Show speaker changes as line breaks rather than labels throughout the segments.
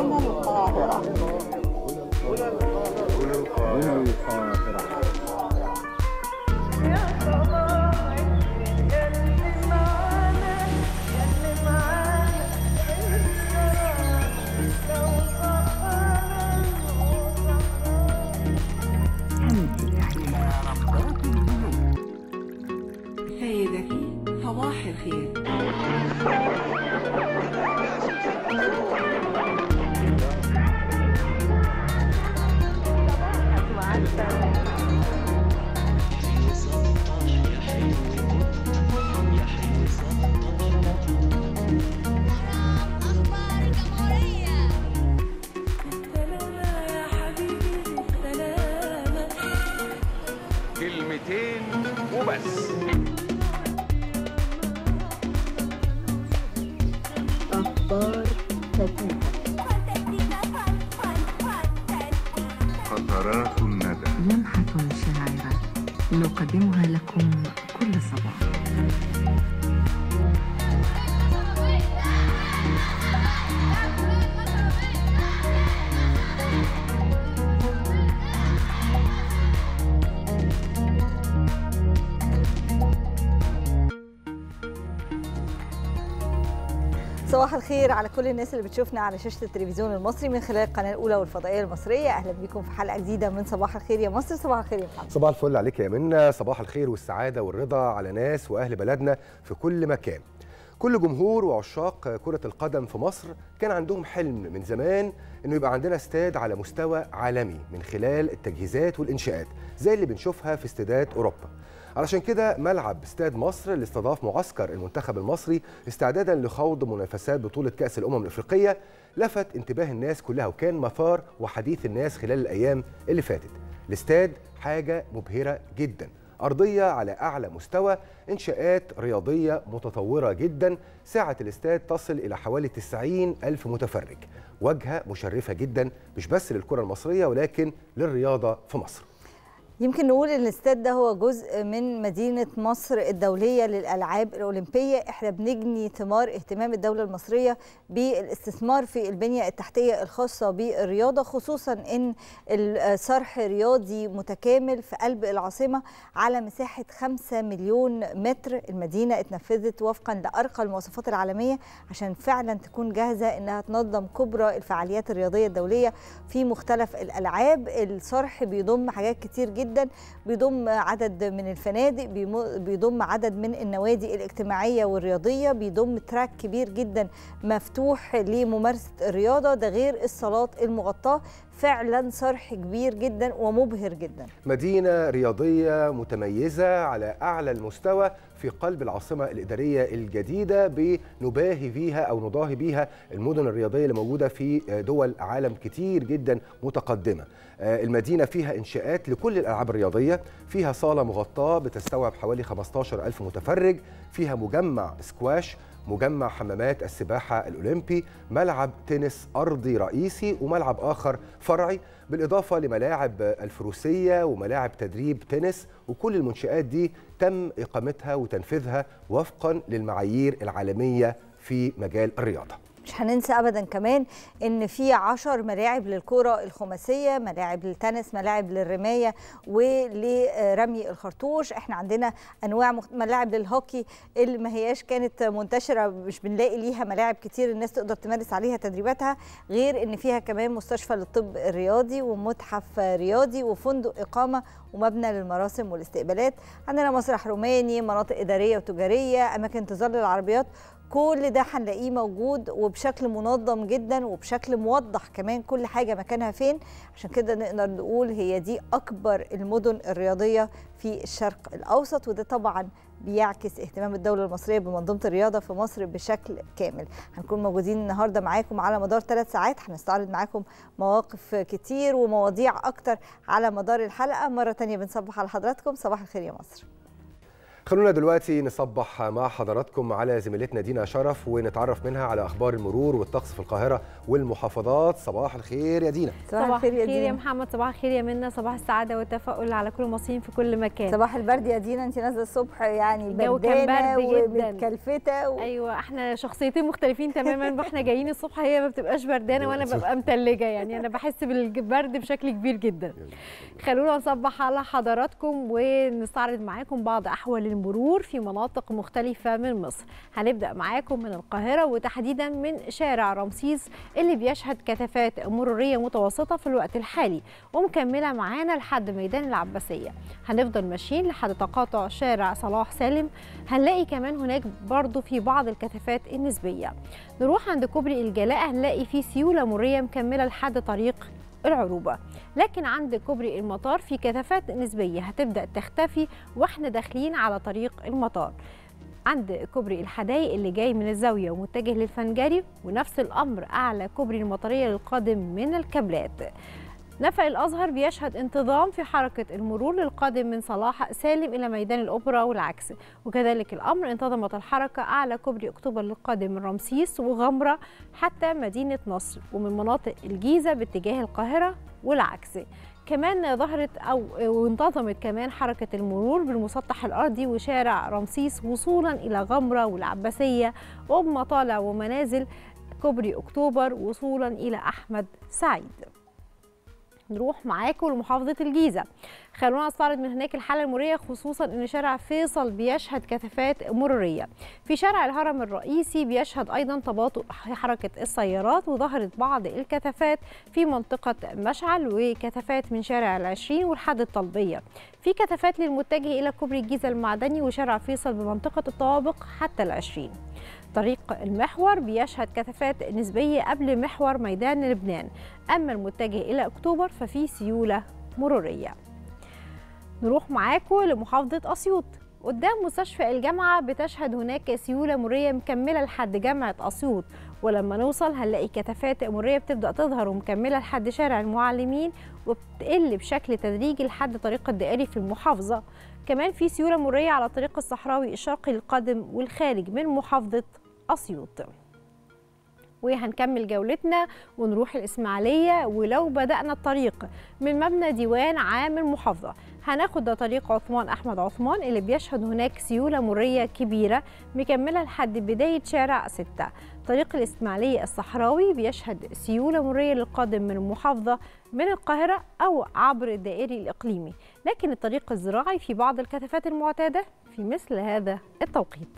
هنا القاهرة
هنا القاهرة
سيدتي صباح الخير
أخبار الجمهورية
كلمتين وبس
أخبار خفيفة
قطرات الندى
لمحة شاعرة نقدمها لكم كل صباح
صباح الخير على كل الناس اللي بتشوفنا على شاشه التلفزيون المصري من خلال القناه الاولى والفضائيه المصريه اهلا بيكم في حلقه جديده من صباح الخير يا مصر صباح الخير يا محمد
صباح الفل عليك يا منى صباح الخير والسعادة والرضا على ناس وأهل بلدنا في كل مكان كل جمهور وعشاق كرة القدم في مصر كان عندهم حلم من زمان انه يبقى عندنا استاد على مستوى عالمي من خلال التجهيزات والانشاءات زي اللي بنشوفها في استادات اوروبا علشان كده ملعب استاد مصر اللي استضاف معسكر المنتخب المصري استعدادا لخوض منافسات بطولة كأس الأمم الأفريقية لفت انتباه الناس كلها وكان مثار وحديث الناس خلال الأيام اللي فاتت الاستاد حاجة مبهرة جدا أرضية على أعلى مستوى إنشاءات رياضية متطورة جدا سعة الاستاد تصل إلى حوالي 90 ألف متفرج واجهة مشرفة جدا مش بس للكرة المصرية ولكن للرياضة في مصر
يمكن نقول ان الاستاد ده هو جزء من مدينه مصر الدوليه للالعاب الاولمبيه احنا بنجني ثمار اهتمام الدوله المصريه بالاستثمار في البنيه التحتيه الخاصه بالرياضه خصوصا ان الصرح رياضي متكامل في قلب العاصمه على مساحه 5 مليون متر المدينه اتنفذت وفقا لارقى المواصفات العالميه عشان فعلا تكون جاهزه انها تنظم كبرى الفعاليات الرياضيه الدوليه في مختلف الالعاب الصرح بيضم حاجات كتير جدا بيضم عدد من الفنادق بيمو- بيضم عدد من النوادي الاجتماعيه والرياضيه بيضم تراك كبير جدا مفتوح لممارسه الرياضه ده غير الصالات المغطاه فعلا صرح كبير جدا ومبهر جدا
مدينة رياضية متميزة على أعلى المستوى في قلب العاصمة الإدارية الجديدة بنباهي فيها أو نضاهي بيها المدن الرياضية اللي موجودة في دول عالم كتير جدا متقدمة آه، المدينة فيها إنشاءات لكل الألعاب الرياضية فيها صالة مغطاة بتستوعب حوالي 15 ألف متفرج فيها مجمع سكواش مجمع حمامات السباحة الأولمبي ملعب تنس أرضي رئيسي وملعب آخر فرعي بالإضافة لملاعب الفروسية وملاعب تدريب تنس وكل المنشآت دي تم إقامتها وتنفيذها وفقا للمعايير العالمية في مجال الرياضة
مش هننسى ابدا كمان ان في عشر ملاعب للكره الخماسيه ملاعب للتنس ملاعب للرمايه ولرمي الخرطوش احنا عندنا انواع مخت... ملاعب للهوكي اللي ما هياش كانت منتشره مش بنلاقي ليها ملاعب كتير الناس تقدر تمارس عليها تدريباتها غير ان فيها كمان مستشفى للطب الرياضي ومتحف رياضي وفندق اقامه ومبنى للمراسم والاستقبالات عندنا مسرح روماني مناطق اداريه وتجاريه اماكن تظل العربيات كل ده هنلاقيه موجود وبشكل منظم جدا وبشكل موضح كمان كل حاجه مكانها فين عشان كده نقدر نقول هي دي اكبر المدن الرياضيه في الشرق الاوسط وده طبعا بيعكس اهتمام الدوله المصريه بمنظومه الرياضه في مصر بشكل كامل هنكون موجودين النهارده معاكم على مدار ثلاث ساعات هنستعرض معاكم مواقف كتير ومواضيع اكتر على مدار الحلقه مره تانية بنصبح على حضراتكم صباح الخير يا مصر
خلونا دلوقتي نصبح مع حضراتكم على زميلتنا دينا شرف ونتعرف منها على اخبار المرور والطقس في القاهره والمحافظات صباح الخير يا دينا
صباح الخير يا,
دينا.
محمد صباح الخير يا منى صباح السعاده والتفاؤل على كل المصريين في كل مكان
صباح البرد يا دينا انت نازله الصبح يعني
الجو كان
بردانه
برد جداً.
ومتكلفته و...
ايوه احنا شخصيتين مختلفين تماما واحنا جايين الصبح هي ما بتبقاش بردانه وانا ببقى متلجه يعني انا بحس بالبرد بشكل كبير جدا خلونا نصبح على حضراتكم ونستعرض معاكم بعض احوال المرور في مناطق مختلفه من مصر هنبدا معاكم من القاهره وتحديدا من شارع رمسيس اللي بيشهد كثافات مروريه متوسطه في الوقت الحالي ومكمله معانا لحد ميدان العباسيه هنفضل ماشيين لحد تقاطع شارع صلاح سالم هنلاقي كمان هناك برضو في بعض الكثافات النسبيه نروح عند كوبري الجلاء هنلاقي فيه سيوله مروريه مكمله لحد طريق العروبة لكن عند كوبري المطار في كثافات نسبية هتبدأ تختفي واحنا داخلين على طريق المطار عند كوبري الحدائق اللي جاي من الزاوية ومتجه للفنجري ونفس الأمر أعلى كوبري المطرية للقادم من الكابلات نفق الأزهر بيشهد انتظام في حركة المرور للقادم من صلاح سالم إلى ميدان الأوبرا والعكس وكذلك الأمر انتظمت الحركة أعلى كوبري أكتوبر للقادم من رمسيس وغمرة حتى مدينة نصر ومن مناطق الجيزة باتجاه القاهرة والعكس كمان ظهرت او وانتظمت كمان حركه المرور بالمسطح الارضي وشارع رمسيس وصولا الى غمره والعباسيه وبمطالع ومنازل كوبري اكتوبر وصولا الى احمد سعيد نروح معاكم لمحافظة الجيزة خلونا نستعرض من هناك الحالة المرورية خصوصا ان شارع فيصل بيشهد كثافات مرورية في شارع الهرم الرئيسي بيشهد ايضا تباطؤ حركة السيارات وظهرت بعض الكثافات في منطقة مشعل وكثافات من شارع العشرين والحد الطلبية في كثافات للمتجه الى كوبري الجيزة المعدني وشارع فيصل بمنطقة الطوابق حتى العشرين طريق المحور بيشهد كثافات نسبية قبل محور ميدان لبنان أما المتجه إلى أكتوبر ففي سيولة مرورية نروح معاكم لمحافظة أسيوط قدام مستشفى الجامعة بتشهد هناك سيولة مرورية مكملة لحد جامعة أسيوط ولما نوصل هنلاقي كثافات مرورية بتبدأ تظهر ومكملة لحد شارع المعلمين وبتقل بشكل تدريجي لحد طريق الدائري في المحافظة كمان في سيولة مرورية على الطريق الصحراوي الشرقي القادم والخارج من محافظة أسيوط وهنكمل جولتنا ونروح الإسماعيلية ولو بدأنا الطريق من مبنى ديوان عام المحافظة هناخد ده طريق عثمان أحمد عثمان اللي بيشهد هناك سيولة مرية كبيرة مكملة لحد بداية شارع ستة طريق الإسماعيلية الصحراوي بيشهد سيولة مرية للقادم من المحافظة من القاهرة أو عبر الدائري الإقليمي لكن الطريق الزراعي في بعض الكثافات المعتادة في مثل هذا التوقيت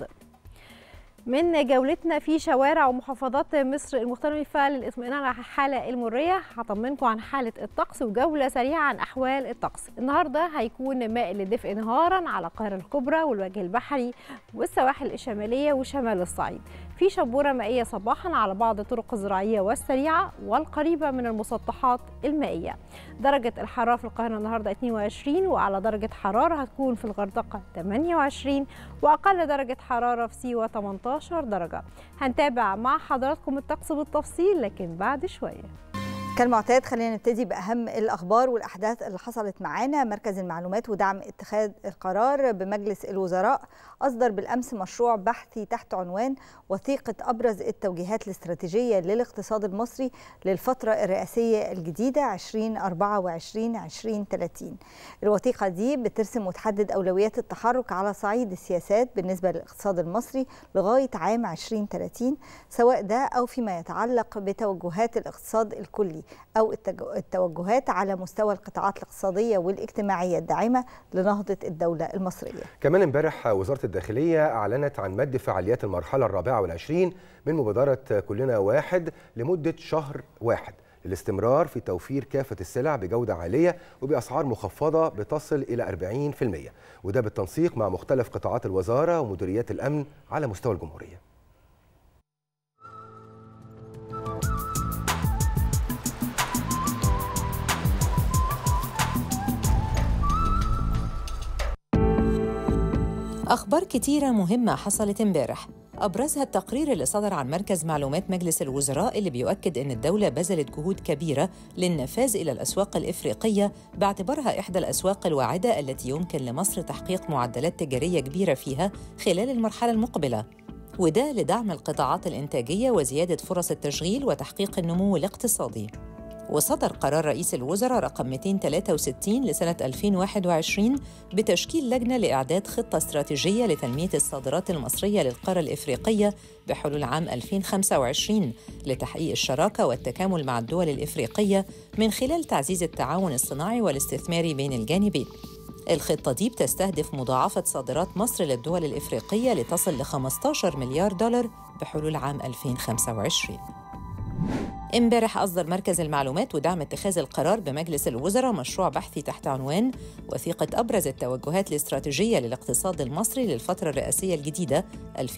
من جولتنا في شوارع ومحافظات مصر المختلفة للاطمئنان على الحالة المرية هطمنكم عن حالة الطقس وجولة سريعة عن أحوال الطقس النهاردة هيكون مائل للدفء نهارا على القاهرة الكبرى والوجه البحري والسواحل الشمالية وشمال الصعيد في شبورة مائية صباحا على بعض الطرق الزراعية والسريعة والقريبة من المسطحات المائية درجة الحرارة في القاهرة النهاردة 22 وأعلى درجة حرارة هتكون في الغردقة 28 وأقل درجة حرارة في سيوة 18 درجة هنتابع مع حضراتكم الطقس بالتفصيل لكن بعد شوية
كالمعتاد خلينا نبتدي باهم الاخبار والاحداث اللي حصلت معانا مركز المعلومات ودعم اتخاذ القرار بمجلس الوزراء اصدر بالامس مشروع بحثي تحت عنوان وثيقه ابرز التوجيهات الاستراتيجيه للاقتصاد المصري للفتره الرئاسيه الجديده 2024 2030 الوثيقه دي بترسم وتحدد اولويات التحرك على صعيد السياسات بالنسبه للاقتصاد المصري لغايه عام 2030 سواء ده او فيما يتعلق بتوجهات الاقتصاد الكلي أو التوجهات على مستوى القطاعات الاقتصادية والاجتماعية الداعمة لنهضة الدولة المصرية
كمان امبارح وزارة الداخلية أعلنت عن مد فعاليات المرحلة الرابعة والعشرين من مبادرة كلنا واحد لمدة شهر واحد للاستمرار في توفير كافة السلع بجودة عالية وبأسعار مخفضة بتصل إلى 40% وده بالتنسيق مع مختلف قطاعات الوزارة ومديريات الأمن على مستوى الجمهورية
أخبار كتيرة مهمة حصلت امبارح أبرزها التقرير اللي صدر عن مركز معلومات مجلس الوزراء اللي بيؤكد أن الدولة بذلت جهود كبيرة للنفاذ إلى الأسواق الإفريقية باعتبارها إحدى الأسواق الواعدة التي يمكن لمصر تحقيق معدلات تجارية كبيرة فيها خلال المرحلة المقبلة وده لدعم القطاعات الإنتاجية وزيادة فرص التشغيل وتحقيق النمو الاقتصادي وصدر قرار رئيس الوزراء رقم 263 لسنة 2021 بتشكيل لجنة لإعداد خطة استراتيجية لتنمية الصادرات المصرية للقارة الإفريقية بحلول عام 2025 لتحقيق الشراكة والتكامل مع الدول الإفريقية من خلال تعزيز التعاون الصناعي والاستثماري بين الجانبين. الخطة دي بتستهدف مضاعفة صادرات مصر للدول الإفريقية لتصل ل 15 مليار دولار بحلول عام 2025 امبارح أصدر مركز المعلومات ودعم اتخاذ القرار بمجلس الوزراء مشروع بحثي تحت عنوان وثيقة أبرز التوجهات الاستراتيجية للاقتصاد المصري للفترة الرئاسية الجديدة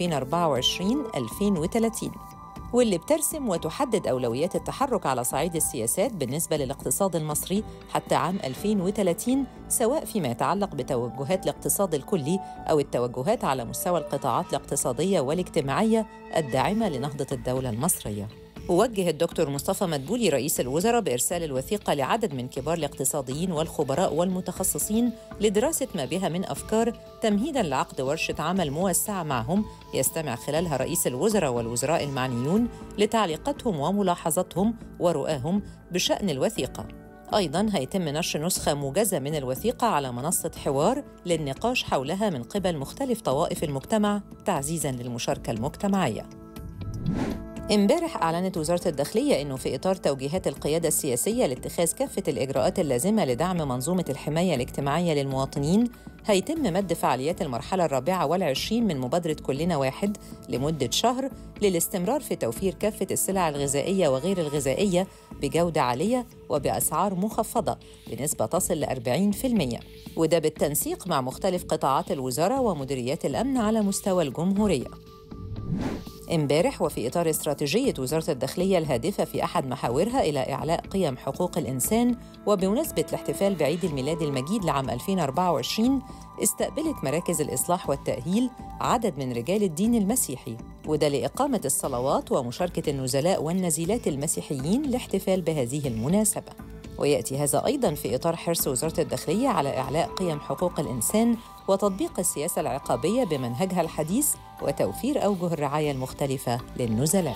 2024-2030 واللي بترسم وتحدد أولويات التحرك على صعيد السياسات بالنسبة للاقتصاد المصري حتى عام 2030 سواء فيما يتعلق بتوجهات الاقتصاد الكلي أو التوجهات على مستوى القطاعات الاقتصادية والاجتماعية الداعمة لنهضة الدولة المصرية. ووجه الدكتور مصطفى مدبولي رئيس الوزراء بإرسال الوثيقة لعدد من كبار الاقتصاديين والخبراء والمتخصصين لدراسة ما بها من أفكار تمهيداً لعقد ورشة عمل موسعة معهم يستمع خلالها رئيس الوزراء والوزراء المعنيون لتعليقاتهم وملاحظاتهم ورؤاهم بشأن الوثيقة أيضاً هيتم نشر نسخة موجزة من الوثيقة على منصة حوار للنقاش حولها من قبل مختلف طوائف المجتمع تعزيزاً للمشاركة المجتمعية امبارح أعلنت وزارة الداخلية أنه في إطار توجيهات القيادة السياسية لاتخاذ كافة الإجراءات اللازمة لدعم منظومة الحماية الاجتماعية للمواطنين هيتم مد فعاليات المرحلة الرابعة والعشرين من مبادرة كلنا واحد لمدة شهر للاستمرار في توفير كافة السلع الغذائية وغير الغذائية بجودة عالية وبأسعار مخفضة بنسبة تصل ل 40% وده بالتنسيق مع مختلف قطاعات الوزارة ومديريات الأمن على مستوى الجمهورية امبارح وفي إطار استراتيجية وزارة الداخلية الهادفة في أحد محاورها إلى إعلاء قيم حقوق الإنسان وبمناسبة الاحتفال بعيد الميلاد المجيد لعام 2024 استقبلت مراكز الإصلاح والتأهيل عدد من رجال الدين المسيحي وده لإقامة الصلوات ومشاركة النزلاء والنزيلات المسيحيين لاحتفال بهذه المناسبة وياتي هذا ايضا في اطار حرص وزاره الداخليه على اعلاء قيم حقوق الانسان وتطبيق السياسه العقابيه بمنهجها الحديث وتوفير اوجه الرعايه المختلفه للنزلاء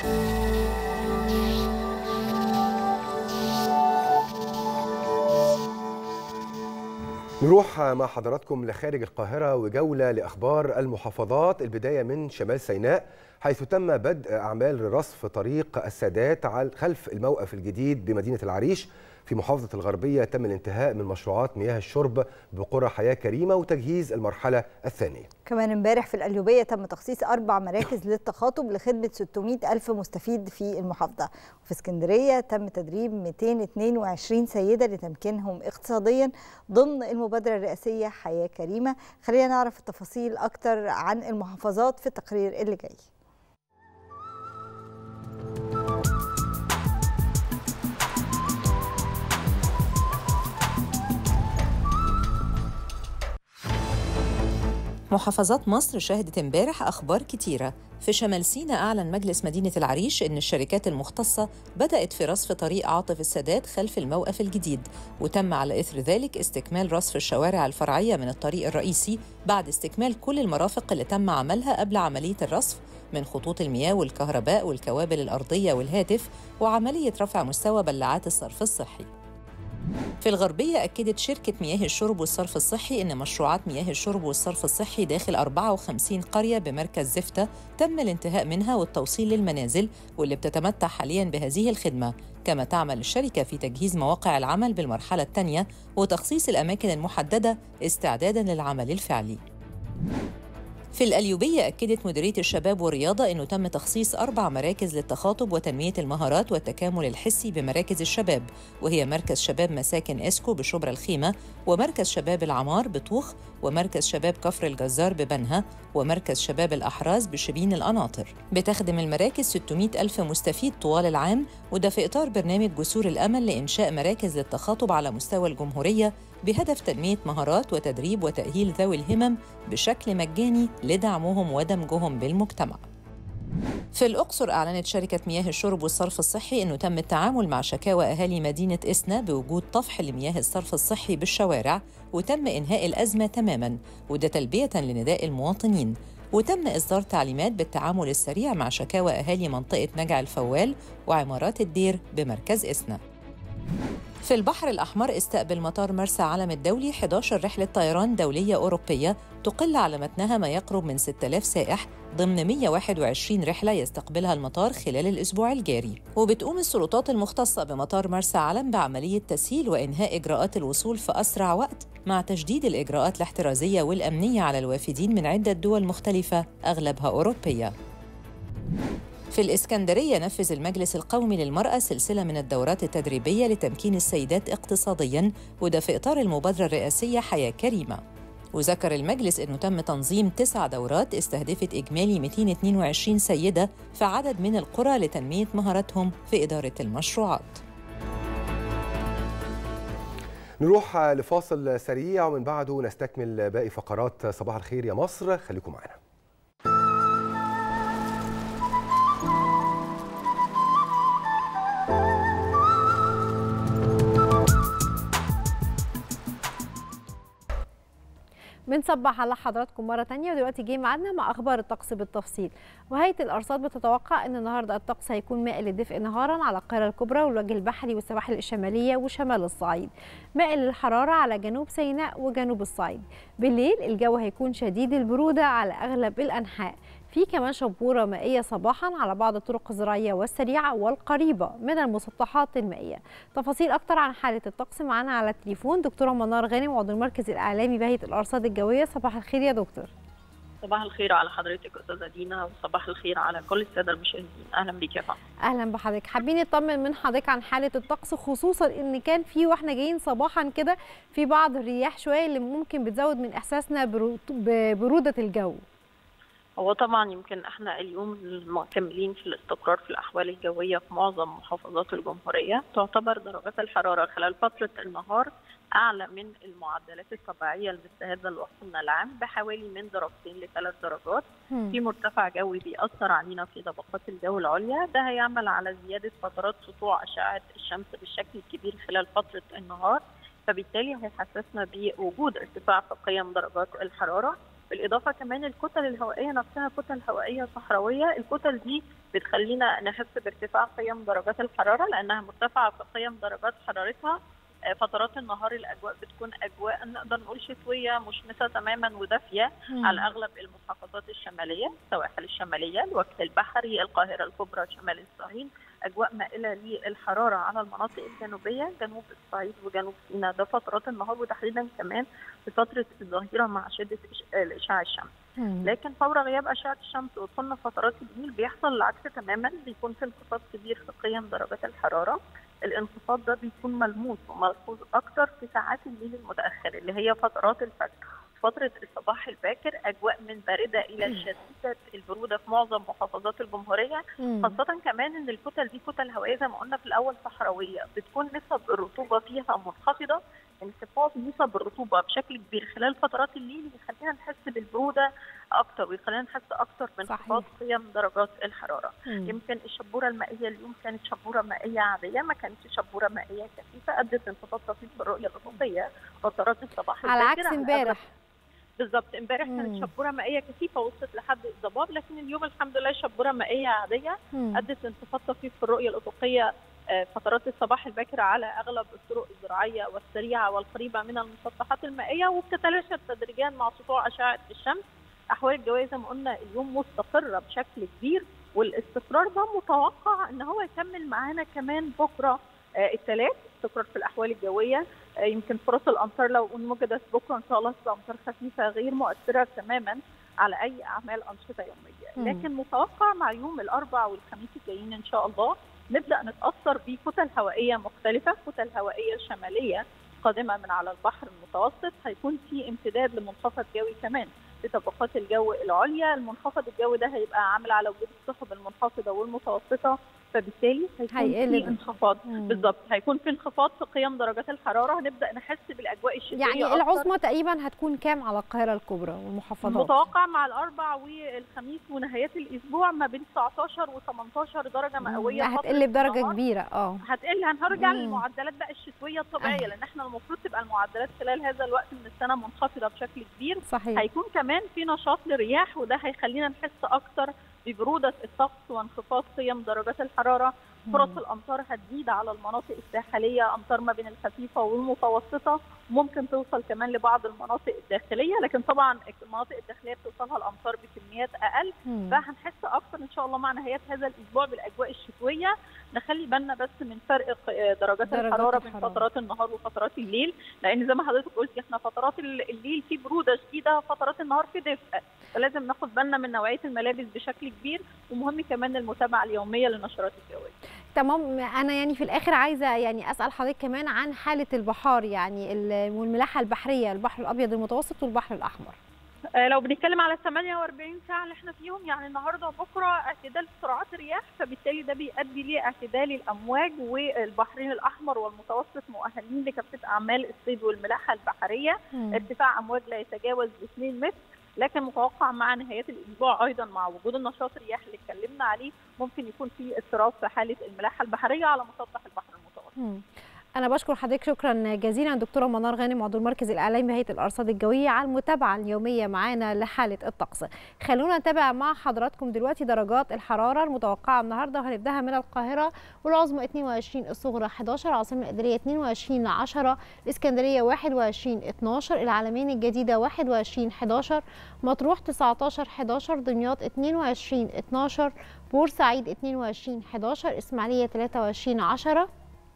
نروح مع حضراتكم لخارج القاهرة وجولة لأخبار المحافظات البداية من شمال سيناء حيث تم بدء أعمال رصف طريق السادات على خلف الموقف الجديد بمدينة العريش في محافظة الغربية تم الانتهاء من مشروعات مياه الشرب بقرى حياة كريمة وتجهيز المرحلة الثانية
كمان امبارح في القليوبية تم تخصيص أربع مراكز للتخاطب لخدمة 600 ألف مستفيد في المحافظة وفي اسكندرية تم تدريب 222 سيدة لتمكينهم اقتصاديا ضمن المبادرة الرئاسية حياة كريمة خلينا نعرف التفاصيل أكتر عن المحافظات في التقرير اللي جاي
محافظات مصر شهدت امبارح أخبار كتيرة في شمال سيناء أعلن مجلس مدينة العريش أن الشركات المختصة بدأت في رصف طريق عاطف السادات خلف الموقف الجديد وتم على إثر ذلك استكمال رصف الشوارع الفرعية من الطريق الرئيسي بعد استكمال كل المرافق اللي تم عملها قبل عملية الرصف من خطوط المياه والكهرباء والكوابل الأرضية والهاتف وعملية رفع مستوى بلعات الصرف الصحي في الغربية أكدت شركة مياه الشرب والصرف الصحي أن مشروعات مياه الشرب والصرف الصحي داخل 54 قرية بمركز زفتة تم الانتهاء منها والتوصيل للمنازل واللي بتتمتع حاليا بهذه الخدمة كما تعمل الشركة في تجهيز مواقع العمل بالمرحلة الثانية وتخصيص الأماكن المحددة استعدادا للعمل الفعلي في الأليوبية أكدت مديرية الشباب والرياضة أنه تم تخصيص أربع مراكز للتخاطب وتنمية المهارات والتكامل الحسي بمراكز الشباب وهي مركز شباب مساكن إسكو بشبرا الخيمة ومركز شباب العمار بطوخ ومركز شباب كفر الجزار ببنها ومركز شباب الأحراز بشبين القناطر بتخدم المراكز 600 ألف مستفيد طوال العام وده في إطار برنامج جسور الأمل لإنشاء مراكز للتخاطب على مستوى الجمهورية بهدف تنمية مهارات وتدريب وتأهيل ذوي الهمم بشكل مجاني لدعمهم ودمجهم بالمجتمع في الأقصر أعلنت شركة مياه الشرب والصرف الصحي أنه تم التعامل مع شكاوى أهالي مدينة إسنا بوجود طفح لمياه الصرف الصحي بالشوارع وتم إنهاء الأزمة تماماً وده تلبية لنداء المواطنين وتم إصدار تعليمات بالتعامل السريع مع شكاوى أهالي منطقة نجع الفوال وعمارات الدير بمركز إسنا في البحر الأحمر استقبل مطار مرسى علم الدولي 11 رحلة طيران دولية أوروبية تقل على متنها ما يقرب من 6000 سائح ضمن 121 رحلة يستقبلها المطار خلال الأسبوع الجاري وبتقوم السلطات المختصة بمطار مرسى علم بعملية تسهيل وإنهاء إجراءات الوصول في أسرع وقت مع تجديد الإجراءات الاحترازية والأمنية على الوافدين من عدة دول مختلفة أغلبها أوروبية في الإسكندرية نفذ المجلس القومي للمرأة سلسلة من الدورات التدريبية لتمكين السيدات اقتصادياً وده في إطار المبادرة الرئاسية حياة كريمة وذكر المجلس أنه تم تنظيم تسع دورات استهدفت إجمالي 222 سيدة في عدد من القرى لتنمية مهاراتهم في إدارة المشروعات
نروح لفاصل سريع ومن بعده نستكمل باقي فقرات صباح الخير يا مصر خليكم معنا
بنصبح على حضراتكم مرة تانية ودلوقتي جه ميعادنا مع أخبار الطقس بالتفصيل وهيئة الأرصاد بتتوقع أن النهاردة الطقس هيكون مائل للدفء نهارا على القاهرة الكبرى والوجه البحري والسواحل الشمالية وشمال الصعيد مائل للحرارة على جنوب سيناء وجنوب الصعيد بالليل الجو هيكون شديد البرودة على أغلب الأنحاء في كمان شبوره مائيه صباحا على بعض الطرق الزراعيه والسريعه والقريبه من المسطحات المائيه تفاصيل اكتر عن حاله الطقس معانا على التليفون دكتوره منار غانم عضو المركز الاعلامي بهيئه الارصاد الجويه صباح الخير يا دكتور
صباح الخير على حضرتك استاذه دينا وصباح الخير على كل الساده المشاهدين اهلا بيك يا فندم
اهلا بحضرتك حابين نطمن من حضرتك عن حاله الطقس خصوصا ان كان في واحنا جايين صباحا كده في بعض الرياح شويه اللي ممكن بتزود من احساسنا ببروده الجو
هو طبعا يمكن احنا اليوم مكملين في الاستقرار في الاحوال الجويه في معظم محافظات الجمهوريه تعتبر درجات الحراره خلال فتره النهار اعلى من المعدلات الطبيعيه المثل هذا الوقت من العام بحوالي من درجتين لثلاث درجات
مم.
في مرتفع جوي بيأثر علينا في طبقات الجو العليا ده هيعمل على زياده فترات سطوع اشعه الشمس بالشكل الكبير خلال فتره النهار فبالتالي هيحسسنا بوجود ارتفاع في قيم درجات الحراره بالاضافه كمان الكتل الهوائيه نفسها كتل هوائيه صحراويه الكتل دي بتخلينا نحس بارتفاع قيم درجات الحراره لانها مرتفعه في قيم درجات حرارتها آه، فترات النهار الاجواء بتكون اجواء نقدر نقول شتويه مشمسه تماما ودافيه
مم.
على اغلب المحافظات الشماليه السواحل الشماليه الوجه البحري القاهره الكبرى شمال الصعيد اجواء مائله للحراره على المناطق الجنوبيه جنوب الصعيد وجنوب سيناء ده فترات النهار وتحديدا كمان في فتره الظهيره مع شده إش- الاشعاع الشمسي
مم.
لكن فور غياب اشعه الشمس ودخولنا فترات الليل بيحصل العكس تماما بيكون في انخفاض كبير في قيم درجات الحراره الانخفاض ده بيكون ملموس وملحوظ اكتر في ساعات الليل المتاخر اللي هي فترات الفجر فترة الصباح الباكر أجواء من باردة إلى شديدة البرودة في معظم محافظات الجمهورية
مم.
خاصة كمان إن الكتل دي كتل هوائية زي ما قلنا في الأول صحراوية بتكون نسب الرطوبة فيها منخفضة انخفاض نسب الرطوبة بشكل كبير خلال فترات الليل بيخلينا نحس بالبرودة أكتر ويخلينا نحس أكتر من
صحيح.
انخفاض قيم درجات الحرارة
مم.
يمكن الشبورة المائية اليوم كانت شبورة مائية عادية ما كانتش شبورة مائية كثيفة أدت انخفاض طفيف في الرؤية الأفقية فترات الصباح
على
الباكر
عكس
على
امبارح
بالظبط امبارح
مم.
كانت شبوره مائيه كثيفه وصلت لحد الضباب لكن اليوم الحمد لله شبوره مائيه عاديه
مم.
ادت انخفاض طفيف في الرؤيه الافقيه آه، فترات الصباح الباكر على اغلب الطرق الزراعيه والسريعه والقريبه من المسطحات المائيه وبتتلاشى تدريجيا مع سطوع اشعه الشمس احوال الجويه زي ما قلنا اليوم مستقره بشكل كبير والاستقرار ده متوقع ان هو يكمل معانا كمان بكره آه، الثلاث استقرار في الاحوال الجويه آه، يمكن فرص الامطار لو وجدت بكره ان شاء الله تبقى امطار خفيفه غير مؤثره تماما على اي اعمال انشطه يوميه
مم.
لكن متوقع مع يوم الاربع والخميس الجايين ان شاء الله نبدا نتاثر بكتل هوائيه مختلفه كتل هوائيه شماليه قادمه من على البحر المتوسط هيكون في امتداد لمنخفض جوي كمان في طبقات الجو العليا المنخفض الجوي ده هيبقى عامل على وجود السحب المنخفضه والمتوسطه فبالتالي هيكون
هيقل
في
ده.
انخفاض
مم.
بالظبط هيكون في انخفاض في قيم درجات الحراره هنبدا نحس بالاجواء الشتويه
يعني
أكتر.
العظمى تقريبا هتكون كام على القاهره الكبرى والمحافظات
متوقع مع الاربع والخميس ونهايات الاسبوع ما بين 19 و18 درجه مئويه
لا،
فترة
هتقل بدرجه
النهار.
كبيره اه
هتقل هنرجع
مم.
للمعدلات بقى الشتويه الطبيعيه
أيوة.
لان احنا المفروض تبقى المعدلات خلال هذا الوقت من السنه منخفضه بشكل كبير
صحيح
هيكون كمان في نشاط للرياح وده هيخلينا نحس اكتر ببروده الطقس وانخفاض قيم درجات الحراره فرص
مم.
الامطار هتزيد على المناطق الساحليه امطار ما بين الخفيفه والمتوسطه ممكن توصل كمان لبعض المناطق الداخليه لكن طبعا المناطق الداخليه بتوصلها الامطار بكميات اقل
مم.
فهنحس اكتر ان شاء الله مع نهايه هذا الاسبوع بالاجواء الشتويه نخلي بالنا بس من فرق ق- درجات
درجات
الحراره بين
الحرارة.
فترات النهار وفترات الليل لان زي ما حضرتك قلتي احنا فترات ال- الليل في بروده شديده فترات النهار في دفء فلازم ناخد بالنا من نوعيه الملابس بشكل كبير ومهم كمان المتابعه اليوميه للنشرات الجويه
تمام انا يعني في الاخر عايزه يعني اسال حضرتك كمان عن حاله البحار يعني ال- والملاحه البحريه البحر الابيض المتوسط والبحر الاحمر
آه، لو بنتكلم على 48 ساعة اللي احنا فيهم يعني النهارده وبكره اعتدال في سرعات الرياح فبالتالي ده بيؤدي لاعتدال الامواج والبحرين الاحمر والمتوسط مؤهلين لكافة اعمال الصيد والملاحة البحرية ارتفاع امواج لا يتجاوز 2 متر لكن متوقع مع نهايات الاسبوع ايضا مع وجود النشاط الرياح اللي اتكلمنا عليه ممكن يكون في اضطراب في حاله الملاحه البحريه على مسطح البحر المتوسط.
مم. أنا بشكر حضرتك شكرا جزيلا دكتورة منار غانم عضو المركز الإعلامي بهيئة الأرصاد الجوية على المتابعة اليومية معانا لحالة الطقس. خلونا نتابع مع حضراتكم دلوقتي درجات الحرارة المتوقعة النهاردة وهنبدأها من القاهرة والعظمى 22 الصغرى 11 العاصمة الإدارية 22 10 الإسكندرية 21 12 العالمين الجديدة 21 11 مطروح 19 11 دمياط 22 12 بورسعيد 22 11 إسماعيلية 23 10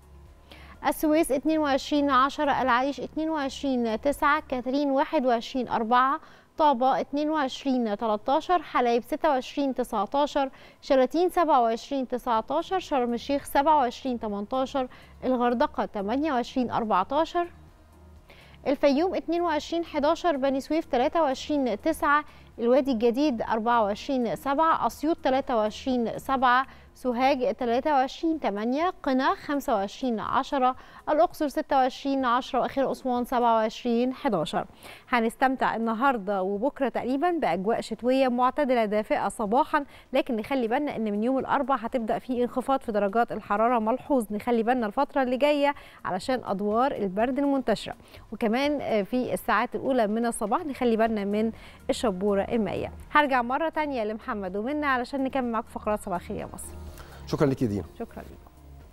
السويس 22 10 العريش 22 9 كاترين 21 4 طابة 22 13 حلايب 26 19 شلاتين 27 19 شرم الشيخ 27 18 الغردقة 28 14 الفيوم 22 11 بني سويف 23 9 الوادي الجديد 24 7 أسيوط 23 7 سوهاج 23 8 قنا 25 10 الأقصر 26 10 وأخيرا أسوان 27 11 هنستمتع النهاردة وبكرة تقريبا بأجواء شتوية معتدلة دافئة صباحا لكن نخلي بالنا أن من يوم الأربع هتبدأ في انخفاض في درجات الحرارة ملحوظ نخلي بالنا الفترة اللي جاية علشان أدوار البرد المنتشرة وكمان في الساعات الأولى من الصباح نخلي بالنا من الشبورة المائية هرجع مرة تانية لمحمد ومنا علشان نكمل معاكم فقرات صباح الخير يا مصر
شكرا لك يا دينا
شكرا لك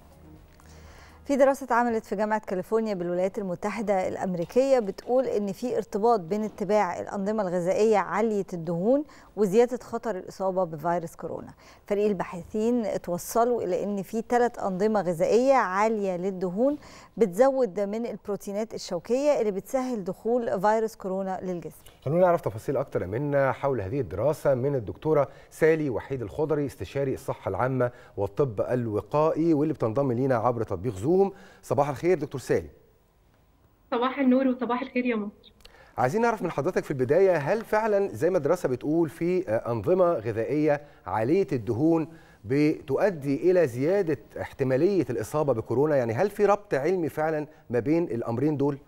في دراسة اتعملت في جامعة كاليفورنيا بالولايات المتحدة الأمريكية بتقول إن في ارتباط بين اتباع الأنظمة الغذائية عالية الدهون وزيادة خطر الإصابة بفيروس كورونا. فريق الباحثين توصلوا إلى إن في ثلاث أنظمة غذائية عالية للدهون بتزود من البروتينات الشوكية اللي بتسهل دخول فيروس كورونا للجسم.
خلونا نعرف تفاصيل أكتر منا حول هذه الدراسة من الدكتورة سالي وحيد الخضري استشاري الصحة العامة والطب الوقائي واللي بتنضم لينا عبر تطبيق زوم. صباح الخير دكتور سالي.
صباح النور وصباح الخير يا مصر.
عايزين نعرف من حضرتك في البداية هل فعلا زي ما الدراسة بتقول في أنظمة غذائية عالية الدهون بتؤدي إلى زيادة احتمالية الإصابة بكورونا يعني هل في ربط علمي فعلا ما بين الأمرين دول؟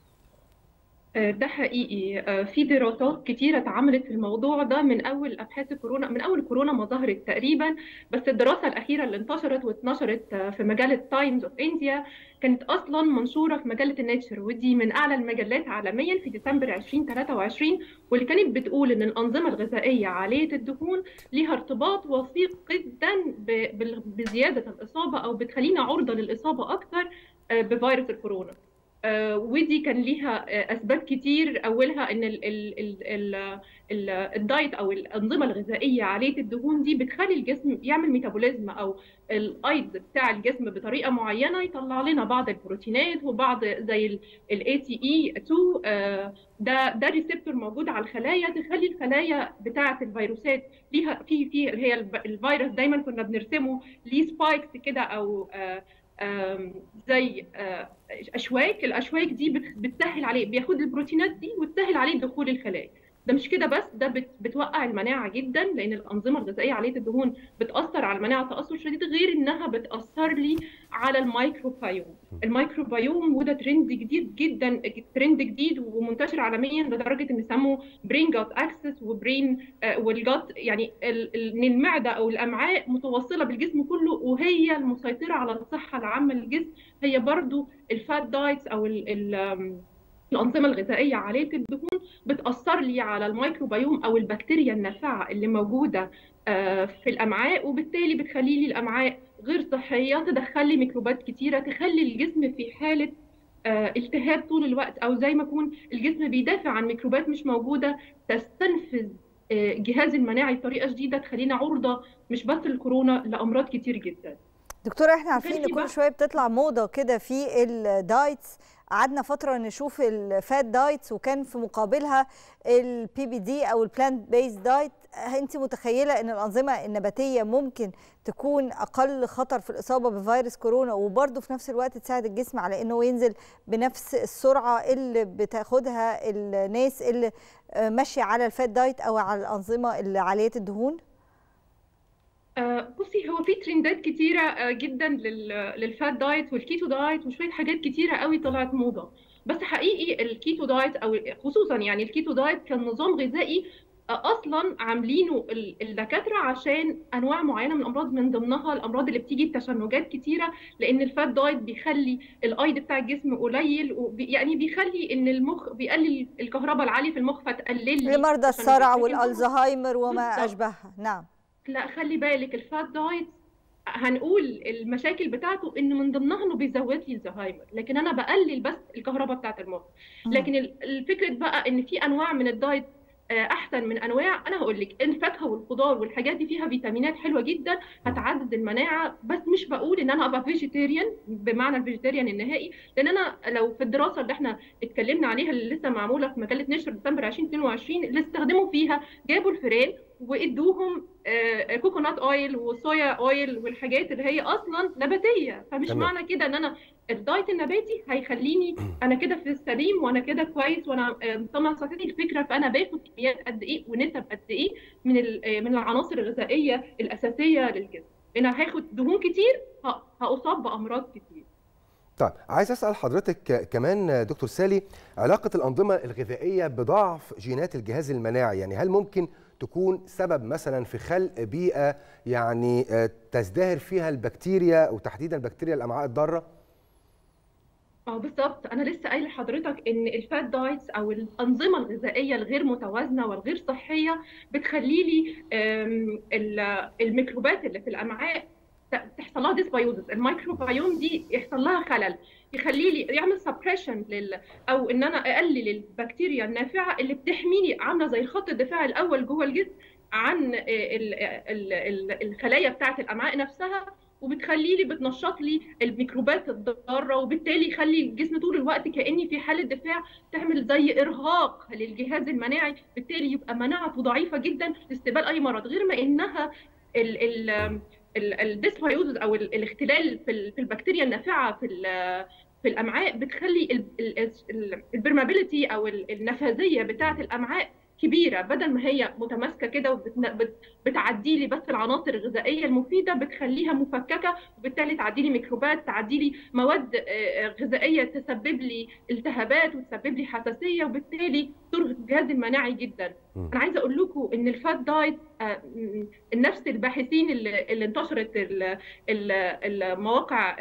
ده حقيقي في دراسات كتيرة اتعملت في الموضوع ده من أول أبحاث كورونا من أول كورونا ما ظهرت تقريبا بس الدراسة الأخيرة اللي انتشرت واتنشرت في مجلة تايمز أوف إنديا كانت أصلا منشورة في مجلة النيتشر ودي من أعلى المجلات عالميا في ديسمبر 2023 واللي كانت بتقول إن الأنظمة الغذائية عالية الدهون ليها ارتباط وثيق جدا بزيادة الإصابة أو بتخلينا عرضة للإصابة أكثر بفيروس الكورونا. Uh, ودي كان ليها uh, اسباب كتير اولها ان ال ال ال ال ال الدايت او الانظمه الغذائيه عاليه الدهون دي بتخلي الجسم يعمل ميتابوليزم او الايض بتاع الجسم بطريقه معينه يطلع لنا بعض البروتينات وبعض زي الاي تي اي 2 uh, ده ده ريسبتور موجود على الخلايا تخلي الخلايا بتاعه الفيروسات ليها في في هي الفيروس دايما كنا بنرسمه ليه سبايكس كده او زي اشواك الاشواك دي بتسهل عليه بياخد البروتينات دي وتسهل عليه دخول الخلايا ده مش كده بس ده بت بتوقع المناعه جدا لان الانظمه الغذائيه عاليه الدهون بتاثر على المناعه تاثر شديد غير انها بتاثر لي على الميكروبيوم الميكروبيوم وده ترند جديد جدا ترند جديد ومنتشر عالميا لدرجه ان سموه برين جات اكسس وبرين والجات يعني ان المعده او الامعاء متوصله بالجسم كله وهي المسيطره على الصحه العامه للجسم هي برضو الفات دايتس او ال ال الانظمه الغذائيه عاليه الدهون بتاثر لي على الميكروبيوم او البكتيريا النافعه اللي موجوده في الامعاء وبالتالي بتخلي لي الامعاء غير صحيه تدخل لي ميكروبات كتيره تخلي الجسم في حاله التهاب طول الوقت او زي ما يكون الجسم بيدافع عن ميكروبات مش موجوده تستنفذ جهاز المناعي بطريقه شديده تخلينا عرضه مش بس الكورونا لامراض كتير جدا
دكتوره احنا عارفين ان كل شويه بتطلع موضه كده في الدايتس قعدنا فتره نشوف الفات دايتس وكان في مقابلها البي بي دي او البلانت بيز دايت انت متخيله ان الانظمه النباتيه ممكن تكون اقل خطر في الاصابه بفيروس كورونا وبرضه في نفس الوقت تساعد الجسم على انه ينزل بنفس السرعه اللي بتاخدها الناس اللي ماشيه على الفات دايت او على الانظمه اللي عاليه الدهون
بصي هو في ترندات كتيرة جدا للفات دايت والكيتو دايت وشوية حاجات كتيرة قوي طلعت موضة بس حقيقي الكيتو دايت او خصوصا يعني الكيتو دايت كان نظام غذائي اصلا عاملينه الدكاتره عشان انواع معينه من الامراض من ضمنها الامراض اللي بتيجي بتشنجات كتيره لان الفات دايت بيخلي الايض بتاع الجسم قليل وبي يعني بيخلي ان المخ بيقلل الكهرباء العاليه في المخ فتقلل لي
لمرضى الصرع والالزهايمر وما اشبهها نعم
لا خلي بالك الفات دايت هنقول المشاكل بتاعته ان من ضمنها انه بيزود لي الزهايمر لكن انا بقلل بس الكهرباء بتاعت المخ لكن الفكره بقى ان في انواع من الدايت احسن من انواع انا هقول لك الفاكهه والخضار والحاجات دي فيها فيتامينات حلوه جدا هتعزز المناعه بس مش بقول ان انا ابقى فيجيتيريان بمعنى الفيجيتيريان النهائي لان انا لو في الدراسه اللي احنا اتكلمنا عليها اللي لسه معموله في مجله نشر ديسمبر 2022 اللي استخدموا فيها جابوا الفئران وادوهم كوكونات اويل وصويا اويل والحاجات اللي هي اصلا نباتيه فمش تمام. معنى كده ان انا الدايت النباتي هيخليني انا كده في السليم وانا كده كويس وانا طبعا صحتي الفكره فانا باخد كميات قد ايه ونسب قد ايه من من العناصر الغذائيه الاساسيه للجسم انا هاخد دهون كتير هاصاب بامراض كتير
طيب عايز اسال حضرتك كمان دكتور سالي علاقه الانظمه الغذائيه بضعف جينات الجهاز المناعي يعني هل ممكن تكون سبب مثلا في خلق بيئه يعني تزدهر فيها البكتيريا وتحديدا بكتيريا الامعاء الضاره؟
اه بالظبط انا لسه قايله لحضرتك ان الفات دايتس او الانظمه الغذائيه الغير متوازنه والغير صحيه بتخلي لي الميكروبات اللي في الامعاء تحصل لها ديسبايوزس الميكروبيوم دي يحصل لها خلل يخلي لي يعمل سبريشن لل او ان انا اقلل البكتيريا النافعه اللي بتحميني عامله زي خط الدفاع الاول جوه الجسم عن ال ال ال الخلايا بتاعه الامعاء نفسها وبتخلي لي بتنشط لي الميكروبات الضاره وبالتالي يخلي الجسم طول الوقت كاني في حاله دفاع تعمل زي ارهاق للجهاز المناعي بالتالي يبقى مناعته ضعيفه جدا لاستقبال اي مرض غير ما انها ال ال الديسبايوزز او الاختلال في البكتيريا النافعه في في الامعاء بتخلي البرمابيليتي او النفاذيه بتاعه الامعاء كبيره بدل ما هي متماسكه كده وبتعدي لي بس العناصر الغذائيه المفيده بتخليها مفككه وبالتالي تعدي لي ميكروبات تعدي لي مواد غذائيه تسبب لي التهابات وتسبب لي حساسيه وبالتالي ترهق الجهاز المناعي جدا انا عايزه اقول لكم ان الفات دايت نفس الباحثين اللي, اللي انتشرت المواقع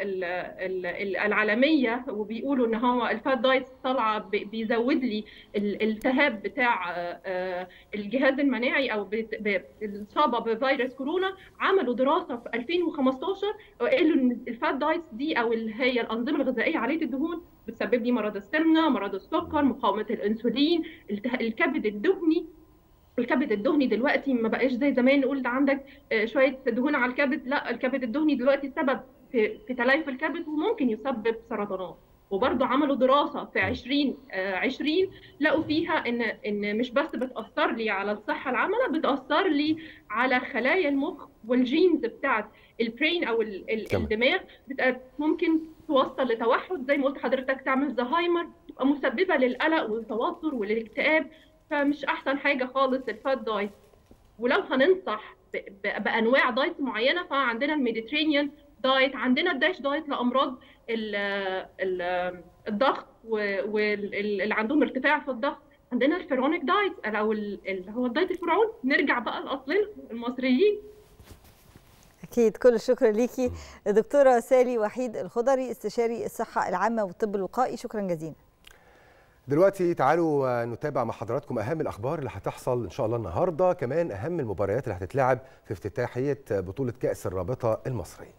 العالميه وبيقولوا ان هو الفات دايت طالعه بيزود لي الالتهاب بتاع الجهاز المناعي او الاصابه بفيروس كورونا عملوا دراسه في 2015 وقالوا ان الفات دايتس دي او اللي هي الانظمه الغذائيه عاليه الدهون بتسبب لي مرض السمنه، مرض السكر، مقاومه الانسولين، الكبد الدهني الكبد الدهني دلوقتي ما بقاش زي زمان نقول ده عندك شويه دهون على الكبد لا الكبد الدهني دلوقتي سبب في, في تليف الكبد وممكن يسبب سرطانات وبرضه عملوا دراسه في 20 20 لقوا فيها ان ان مش بس بتاثر لي على الصحه العامه لا بتاثر لي على خلايا المخ والجينز بتاعت البرين او الدماغ ممكن توصل لتوحد زي ما قلت حضرتك تعمل زهايمر تبقى مسببه للقلق والتوتر وللاكتئاب فمش احسن حاجه خالص الفات دايت ولو هننصح ب- ب- بانواع دايت معينه فعندنا الميديترينيان دايت عندنا الداش دايت لامراض ال ال الضغط واللي عندهم ارتفاع في الضغط عندنا الفيرونيك دايت او ال- اللي هو الدايت الفرعوني نرجع بقى لاصلنا المصريين
اكيد كل الشكر ليكي الدكتوره سالي وحيد الخضري استشاري الصحه العامه والطب الوقائي شكرا جزيلا
دلوقتي تعالوا آه، نتابع مع حضراتكم اهم الاخبار اللي هتحصل ان شاء الله النهارده كمان اهم المباريات اللي هتتلعب في افتتاحيه آه، بطوله كاس الرابطه المصريه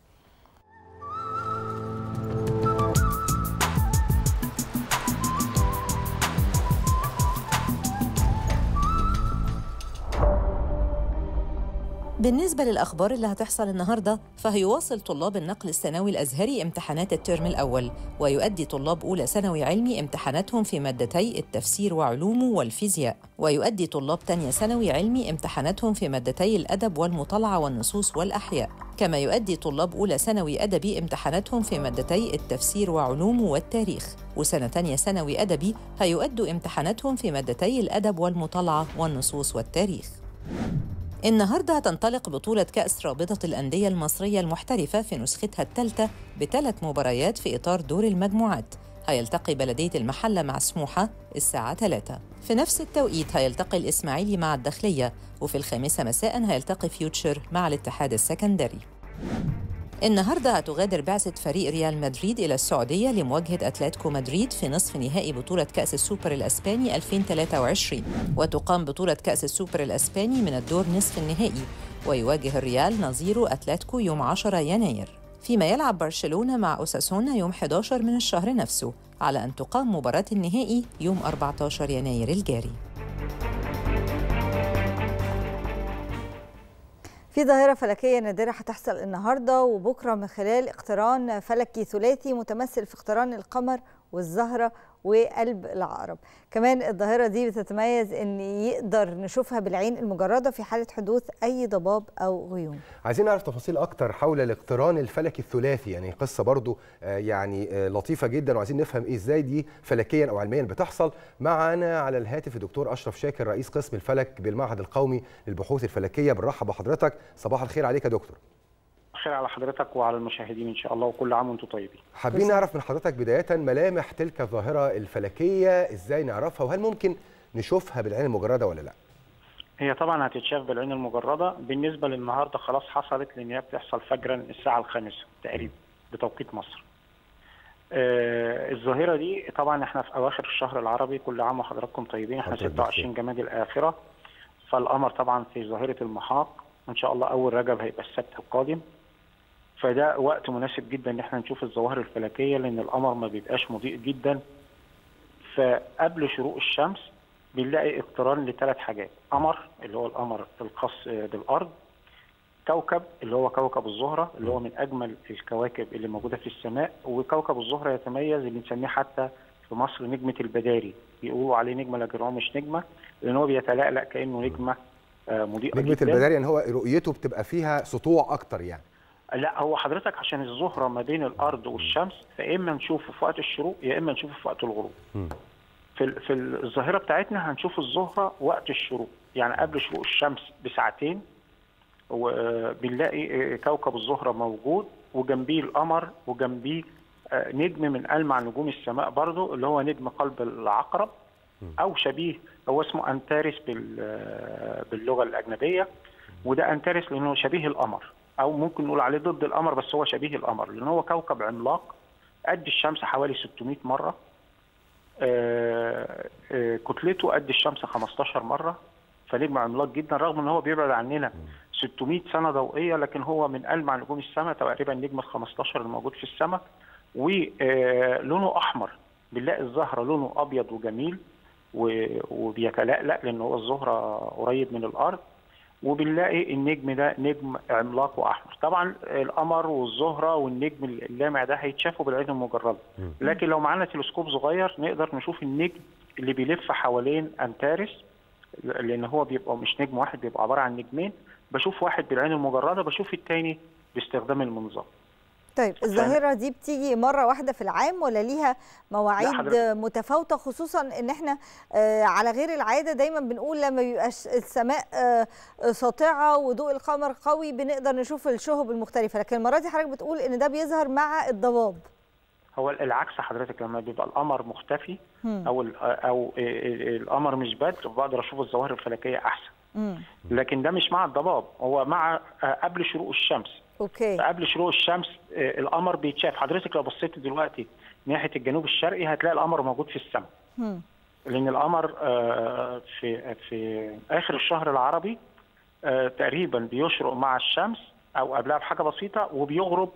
بالنسبة للأخبار اللي هتحصل النهاردة فهيواصل طلاب النقل الثانوي الأزهري امتحانات الترم الأول ويؤدي طلاب أولى ثانوي علمي امتحاناتهم في مادتي التفسير وعلومه والفيزياء ويؤدي طلاب تانية ثانوي علمي امتحاناتهم في مادتي الأدب والمطالعة والنصوص والأحياء كما يؤدي طلاب أولى ثانوي أدبي امتحاناتهم في مادتي التفسير وعلومه والتاريخ وسنة تانية ثانوي أدبي هيؤدوا امتحاناتهم في مادتي الأدب والمطالعة والنصوص والتاريخ النهارده هتنطلق بطولة كأس رابطة الأندية المصرية المحترفة في نسختها الثالثة بثلاث مباريات في إطار دور المجموعات هيلتقي بلدية المحلة مع سموحة الساعة 3 في نفس التوقيت هيلتقي الإسماعيلي مع الداخلية وفي الخامسة مساء هيلتقي فيوتشر مع الاتحاد السكندري النهارده هتغادر بعثة فريق ريال مدريد إلى السعودية لمواجهة أتلتيكو مدريد في نصف نهائي بطولة كأس السوبر الأسباني 2023 وتقام بطولة كأس السوبر الأسباني من الدور نصف النهائي ويواجه الريال نظيره أتلتيكو يوم 10 يناير فيما يلعب برشلونة مع أوساسونا يوم 11 من الشهر نفسه على أن تقام مباراة النهائي يوم 14 يناير الجاري
في ظاهرة فلكية نادرة هتحصل النهاردة وبكرة من خلال اقتران فلكي ثلاثي متمثل في اقتران القمر والزهرة وقلب العقرب كمان الظاهرة دي بتتميز ان يقدر نشوفها بالعين المجردة في حالة حدوث اي ضباب او غيوم
عايزين نعرف تفاصيل اكتر حول الاقتران الفلكي الثلاثي يعني قصه برضو آه، يعني آه، لطيفه جدا وعايزين نفهم ايه ازاي دي فلكيا او علميا بتحصل معانا على الهاتف الدكتور اشرف شاكر رئيس قسم الفلك بالمعهد القومي للبحوث الفلكيه بنرحب بحضرتك صباح الخير عليك يا دكتور
خير على حضرتك وعلى المشاهدين ان شاء الله وكل عام وانتم طيبين
حابين نعرف من حضرتك بدايه ملامح تلك الظاهره الفلكيه ازاي نعرفها وهل ممكن نشوفها بالعين المجرده ولا لا
هي طبعا هتتشاف بالعين المجرده بالنسبه للنهارده خلاص حصلت لان هي بتحصل فجرا الساعه الخامسه تقريبا بتوقيت مصر آه الظاهره دي طبعا احنا في اواخر الشهر العربي كل عام وحضراتكم طيبين احنا
حضرتك
26 جمادي الاخره فالقمر طبعا في ظاهره المحاق ان شاء الله اول رجب هيبقى السبت القادم فده وقت مناسب جدا ان احنا نشوف الظواهر الفلكيه لان القمر ما بيبقاش مضيء جدا فقبل شروق الشمس بنلاقي اقتران لثلاث حاجات قمر اللي هو القمر الخاص بالارض كوكب اللي هو كوكب الزهره اللي هو من اجمل الكواكب اللي موجوده في السماء وكوكب الزهره يتميز اللي بنسميه حتى في مصر نجمه البداري بيقولوا عليه نجمه لكن هو مش نجمه لان هو بيتلألأ كانه نجمه آه، مضيئه
نجمه
جدا
البداري يعني هو رؤيته بتبقى فيها سطوع اكتر يعني
لا هو حضرتك عشان الزهره ما بين الارض والشمس فاما نشوفه في وقت الشروق يا اما نشوفه في وقت الغروب
مم.
في ال- في الظاهره بتاعتنا هنشوف الزهره وقت الشروق يعني قبل شروق الشمس بساعتين وبنلاقي كوكب الزهره موجود وجنبيه القمر وجنبيه آه، نجم من ألمع نجوم السماء برضو اللي هو نجم قلب العقرب أو شبيه هو اسمه أنتارس بال- آه، باللغة الأجنبية وده أنتارس لأنه شبيه القمر أو ممكن نقول عليه ضد القمر بس هو شبيه القمر لأن هو كوكب عملاق قد الشمس حوالي 600 مرة آه، آه، كتلته قد الشمس 15 مرة فنجم عملاق جدا رغم ان هو بيبعد عننا 600 سنة ضوئية لكن هو من ألمع نجوم السماء تقريبا نجم ال 15 اللي موجود في السماء ولونه أحمر بنلاقي الزهرة لونه أبيض وجميل و- وبيتلألأ لأن هو الزهرة قريب من الأرض وبنلاقي النجم ده نجم عملاق واحمر طبعا القمر والزهره والنجم اللامع ده هيتشافوا بالعين المجرده لكن لو معانا تلسكوب صغير نقدر نشوف النجم اللي بيلف حوالين انتارس لان هو بيبقى مش نجم واحد بيبقى عباره عن نجمين بشوف واحد بالعين المجرده بشوف التاني باستخدام المنظار
طيب الظاهره دي بتيجي مره واحده في العام ولا ليها مواعيد
حضرتك.
متفاوته خصوصا ان احنا آه، على غير العاده دايما بنقول لما بيبقاش السماء آه، ساطعه وضوء القمر قوي بنقدر نشوف الشهب المختلفه لكن المره دي حضرتك بتقول ان ده بيظهر مع الضباب
هو العكس حضرتك لما بيبقى القمر مختفي
مم.
او ال- او القمر مش بدر بقدر اشوف الظواهر الفلكيه احسن
مم.
لكن ده مش مع الضباب هو مع آه، قبل شروق الشمس
اوكي
قبل شروق الشمس آه، القمر بيتشاف حضرتك لو بصيت دلوقتي ناحيه الجنوب الشرقي هتلاقي القمر موجود في السماء
مم.
لان القمر آه، في في اخر الشهر العربي آه، تقريبا بيشرق مع الشمس او قبلها بحاجه بسيطه وبيغرب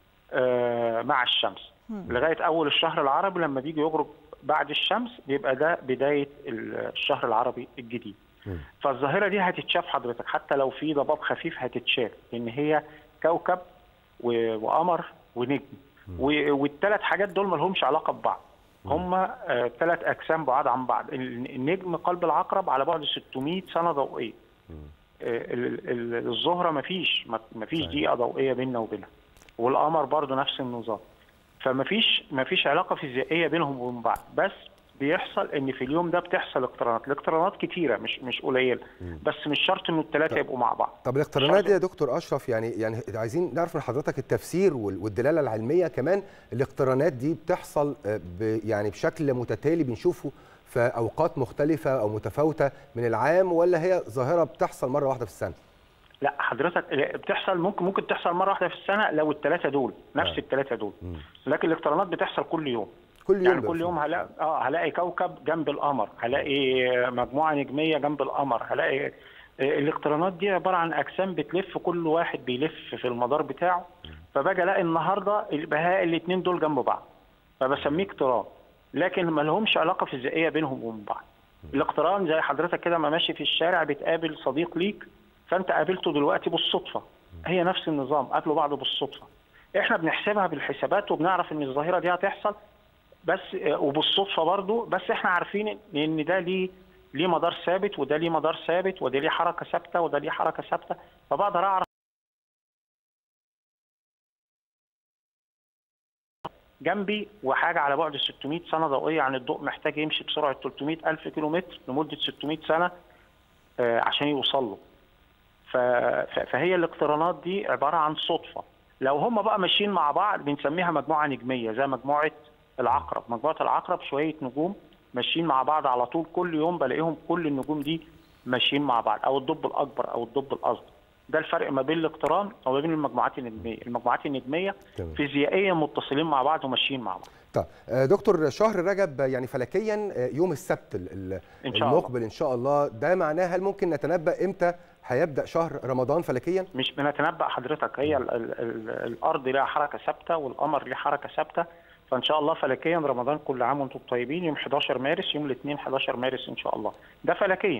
آه، مع الشمس
مم.
لغايه اول الشهر العربي لما بيجي يغرب بعد الشمس بيبقى ده بدايه الشهر العربي الجديد
مم.
فالظاهره دي هتتشاف حضرتك حتى لو في ضباب خفيف هتتشاف لان هي كوكب و- وقمر ونجم والثلاث حاجات دول ما لهمش علاقه ببعض هم ثلاث اجسام بعاد عن بعض ال- النجم قلب العقرب على بعد 600 سنه ضوئيه آه، ال- ال- الزهره ما فيش ما فيش دقيقه ضوئيه بيننا وبينها والقمر برضو نفس النظام فما فيش ما فيش علاقه فيزيائيه بينهم وبين بعض بس بيحصل ان في اليوم ده بتحصل اقترانات الاقترانات كتيره مش مش قليله بس مش شرط انه الثلاثه يبقوا مع بعض
طب الاقترانات دي يا دكتور اشرف يعني يعني عايزين نعرف من حضرتك التفسير وال- والدلاله العلميه كمان الاقترانات دي بتحصل آه، ب يعني بشكل متتالي بنشوفه في اوقات مختلفه او متفاوته من العام ولا هي ظاهره بتحصل مره واحده في السنه؟
لا حضرتك بتحصل ممكن ممكن تحصل مره واحده في السنه لو الثلاثه دول نفس
آه.
الثلاثه دول لكن الاقترانات بتحصل كل يوم
كل يوم
يعني
بقى
كل
في-
يوم هلاقي اه هلاقي كوكب جنب القمر هلاقي مجموعه نجميه جنب القمر هلاقي آه، الاقترانات دي عباره عن اجسام بتلف كل واحد بيلف في المدار بتاعه فباجي الاقي النهارده بهاء الاثنين دول جنب بعض فبسميه اقتران لكن ما لهمش علاقه فيزيائيه بينهم وبين بعض الاقتران زي حضرتك كده ما ماشي في الشارع بتقابل صديق ليك فانت قابلته دلوقتي بالصدفه هي نفس النظام قابلوا بعض بالصدفه احنا بنحسبها بالحسابات وبنعرف ان الظاهره دي هتحصل بس آه، وبالصدفه برضو بس احنا عارفين ان ده ليه ليه مدار ثابت وده ليه مدار ثابت وده ليه حركه ثابته وده ليه حركه ثابته فبقدر اعرف جنبي وحاجه على بعد 600 سنه ضوئيه عن الضوء محتاج يمشي بسرعه 300 الف كيلو متر لمده 600 سنه آه، عشان يوصل له ف- ف- فهي الاقترانات دي عباره عن صدفه لو هم بقى ماشيين مع بعض بنسميها مجموعه نجميه زي مجموعه العقرب مجموعه العقرب شويه نجوم ماشيين مع بعض على طول كل يوم بلاقيهم كل النجوم دي ماشيين مع بعض او الدب الاكبر او الدب الاصغر ده الفرق ما بين الاقتران وما بين المجموعات النجميه المجموعات النجميه
تمام.
فيزيائيا متصلين مع بعض وماشيين مع بعض
طيب آه، دكتور شهر رجب يعني فلكيا آه، يوم السبت ال- ال-
إن شاء الله.
المقبل ان شاء الله ده معناه هل ممكن نتنبأ امتى هيبدأ شهر رمضان فلكيا؟
مش بنتنبأ حضرتك هي ال ال ال الارض لها حركه ثابته والقمر ليه حركه ثابته فان شاء الله فلكيا رمضان كل عام وانتم طيبين يوم 11 مارس يوم الاثنين 11 مارس ان شاء الله ده فلكيا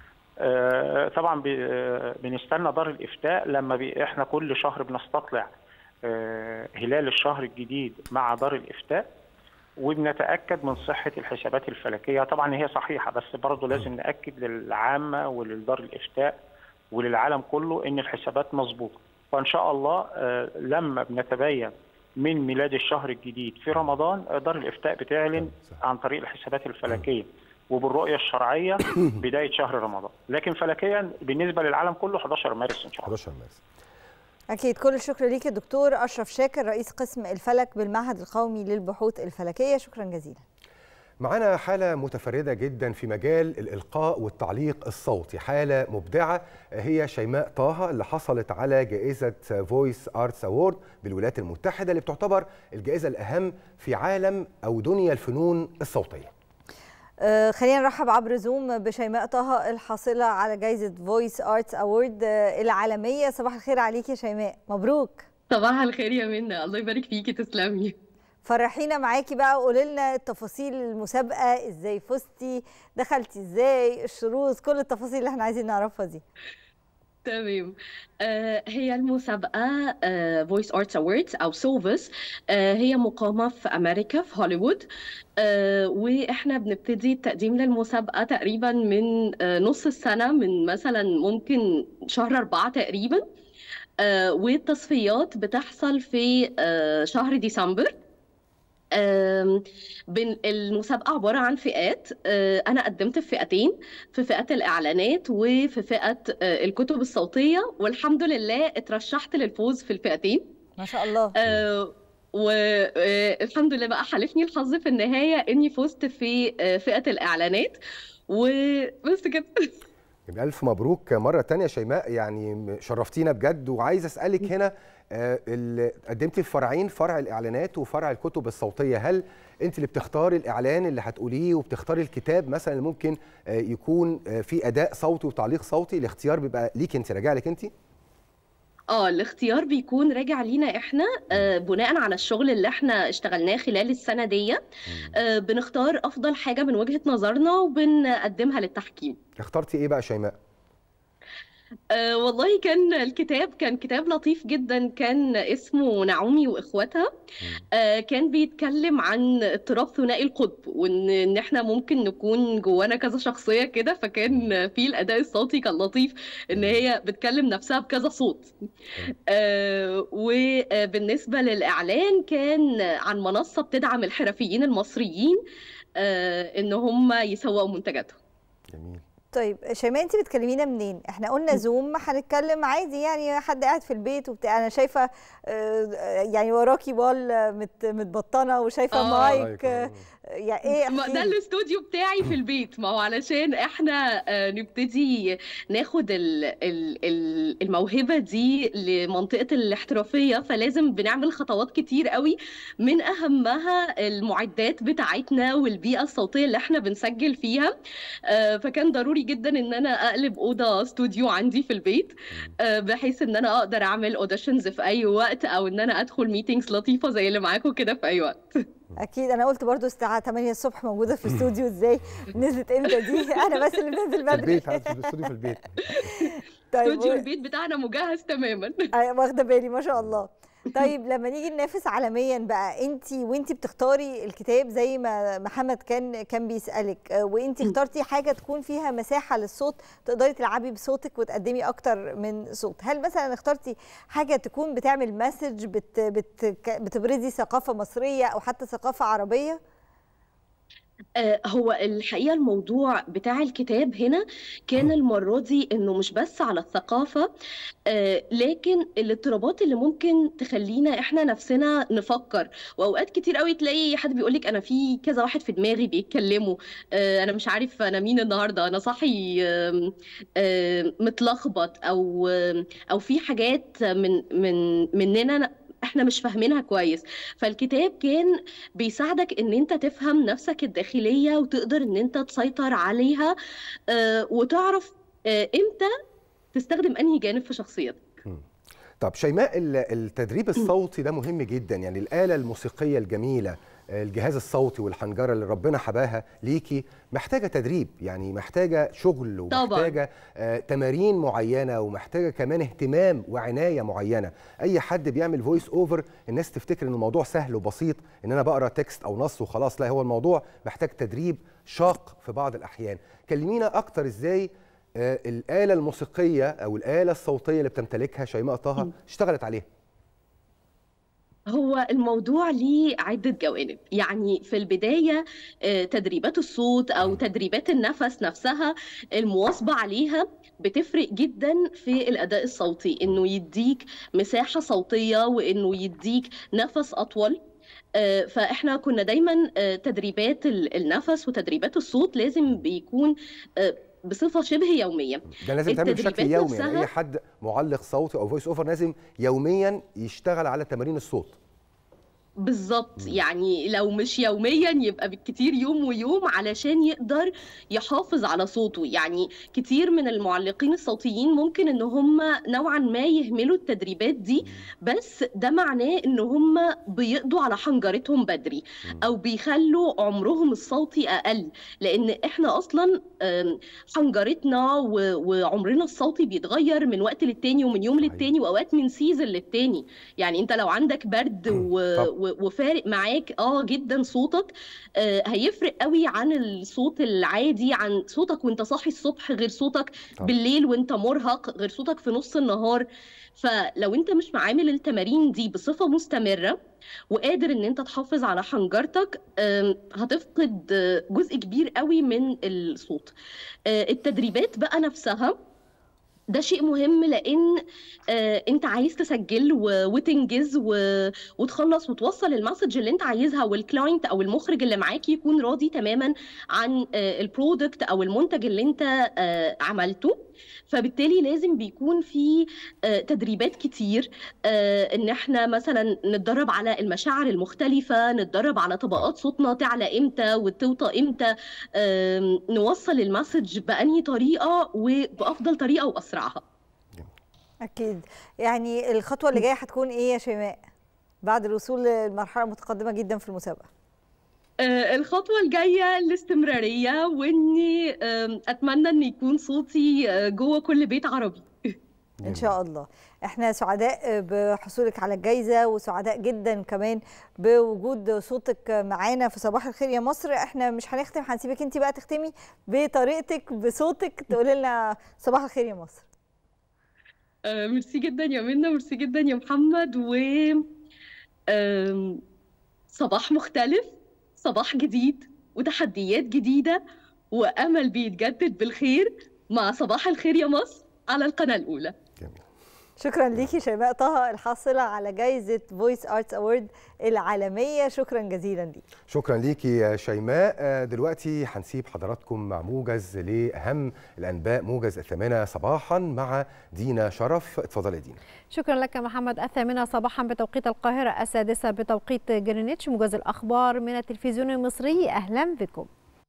آه طبعا بي- آه، بنستنى دار الافتاء لما بي احنا كل شهر بنستطلع آه هلال الشهر الجديد مع دار الافتاء وبنتاكد من صحه الحسابات الفلكيه طبعا هي صحيحه بس برضه لازم ناكد للعامه وللدار الافتاء وللعالم كله ان الحسابات مظبوطه فان شاء الله آه، لما بنتبين من ميلاد الشهر الجديد في رمضان آه، دار الافتاء بتعلن عن طريق الحسابات الفلكيه وبالرؤيه الشرعيه بدايه شهر رمضان لكن فلكيا بالنسبه للعالم كله 11 مارس ان شاء الله
11 مارس
أكيد كل الشكر ليك دكتور أشرف شاكر رئيس قسم الفلك بالمعهد القومي للبحوث الفلكية شكرا جزيلا
معانا حالة متفردة جدا في مجال الإلقاء والتعليق الصوتي حالة مبدعة هي شيماء طه اللي حصلت على جائزة فويس آرتس أوورد بالولايات المتحدة اللي بتعتبر الجائزة الأهم في عالم أو دنيا الفنون الصوتية
آه، خلينا نرحب عبر زوم بشيماء طه الحاصلة على جائزة فويس آرتس أوورد العالمية صباح الخير عليك يا شيماء مبروك
صباح الخير يا منى الله يبارك فيكي تسلمي
فرحينا معاكي بقى وقولي لنا تفاصيل المسابقة ازاي فزتي دخلتي ازاي الشروط كل التفاصيل اللي احنا عايزين نعرفها دي
تمام آه، هي المسابقة فويس ارتس اووردز او سوفس هي مقامة في امريكا في هوليوود آه، واحنا بنبتدي التقديم للمسابقة تقريبا من آه، نص السنة من مثلا ممكن شهر أربعة تقريبا آه، والتصفيات بتحصل في آه، شهر ديسمبر آم، بن- المسابقة عبارة عن فئات آه، أنا قدمت في فئتين في فئة الإعلانات وفي فئة آه، الكتب الصوتية والحمد لله اترشحت للفوز في الفئتين
ما شاء الله
والحمد لله بقى حالفني الحظ في النهاية إني فزت في آه، فئة الإعلانات وبس كده
يبقى ألف مبروك مرة تانية شيماء يعني شرفتينا بجد وعايز أسألك هنا آه، ال- قدمتي في فرعين فرع الإعلانات وفرع الكتب الصوتية هل أنت اللي بتختاري الإعلان اللي هتقوليه وبتختاري الكتاب مثلا اللي ممكن آه، يكون آه، فيه أداء صوتي وتعليق صوتي الاختيار بيبقى ليك أنت راجع لك أنت؟
اه الاختيار بيكون راجع لينا احنا آه بناء على الشغل اللي احنا اشتغلناه خلال السنة دي آه بنختار افضل حاجة من وجهة نظرنا وبنقدمها للتحكيم
اخترتي إيه بقى شيماء؟
آه والله كان الكتاب كان كتاب لطيف جدا كان اسمه نعومي واخواتها آه كان بيتكلم عن اضطراب ثنائي القطب وان ان احنا ممكن نكون جوانا كذا شخصية كده فكان في الاداء الصوتي كان لطيف ان هي بتكلم نفسها بكذا صوت آه وبالنسبة للاعلان كان عن منصة بتدعم الحرفيين المصريين آه ان هم يسوقوا منتجاتهم
طيب شيماء انت بتكلمينا منين احنا قلنا زوم هنتكلم عادي يعني حد قاعد في البيت وبتاع انا شايفه آه، يعني وراكي بال مت متبطنه وشايفه
آه.
مايك آه، يعني ايه
ما
احكي
ده
لي.
الاستوديو بتاعي في البيت ما هو علشان احنا آه، نبتدي ناخد ال- ال- ال- الموهبة دي لمنطقة الاحترافية فلازم بنعمل خطوات كتير قوي من اهمها المعدات بتاعتنا والبيئة الصوتية اللي احنا بنسجل فيها آه، فكان ضروري جدا ان انا اقلب اوضة استوديو عندي في البيت آه، بحيث ان انا اقدر اعمل اوديشنز في اي وقت او ان انا ادخل ميتينجز لطيفة زي اللي معاكم كده في اي وقت
اكيد انا قلت برضو الساعه 8 الصبح موجوده في الاستوديو ازاي نزلت امتى دي انا بس اللي بنزل
في
بدري
البيت عايز في الاستوديو في البيت
استوديو
و-
البيت بتاعنا مجهز تماما
أيوة، واخده بالي ما شاء الله طيب لما نيجي ننافس عالميا بقى انت وانت بتختاري الكتاب زي ما محمد كان كان بيسالك آه، وانت اخترتي حاجه تكون فيها مساحه للصوت تقدري تلعبي بصوتك وتقدمي اكتر من صوت هل مثلا اخترتي حاجه تكون بتعمل مسج بت بت بتبرزي ثقافه مصريه او حتى ثقافه عربيه
آه، هو الحقيقة الموضوع بتاع الكتاب هنا كان المرة دي إنه مش بس على الثقافة آه، لكن الاضطرابات اللي ممكن تخلينا إحنا نفسنا نفكر وأوقات كتير قوي تلاقي حد بيقولك أنا في كذا واحد في دماغي بيتكلموا آه، أنا مش عارف أنا مين النهاردة أنا صاحي آم، آم، متلخبط أو آم، أو في حاجات من من مننا احنا مش فاهمينها كويس فالكتاب كان بيساعدك ان انت تفهم نفسك الداخلية وتقدر ان انت تسيطر عليها آه، وتعرف آه، امتى تستخدم انهي جانب في شخصيتك
طب شيماء ال- التدريب الصوتي ده مهم جدا يعني الآلة الموسيقية الجميلة الجهاز الصوتي والحنجرة اللي ربنا حباها ليكي محتاجة تدريب يعني محتاجة شغل
طبعاً.
ومحتاجة آه تمارين معينة ومحتاجة كمان اهتمام وعناية معينة أي حد بيعمل فويس أوفر الناس تفتكر إن الموضوع سهل وبسيط إن أنا بقرأ تكست أو نص وخلاص لا هو الموضوع محتاج تدريب شاق في بعض الأحيان كلمينا أكتر إزاي آه الآلة الموسيقية أو الآلة الصوتية اللي بتمتلكها شيماء طه اشتغلت عليها
هو الموضوع ليه عدة جوانب يعني في البداية آه، تدريبات الصوت أو تدريبات النفس نفسها المواظبة عليها بتفرق جدا في الأداء الصوتي إنه يديك مساحة صوتية وإنه يديك نفس أطول آه، فإحنا كنا دايما آه، تدريبات ال- النفس وتدريبات الصوت لازم بيكون آه، بصفة شبه يومية
ده لازم تعمل بشكل
التدريبات
يومي يعني
نفسها-
اي حد معلق صوتي او فويس اوفر لازم يوميا يشتغل على تمارين الصوت
بالظبط يعني لو مش يوميا يبقى بالكتير يوم ويوم علشان يقدر يحافظ على صوته يعني كتير من المعلقين الصوتيين ممكن ان هم نوعا ما يهملوا التدريبات دي بس ده معناه ان هم بيقضوا على حنجرتهم بدري او بيخلوا عمرهم الصوتي اقل لان احنا اصلا آم، حنجرتنا و- وعمرنا الصوتي بيتغير من وقت للتاني ومن يوم للتاني واوقات من سيزون للتاني يعني انت لو عندك برد و... و... وفارق معاك اه جدا صوتك آه هيفرق قوي عن الصوت العادي عن صوتك وانت صاحي الصبح غير صوتك
طبعا.
بالليل وانت مرهق غير صوتك في نص النهار فلو انت مش معامل التمارين دي بصفة مستمرة وقادر ان انت تحافظ على حنجرتك آم، هتفقد آه، جزء كبير قوي من الصوت آه، التدريبات بقى نفسها ده شيء مهم لان آه انت عايز تسجل و- وتنجز و- وتخلص وتوصل المسج اللي انت عايزها والكلاينت او المخرج اللي معاك يكون راضي تماما عن آه البرودكت او المنتج اللي انت آه عملته فبالتالي لازم بيكون في آه تدريبات كتير آه ان احنا مثلا نتدرب على المشاعر المختلفة نتدرب على طبقات صوتنا تعلى امتى وتوطى امتى آم، نوصل المسج بأنهي طريقة وبأفضل طريقة وأسرعها
اكيد يعني الخطوه اللي جايه هتكون ايه يا شيماء بعد الوصول لمرحله متقدمه جدا في المسابقه
آه، الخطوة الجاية الاستمرارية وإني آم، أتمنى إن يكون صوتي آه، جوه كل بيت عربي
ان شاء الله احنا سعداء بحصولك على الجائزه وسعداء جدا كمان بوجود صوتك معانا في صباح الخير يا مصر احنا مش هنختم هنسيبك انت بقى تختمي بطريقتك بصوتك تقولي لنا صباح الخير يا مصر
آه، ميرسي جدا يا منى ميرسي جدا يا محمد و آم، صباح مختلف صباح جديد وتحديات جديدة وأمل بيتجدد بالخير مع صباح الخير يا مصر على القناة الأولى
شكرا ليكي شيماء طه الحاصله على جائزه فويس ارتس اوورد العالميه شكرا جزيلا ليك
شكرا ليكي يا شيماء آه، دلوقتي هنسيب حضراتكم مع موجز لاهم الانباء موجز الثامنه صباحا مع دينا شرف اتفضلي يا دينا
شكرا لك محمد الثامنة صباحا بتوقيت القاهرة السادسة بتوقيت جرينتش موجز الأخبار من التلفزيون المصري أهلا بكم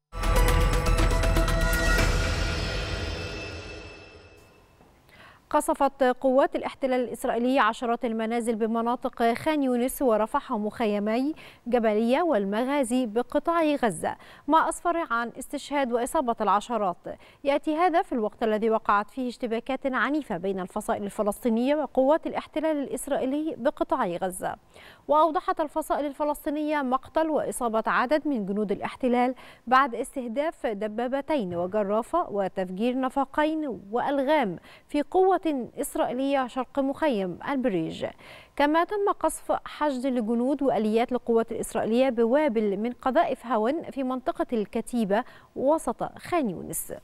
قصفت قوات الاحتلال الإسرائيلي عشرات المنازل بمناطق خان يونس ورفح ومخيمي جبلية والمغازي بقطاع غزة ما أسفر عن استشهاد وإصابة العشرات يأتي هذا في الوقت الذي وقعت فيه اشتباكات عنيفة بين الفصائل الفلسطينية وقوات الاحتلال الإسرائيلي بقطاع غزة وأوضحت الفصائل الفلسطينية مقتل وإصابة عدد من جنود الاحتلال بعد استهداف دبابتين وجرافة وتفجير نفقين وألغام في قوة إسرائيلية شرق مخيم البريج كما تم قصف حشد لجنود وآليات للقوات الإسرائيلية بوابل من قذائف هون في منطقة الكتيبة وسط خان يونس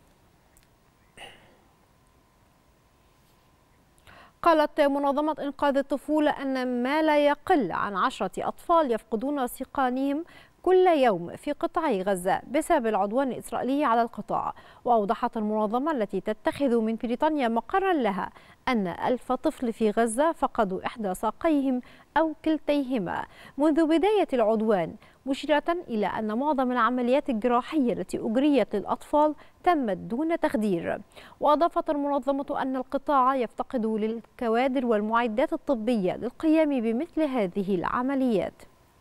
قالت منظمة إنقاذ الطفولة أن ما لا يقل عن عشرة أطفال يفقدون سيقانهم كل يوم في قطاع غزة بسبب العدوان الإسرائيلي على القطاع وأوضحت المنظمة التي تتخذ من بريطانيا مقرا لها أن ألف طفل في غزة فقدوا إحدى ساقيهم أو كلتيهما منذ بداية العدوان مشيرة إلى أن معظم العمليات الجراحية التي أجريت للأطفال تمت دون تخدير وأضافت المنظمة أن القطاع يفتقد للكوادر والمعدات الطبية للقيام بمثل هذه العمليات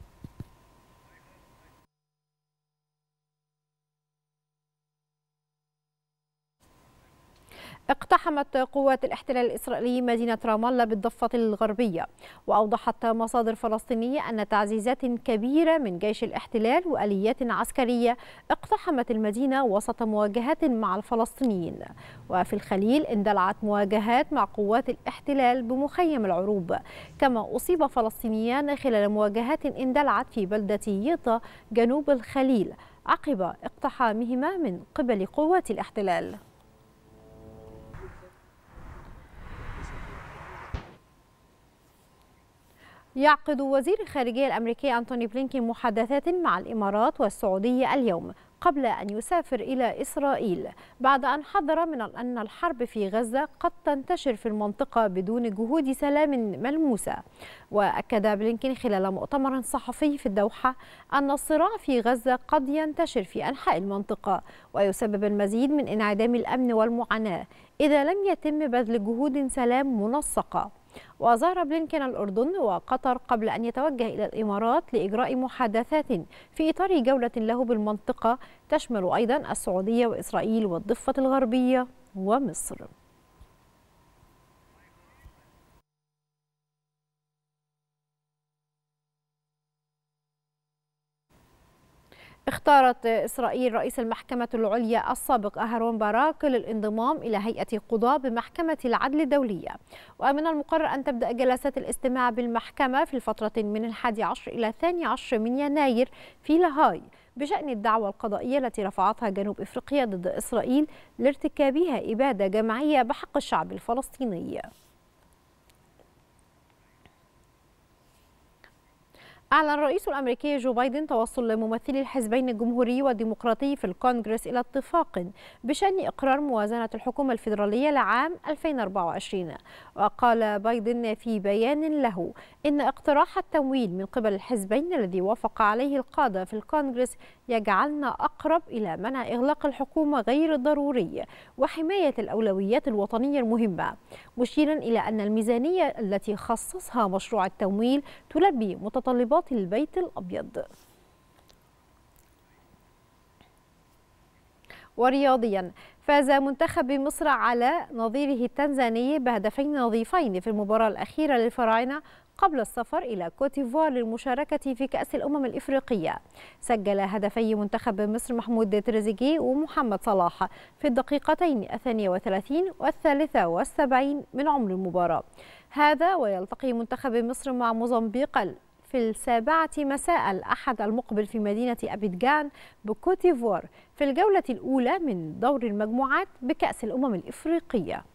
اقتحمت قوات الاحتلال الإسرائيلي مدينة رام الله بالضفة الغربية وأوضحت مصادر فلسطينية أن تعزيزات كبيرة من جيش الاحتلال وآليات عسكرية اقتحمت المدينة وسط مواجهات مع الفلسطينيين وفي الخليل اندلعت مواجهات مع قوات الاحتلال بمخيم العروب كما أصيب فلسطينيان خلال مواجهات اندلعت في بلدة يطا جنوب الخليل عقب اقتحامهما من قبل قوات الاحتلال يعقد وزير الخارجية الأمريكي أنتوني بلينكين محادثات مع الإمارات والسعودية اليوم قبل أن يسافر إلى إسرائيل بعد أن حذر من أن الحرب في غزة قد تنتشر في المنطقة بدون جهود سلام ملموسة وأكد بلينكين خلال مؤتمر صحفي في الدوحة أن الصراع في غزة قد ينتشر في أنحاء المنطقة ويسبب المزيد من انعدام الأمن والمعاناة إذا لم يتم بذل جهود سلام منسقة وزار بلينكين الأردن وقطر قبل أن يتوجه إلى الإمارات لإجراء محادثات في إطار جولة له بالمنطقة تشمل أيضا السعودية وإسرائيل والضفة الغربية ومصر اختارت إسرائيل رئيس المحكمة العليا السابق أهرون باراك للانضمام إلى هيئة قضاة بمحكمة العدل الدولية ومن المقرر أن تبدأ جلسات الاستماع بالمحكمة في الفترة من الحادي عشر إلى الثاني عشر من يناير في لاهاي بشأن الدعوى القضائية التي رفعتها جنوب إفريقيا ضد إسرائيل لارتكابها إبادة جماعية بحق الشعب الفلسطيني أعلن الرئيس الأمريكي جو بايدن توصل ممثلي الحزبين الجمهوري والديمقراطي في الكونغرس إلى اتفاق بشأن إقرار موازنة الحكومة الفيدرالية لعام 2024 وقال بايدن في بيان له إن اقتراح التمويل من قبل الحزبين الذي وافق عليه القادة في الكونغرس يجعلنا أقرب إلى منع إغلاق الحكومة غير الضروري وحماية الأولويات الوطنية المهمة مشيرا إلى أن الميزانية التي خصصها مشروع التمويل تلبي متطلبات البيت الأبيض ورياضيا فاز منتخب مصر على نظيره التنزاني بهدفين نظيفين في المباراة الأخيرة للفراعنة قبل السفر إلى كوتيفوار للمشاركة في كأس الأمم الإفريقية سجل هدفي منتخب مصر محمود تريزيجيه ومحمد صلاح في الدقيقتين الثانية وثلاثين والثالثة والسبعين من عمر المباراة هذا ويلتقي منتخب مصر مع موزمبيق في السابعة مساء الأحد المقبل في مدينة أبيدجان بكوتيفوار في الجولة الأولى من دور المجموعات بكأس الأمم الإفريقية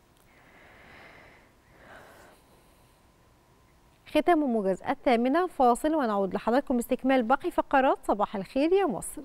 ختام موجز الثامنة فاصل ونعود لحضراتكم باستكمال باقي فقرات صباح الخير يا مصر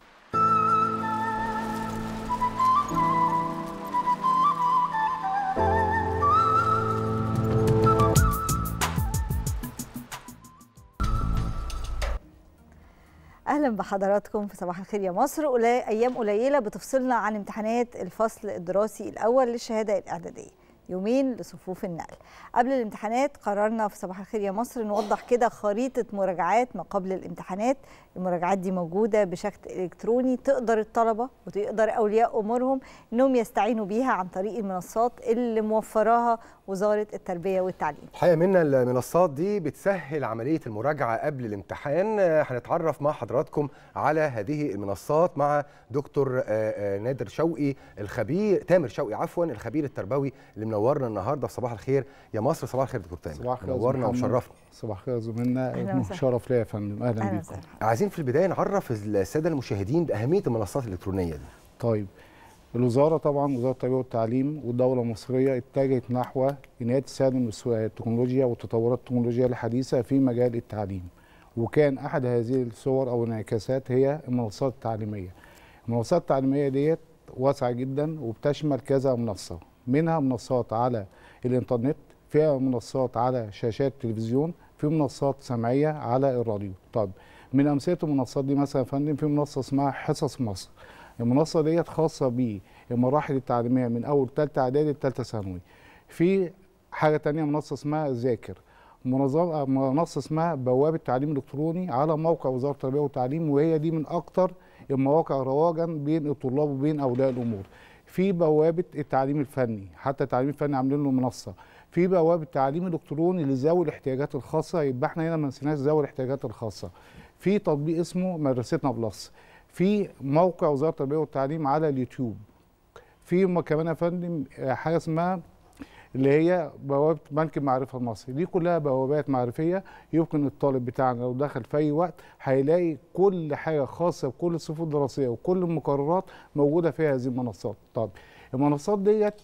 اهلا بحضراتكم في صباح الخير يا مصر قلي- ايام قليله بتفصلنا عن امتحانات الفصل الدراسي الاول للشهاده الاعداديه يومين لصفوف النقل قبل الامتحانات قررنا في صباح الخير يا مصر نوضح كده خريطه مراجعات ما قبل الامتحانات المراجعات دي موجوده بشكل الكتروني تقدر الطلبه وتقدر اولياء امورهم انهم يستعينوا بيها عن طريق المنصات اللي موفراها وزاره التربيه والتعليم
الحقيقه منا المنصات دي بتسهل عمليه المراجعه قبل الامتحان آه، هنتعرف مع حضراتكم على هذه المنصات مع دكتور آه، آه، نادر شوقي الخبير تامر شوقي عفوا الخبير التربوي اللي منورنا النهارده في صباح الخير يا مصر صباح الخير دكتور تامر
صباح الخير يا
منورنا
أستاذ محمد.
ومشرفنا
صباح الخير يا زميلنا
أهلا وسهلا.
شرف ليا يا فندم اهلا
أهلا
بيكم
عايزين في البدايه نعرف الساده المشاهدين باهميه المنصات الالكترونيه دي
طيب الوزاره طبعا وزاره التربيه والتعليم والدوله المصريه اتجهت نحو ان هي تستخدم الس- التكنولوجيا والتطورات التكنولوجيه الحديثه في مجال التعليم وكان احد هذه الصور او الانعكاسات هي المنصات التعليميه المنصات التعليميه ديت واسعه جدا وبتشمل كذا منصه منها منصات على الانترنت فيها منصات على شاشات التلفزيون في منصات سمعيه على الراديو طب من امثله المنصات دي مثلا يا فندم في منصه اسمها حصص مصر المنصه ديت خاصه بالمراحل التعليميه من اول ثالثه اعدادي لثالثه ثانوي في حاجه تانية منصه اسمها ذاكر منظمه منصه اسمها بوابه تعليم الكتروني على موقع وزاره التربيه والتعليم وهي دي من اكتر المواقع رواجا بين الطلاب وبين اولياء الامور في بوابه التعليم الفني حتى التعليم الفني عاملين له منصه في بوابه التعليم الالكتروني لذوي الاحتياجات الخاصه يبقى احنا هنا ما نسيناش ذوي الاحتياجات الخاصه في تطبيق اسمه مدرستنا بلس في موقع وزاره التربيه والتعليم على اليوتيوب في م- كمان يا فندم آه، حاجه اسمها اللي هي بوابه بنك المعرفه المصري دي كلها بوابات معرفيه يمكن الطالب بتاعنا لو دخل في اي وقت هيلاقي كل حاجه خاصه بكل الصفوف الدراسيه وكل المقررات موجوده في هذه المنصات طب المنصات ديت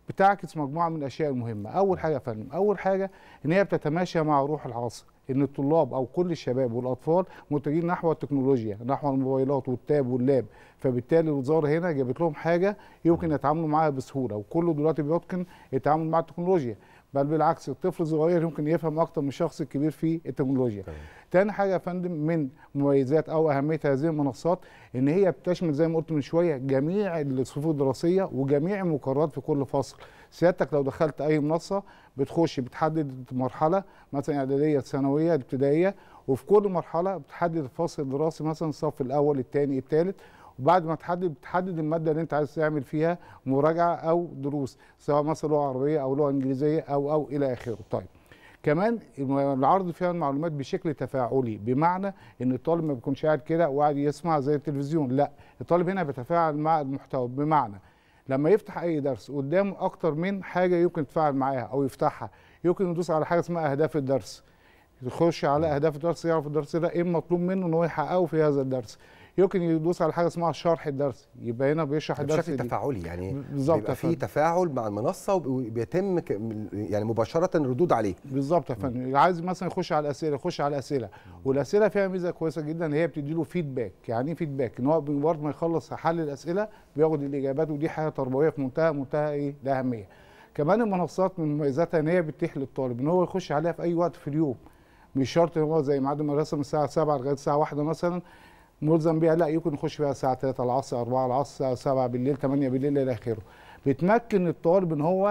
بتعكس مجموعه من الاشياء المهمه اول حاجه يا فندم اول حاجه ان هي بتتماشى مع روح العصر ان الطلاب او كل الشباب والاطفال متجهين نحو التكنولوجيا نحو الموبايلات والتاب واللاب فبالتالي الوزاره هنا جابت لهم حاجه يمكن يتعاملوا معاها بسهوله وكله دلوقتي بيمكن التعامل مع التكنولوجيا بل بالعكس الطفل الصغير يمكن يفهم اكتر من الشخص الكبير في التكنولوجيا تاني حاجه يا فندم من مميزات او اهميه هذه المنصات ان هي بتشمل زي ما قلت من شويه جميع الصفوف الدراسيه وجميع المقررات في كل فصل سيادتك لو دخلت اي منصه بتخش بتحدد مرحله مثلا اعداديه ثانويه ابتدائيه وفي كل مرحله بتحدد الفصل الدراسي مثلا الصف الاول الثاني الثالث وبعد ما تحدد بتحدد الماده اللي انت عايز تعمل فيها مراجعه او دروس سواء مثلا لغه عربيه او لغه انجليزيه او او الى اخره طيب كمان العرض فيها المعلومات بشكل تفاعلي بمعنى ان الطالب ما بيكونش قاعد كده وقاعد يسمع زي التلفزيون لا الطالب هنا بيتفاعل مع المحتوى بمعنى لما يفتح اي درس قدامه اكتر من حاجه يمكن يتفاعل معاها او يفتحها يمكن يدوس على حاجه اسمها اهداف الدرس يخش على اهداف الدرس يعرف الدرس ده ايه المطلوب منه ان هو يحققه في هذا الدرس يمكن يدوس على حاجه اسمها شرح الدرس يبقى هنا بيشرح الدرس
بشكل
دي.
تفاعلي يعني
بالظبط
بيبقى
يا
في
فندم.
تفاعل مع المنصه وبيتم ك- يعني مباشره الردود عليه
بالظبط يا فندم عايز مثلا يخش على الاسئله يخش على الاسئله والاسئله فيها ميزه كويسه جدا ان هي بتدي له فيدباك يعني ايه فيدباك ان هو بمجرد ما يخلص حل الاسئله بياخد الاجابات ودي حاجه تربويه في منتهى منتهى ايه الاهميه كمان المنصات من مميزاتها ان هي بتتيح للطالب ان هو يخش عليها في اي وقت في اليوم مش شرط ان هو زي ميعاد المدرسه من الساعه 7 لغايه الساعه 1 مثلا ملزم بيها لا يمكن يخش فيها الساعه 3 العصر 4 العصر 7 بالليل 8 بالليل الى اخره بتمكن الطالب ان هو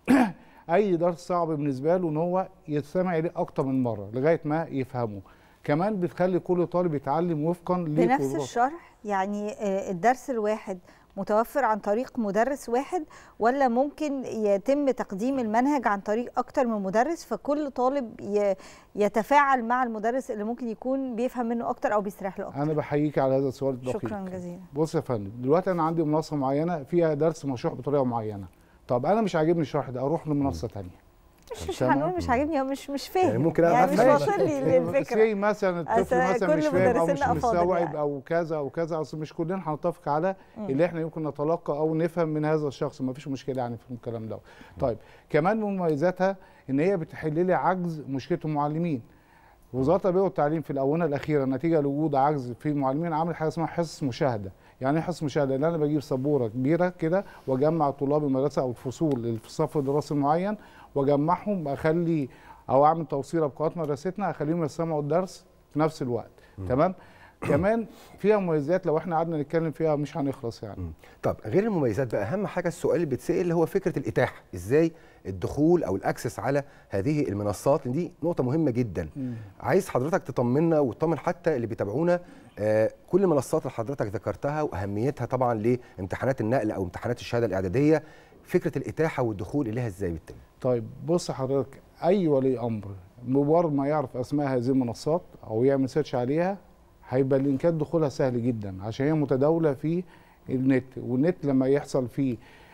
اي درس صعب بالنسبه له ان هو يستمع اليه اكتر من مره لغايه ما يفهمه كمان بتخلي كل طالب يتعلم وفقا
بنفس
لقدراته.
الشرح يعني آه، الدرس الواحد متوفر عن طريق مدرس واحد ولا ممكن يتم تقديم المنهج عن طريق اكتر من مدرس فكل طالب ي- يتفاعل مع المدرس اللي ممكن يكون بيفهم منه اكتر او بيستريح له اكتر
انا بحييك على هذا السؤال الدقيق
شكرا جزيلا
بص يا فندم دلوقتي انا عندي منصه معينه فيها درس مشروح بطريقه معينه طب انا مش عاجبني الشرح ده اروح لمنصه ثانيه
مش مش
تمام.
هنقول مش عاجبني هو مش مش فاهم
يعني ممكن
يعني مش
أفهم.
واصل لي للفكره
زي مثلا الطفل
أصل
مثلا
كل
مش فاهم او مش
مدرسينا أفاضل
مستوعب
يعني.
او كذا او كذا اصل مش كلنا هنتفق على
مم.
اللي احنا يمكن نتلقى او نفهم من هذا الشخص ما فيش مشكله يعني في الكلام ده طيب كمان من مميزاتها ان هي بتحل لي عجز مشكله المعلمين وزاره التربيه والتعليم في الاونه الاخيره نتيجه لوجود عجز في المعلمين عملت حاجه اسمها حصص مشاهده يعني ايه حصص مشاهده ان انا بجيب سبوره كبيره كده واجمع طلاب المدرسه او الفصول اللي في الصف الدراسي المعين واجمعهم اخلي او اعمل توصيله بقناه مدرستنا اخليهم يسمعوا الدرس في نفس الوقت تمام كمان فيها مميزات لو احنا قعدنا نتكلم فيها مش هنخلص يعني
طب غير المميزات بقى اهم حاجه السؤال اللي بيتسال اللي هو فكره الاتاحه ازاي الدخول او الاكسس على هذه المنصات دي نقطه مهمه جدا عايز حضرتك تطمنا وتطمن حتى اللي بيتابعونا آه كل المنصات اللي حضرتك ذكرتها واهميتها طبعا لامتحانات النقل او امتحانات الشهاده الاعداديه فكره الاتاحه والدخول اليها ازاي بيتم
طيب بص حضرتك اي ولي امر مجرد ما يعرف اسماء هذه المنصات او يعمل سيرش عليها هيبقى لينكات دخولها سهل جدا عشان هي متداوله في النت والنت لما يحصل فيه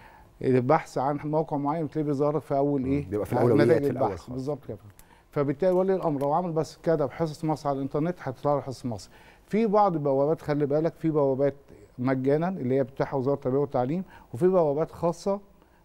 البحث عن موقع معين بتلاقيه بيظهر في اول ايه
بيبقى في الأولويات
نتائج
في الأول
البحث
خالص.
بالظبط كده فبالتالي ولي الامر لو عمل بس كده بحصص مصر على الانترنت هتطلع له حصص مصر في بعض البوابات خلي بالك في بوابات مجانا اللي هي بتاعها وزاره التربيه والتعليم وفي بوابات خاصه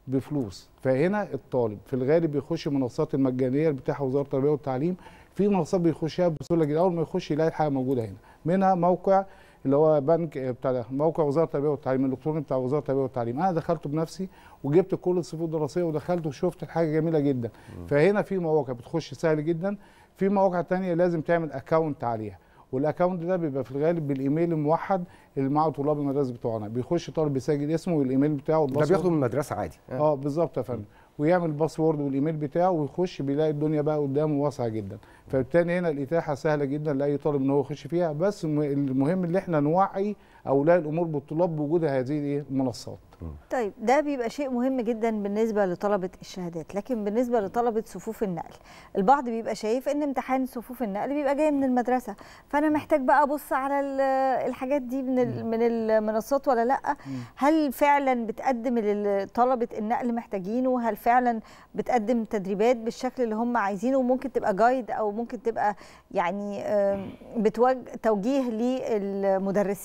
بفلوس فهنا الطالب في الغالب بيخش المنصات المجانيه اللي بتاعها وزاره التربيه والتعليم في منصات بيخشها بسهوله جدا اول ما يخش يلاقي الحاجه موجوده هنا منها موقع اللي هو بنك بتاع ده موقع وزاره التربيه والتعليم الالكتروني بتاع وزاره التربيه والتعليم انا دخلته بنفسي وجبت كل الصفوف الدراسيه ودخلت وشفت الحاجه جميله جدا فهنا في مواقع بتخش سهل جدا في مواقع تانية لازم تعمل اكونت عليها والاكونت ده بيبقى في الغالب بالايميل الموحد اللي معه طلاب المدارس بتوعنا بيخش طالب يسجل اسمه والايميل بتاعه
ده
والباسورد.
بياخده من المدرسه عادي
اه بالظبط يا فندم ويعمل الباسورد والايميل بتاعه ويخش بيلاقي الدنيا بقى قدامه واسعه جدا فبالتالي هنا الاتاحه سهله جدا لاي طالب ان هو يخش فيها بس الم- المهم ان احنا نوعي اولياء الامور بالطلاب بوجود هذه الايه المنصات
طيب ده بيبقى شيء مهم جدا بالنسبه لطلبه الشهادات لكن بالنسبه لطلبه صفوف النقل البعض بيبقى شايف ان امتحان صفوف النقل بيبقى جاي من المدرسه فانا محتاج بقى ابص على ال- الحاجات دي من ال- من المنصات ولا لا هل فعلا بتقدم اللي طلبه النقل محتاجينه هل فعلا بتقدم تدريبات بالشكل اللي هم عايزينه وممكن تبقى جايد او ممكن تبقى يعني آم، بتوجه توجيه للمدرسين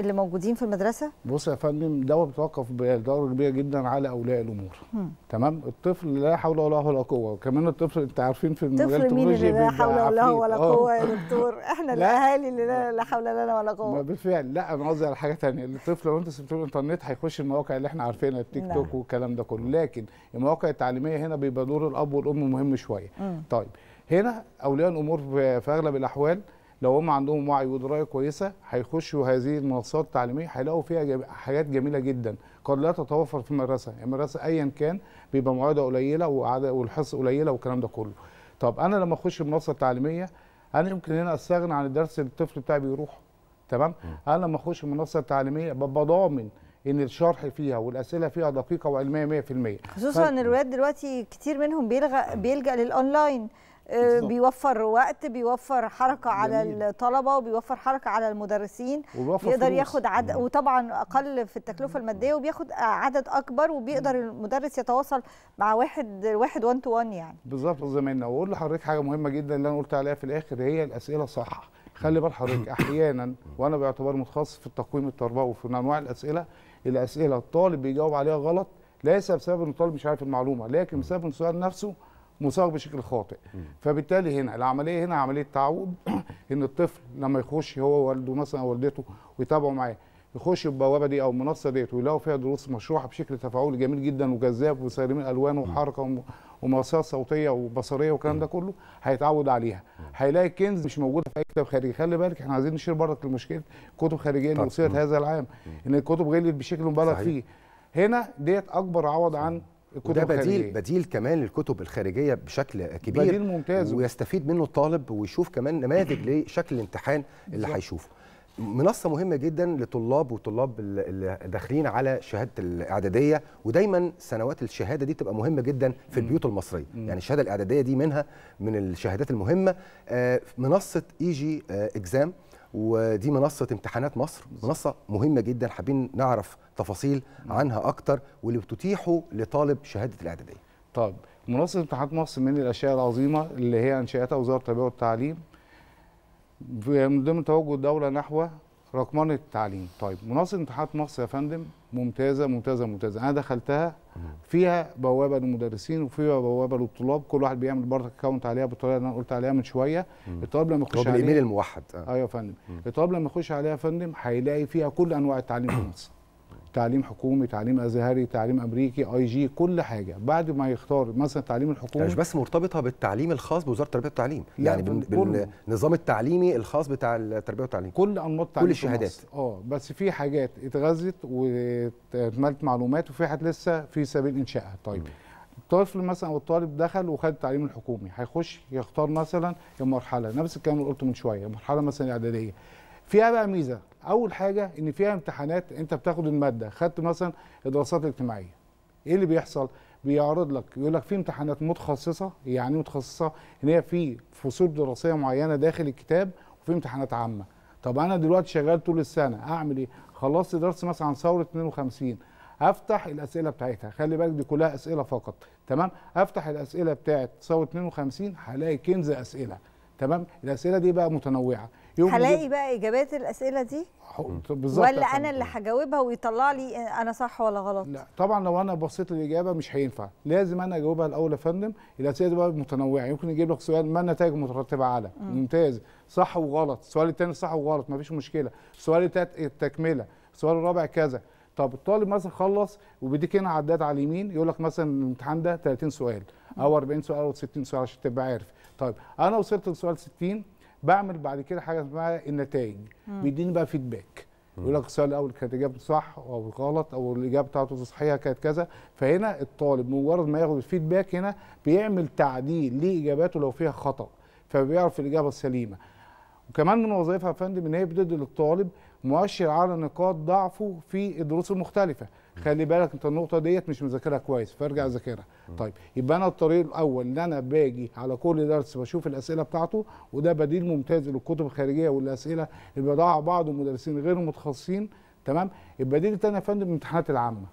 اللي موجودين في المدرسه
بص يا فندم ده بيتوقف بدرجه كبيره جدا على اولياء الامور
مم.
تمام الطفل لا حول ولا قوه ولا قوه وكمان الطفل انت عارفين في المجال
طفل مين
التكنولوجي
اللي لا
بيبقى
حول ولا
عفريت.
ولا
آه.
قوه يا دكتور احنا
لا.
الاهالي اللي لا لا حول لنا ولا
ما
قوه
بالفعل لا انا قصدي على حاجه ثانيه الطفل لو انت سبت له الانترنت هيخش المواقع اللي احنا عارفينها التيك
نعم.
توك والكلام ده كله لكن المواقع التعليميه هنا بيبقى دور الاب والام مهم شويه
مم.
طيب هنا اولياء الامور في في اغلب الاحوال لو هم عندهم وعي ودرايه كويسه هيخشوا هذه المنصات التعليميه هيلاقوا فيها جم... حاجات جميله جدا قد لا تتوفر في المدرسه المدرسه ايا كان بيبقى موعدها قليله وعدد والحصص قليله والكلام ده كله طب انا لما اخش المنصه التعليميه انا يمكن هنا استغنى عن الدرس اللي الطفل بتاعي بيروحه تمام انا لما اخش المنصه التعليميه ببقى ضامن ان الشرح فيها والاسئله فيها دقيقه وعلميه 100%
خصوصا
ف-
ان الولاد دلوقتي كتير منهم بيلغى بيلجا للاونلاين آه،
بالظبط.
بيوفر وقت بيوفر حركه على
جميل.
الطلبه وبيوفر حركه على المدرسين
وبيوفر
بيقدر
فلوس.
ياخد عدد وطبعا اقل في التكلفه الماديه وبياخد عدد اكبر وبيقدر المدرس يتواصل مع واحد واحد 1 تو 1 يعني
بالظبط زمايلنا واقول لحضرتك حاجه مهمه جدا اللي انا قلت عليها في الاخر هي الاسئله صح خلي بال حضرتك احيانا وانا باعتباري متخصص في التقويم التربوي وفي انواع الاسئله الاسئله الطالب بيجاوب عليها غلط ليس بسبب ان الطالب مش عارف المعلومه لكن بسبب ان السؤال نفسه مصاغ بشكل خاطئ فبالتالي هنا العمليه هنا عمليه تعود ان الطفل لما يخش هو ووالده مثلا او والدته ويتابعوا معاه يخش البوابه دي او المنصه ديت ويلاقوا فيها دروس مشروحه بشكل تفاعلي جميل جدا وجذاب وسالمين الوان وحركه وم- ومؤثرات صوتيه وبصريه والكلام ده كله هيتعود عليها هيلاقي كنز مش موجوده في اي كتاب خارجي خلي بالك احنا عايزين نشير برضك لمشكله كتب خارجيه اللي
طبعاً.
وصلت هذا العام ان الكتب غليت بشكل مبالغ
صحيح.
فيه هنا ديت اكبر عوض عن الكتب
وده بديل
الخارجيه
بديل كمان للكتب الخارجيه بشكل كبير
بديل ممتاز.
ويستفيد منه الطالب ويشوف كمان نماذج لشكل الامتحان اللي
بالظبط.
هيشوفه منصه مهمه جدا لطلاب وطلاب ال- اللي داخلين على شهاده الاعداديه ودايما سنوات الشهاده دي تبقى مهمه جدا في البيوت المصريه
مم.
يعني الشهاده الاعداديه دي منها من الشهادات المهمه آه، منصه اي جي اكزام ودي منصه امتحانات مصر منصه مهمه جدا حابين نعرف تفاصيل عنها اكتر واللي بتتيحه لطالب شهاده الاعداديه
طيب منصه امتحانات مصر من الاشياء العظيمه اللي هي انشاتها وزاره التربيه والتعليم في- من ضمن توجه الدوله نحو رقمنه التعليم طيب منصه امتحانات مصر يا فندم ممتازه ممتازه ممتازه انا دخلتها فيها بوابه للمدرسين وفيها بوابه للطلاب كل واحد بيعمل برضه اكونت عليها بالطريقه اللي انا قلت عليها من شويه الطالب لما
هو
يخش
بالايميل
عليها
الموحد آه.
ايوه يا فندم الطالب لما يخش عليها يا فندم هيلاقي فيها كل انواع التعليم في مصر تعليم حكومي تعليم ازهري تعليم امريكي اي جي كل حاجه بعد ما يختار مثلا التعليم الحكومي
مش بس مرتبطه بالتعليم الخاص بوزاره التربيه والتعليم
لا،
يعني بال-
كله.
بالنظام التعليمي الخاص بتاع التربيه والتعليم
كل انماط التعليم
كل
في
الشهادات
مصر. اه بس في حاجات اتغذت واتملت معلومات وفي حاجات لسه في سبيل انشائها طيب الطفل مثلا او الطالب دخل وخد التعليم الحكومي هيخش يختار مثلا المرحله نفس الكلام اللي قلته من شويه مرحله مثلا الاعداديه فيها بقى ميزه اول حاجه ان فيها امتحانات انت بتاخد الماده خدت مثلا الدراسات الاجتماعيه ايه اللي بيحصل بيعرض لك يقول لك في امتحانات متخصصه يعني إيه متخصصه ان هي في فصول دراسيه معينه داخل الكتاب وفي امتحانات عامه طب انا دلوقتي شغال طول السنه اعمل ايه خلصت درس مثلا عن ثوره 52 افتح الاسئله بتاعتها خلي بالك دي كلها اسئله فقط تمام افتح الاسئله بتاعت ثوره 52 هلاقي كنز اسئله تمام الاسئله دي بقى متنوعه يوم
هلاقي بقى اجابات الاسئله دي
بالظبط يا
ولا
فندم.
انا اللي هجاوبها ويطلع لي انا صح ولا غلط
لا طبعا لو انا بصيت للاجابه مش هينفع لازم انا اجاوبها الاول يا فندم الاسئله دي بقى متنوعه يمكن يجيب لك سؤال ما النتائج المترتبه على
مم.
ممتاز صح وغلط السؤال الثاني صح وغلط مفيش مشكله السؤال التالت التكمله السؤال الرابع كذا طب الطالب مثلا خلص وبيديك هنا عداد على اليمين يقول لك مثلا الامتحان ده 30 سؤال او 40 سؤال او 60 سؤال عشان تبقى عارف طيب انا وصلت لسؤال 60 بعمل بعد كده حاجه اسمها النتائج
مم.
بيديني بقى فيدباك يقول لك السؤال الاول كانت اجابته صح او غلط او الاجابه بتاعته صحيحه كانت كذا فهنا الطالب مجرد ما ياخد الفيدباك هنا بيعمل تعديل لاجاباته لو فيها خطا فبيعرف الاجابه السليمه وكمان من وظائفها يا فندم ان هي بتدي للطالب مؤشر على نقاط ضعفه في الدروس المختلفه خلي بالك انت النقطه ديت مش مذاكرها كويس فارجع ذاكرها طيب يبقى انا الطريق الاول ان انا باجي على كل درس بشوف الاسئله بتاعته وده بديل ممتاز للكتب الخارجيه والاسئله اللي بيضعها بعض المدرسين غير المتخصصين تمام البديل الثاني يا فندم الامتحانات العامه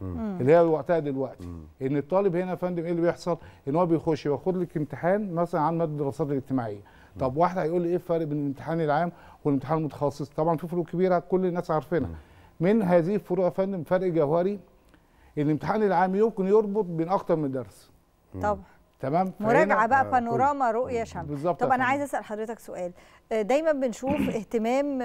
مم. اللي هي وقتها دلوقتي ان الطالب هنا يا فندم ايه اللي بيحصل ان هو بيخش ياخد لك امتحان مثلا عن ماده الدراسات الاجتماعيه طب واحد هيقول لي ايه الفرق بين الامتحان العام والامتحان المتخصص طبعا في فروق كبيره كل الناس عارفينها من هذه الفروق يا فندم فرق جوهري الامتحان العام يمكن يربط بين اكتر من درس
طبعا
تمام
مراجعه
فهنا-
بقى
آه،
بانوراما رؤيه شامله
بالظبط
طب
يا
انا
فندم.
عايزه اسال حضرتك سؤال آه، دايما بنشوف اهتمام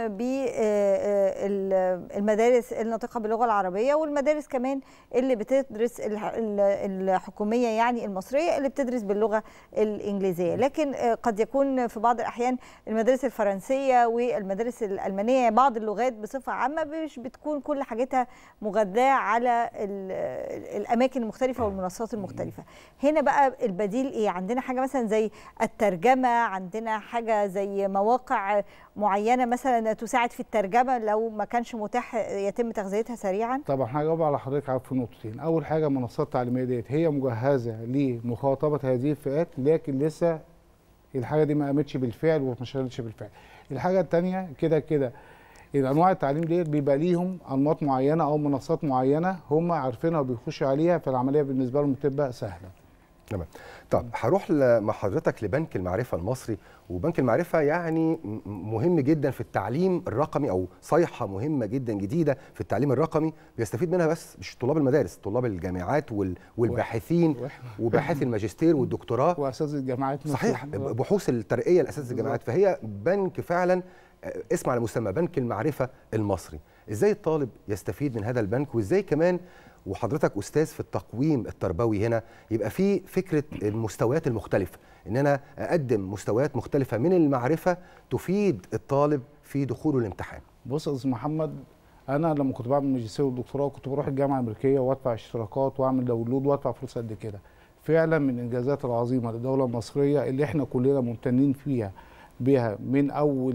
بالمدارس الناطقه باللغه العربيه والمدارس كمان اللي بتدرس الح- ال- الحكوميه يعني المصريه اللي بتدرس باللغه الانجليزيه لكن آه، قد يكون في بعض الاحيان المدارس الفرنسيه والمدارس الالمانيه بعض اللغات بصفه عامه مش بتكون كل حاجتها مغذاه على ال- الاماكن المختلفه والمنصات المختلفه هنا بقى البديل ايه عندنا حاجه مثلا زي الترجمه عندنا حاجه زي مواقع معينه مثلا تساعد في الترجمه لو ما كانش متاح يتم تغذيتها سريعا
طبعا هجاوب على حضرتك على في نقطتين اول حاجه منصات التعليميه ديت هي مجهزه لمخاطبه هذه الفئات لكن لسه الحاجه دي ما قامتش بالفعل وما اشتغلتش بالفعل الحاجه الثانيه كده كده الانواع التعليم ديت بيبقى ليهم انماط معينه او منصات معينه هم عارفينها وبيخشوا عليها فالعمليه بالنسبه لهم بتبقى سهله
تمام طب هروح ل- مع حضرتك لبنك المعرفه المصري وبنك المعرفه يعني م- مهم جدا في التعليم الرقمي او صيحه مهمه جدا جديده في التعليم الرقمي بيستفيد منها بس مش طلاب المدارس طلاب الجامعات وال- والباحثين وباحثي الماجستير والدكتوراه
واساتذه الجامعات
صحيح بحوث الترقيه لاساتذه الجامعات فهي بنك فعلا آه، اسم على مسمى بنك المعرفه المصري ازاي الطالب يستفيد من هذا البنك وازاي كمان وحضرتك استاذ في التقويم التربوي هنا يبقى في فكره المستويات المختلفه ان انا اقدم مستويات مختلفه من المعرفه تفيد الطالب في دخوله الامتحان
بص يا استاذ محمد انا لما كنت بعمل ماجستير ودكتوراه كنت بروح الجامعه الامريكيه وادفع اشتراكات واعمل داونلود وادفع فلوس قد كده فعلا من الانجازات العظيمه للدوله المصريه اللي احنا كلنا ممتنين فيها بها من اول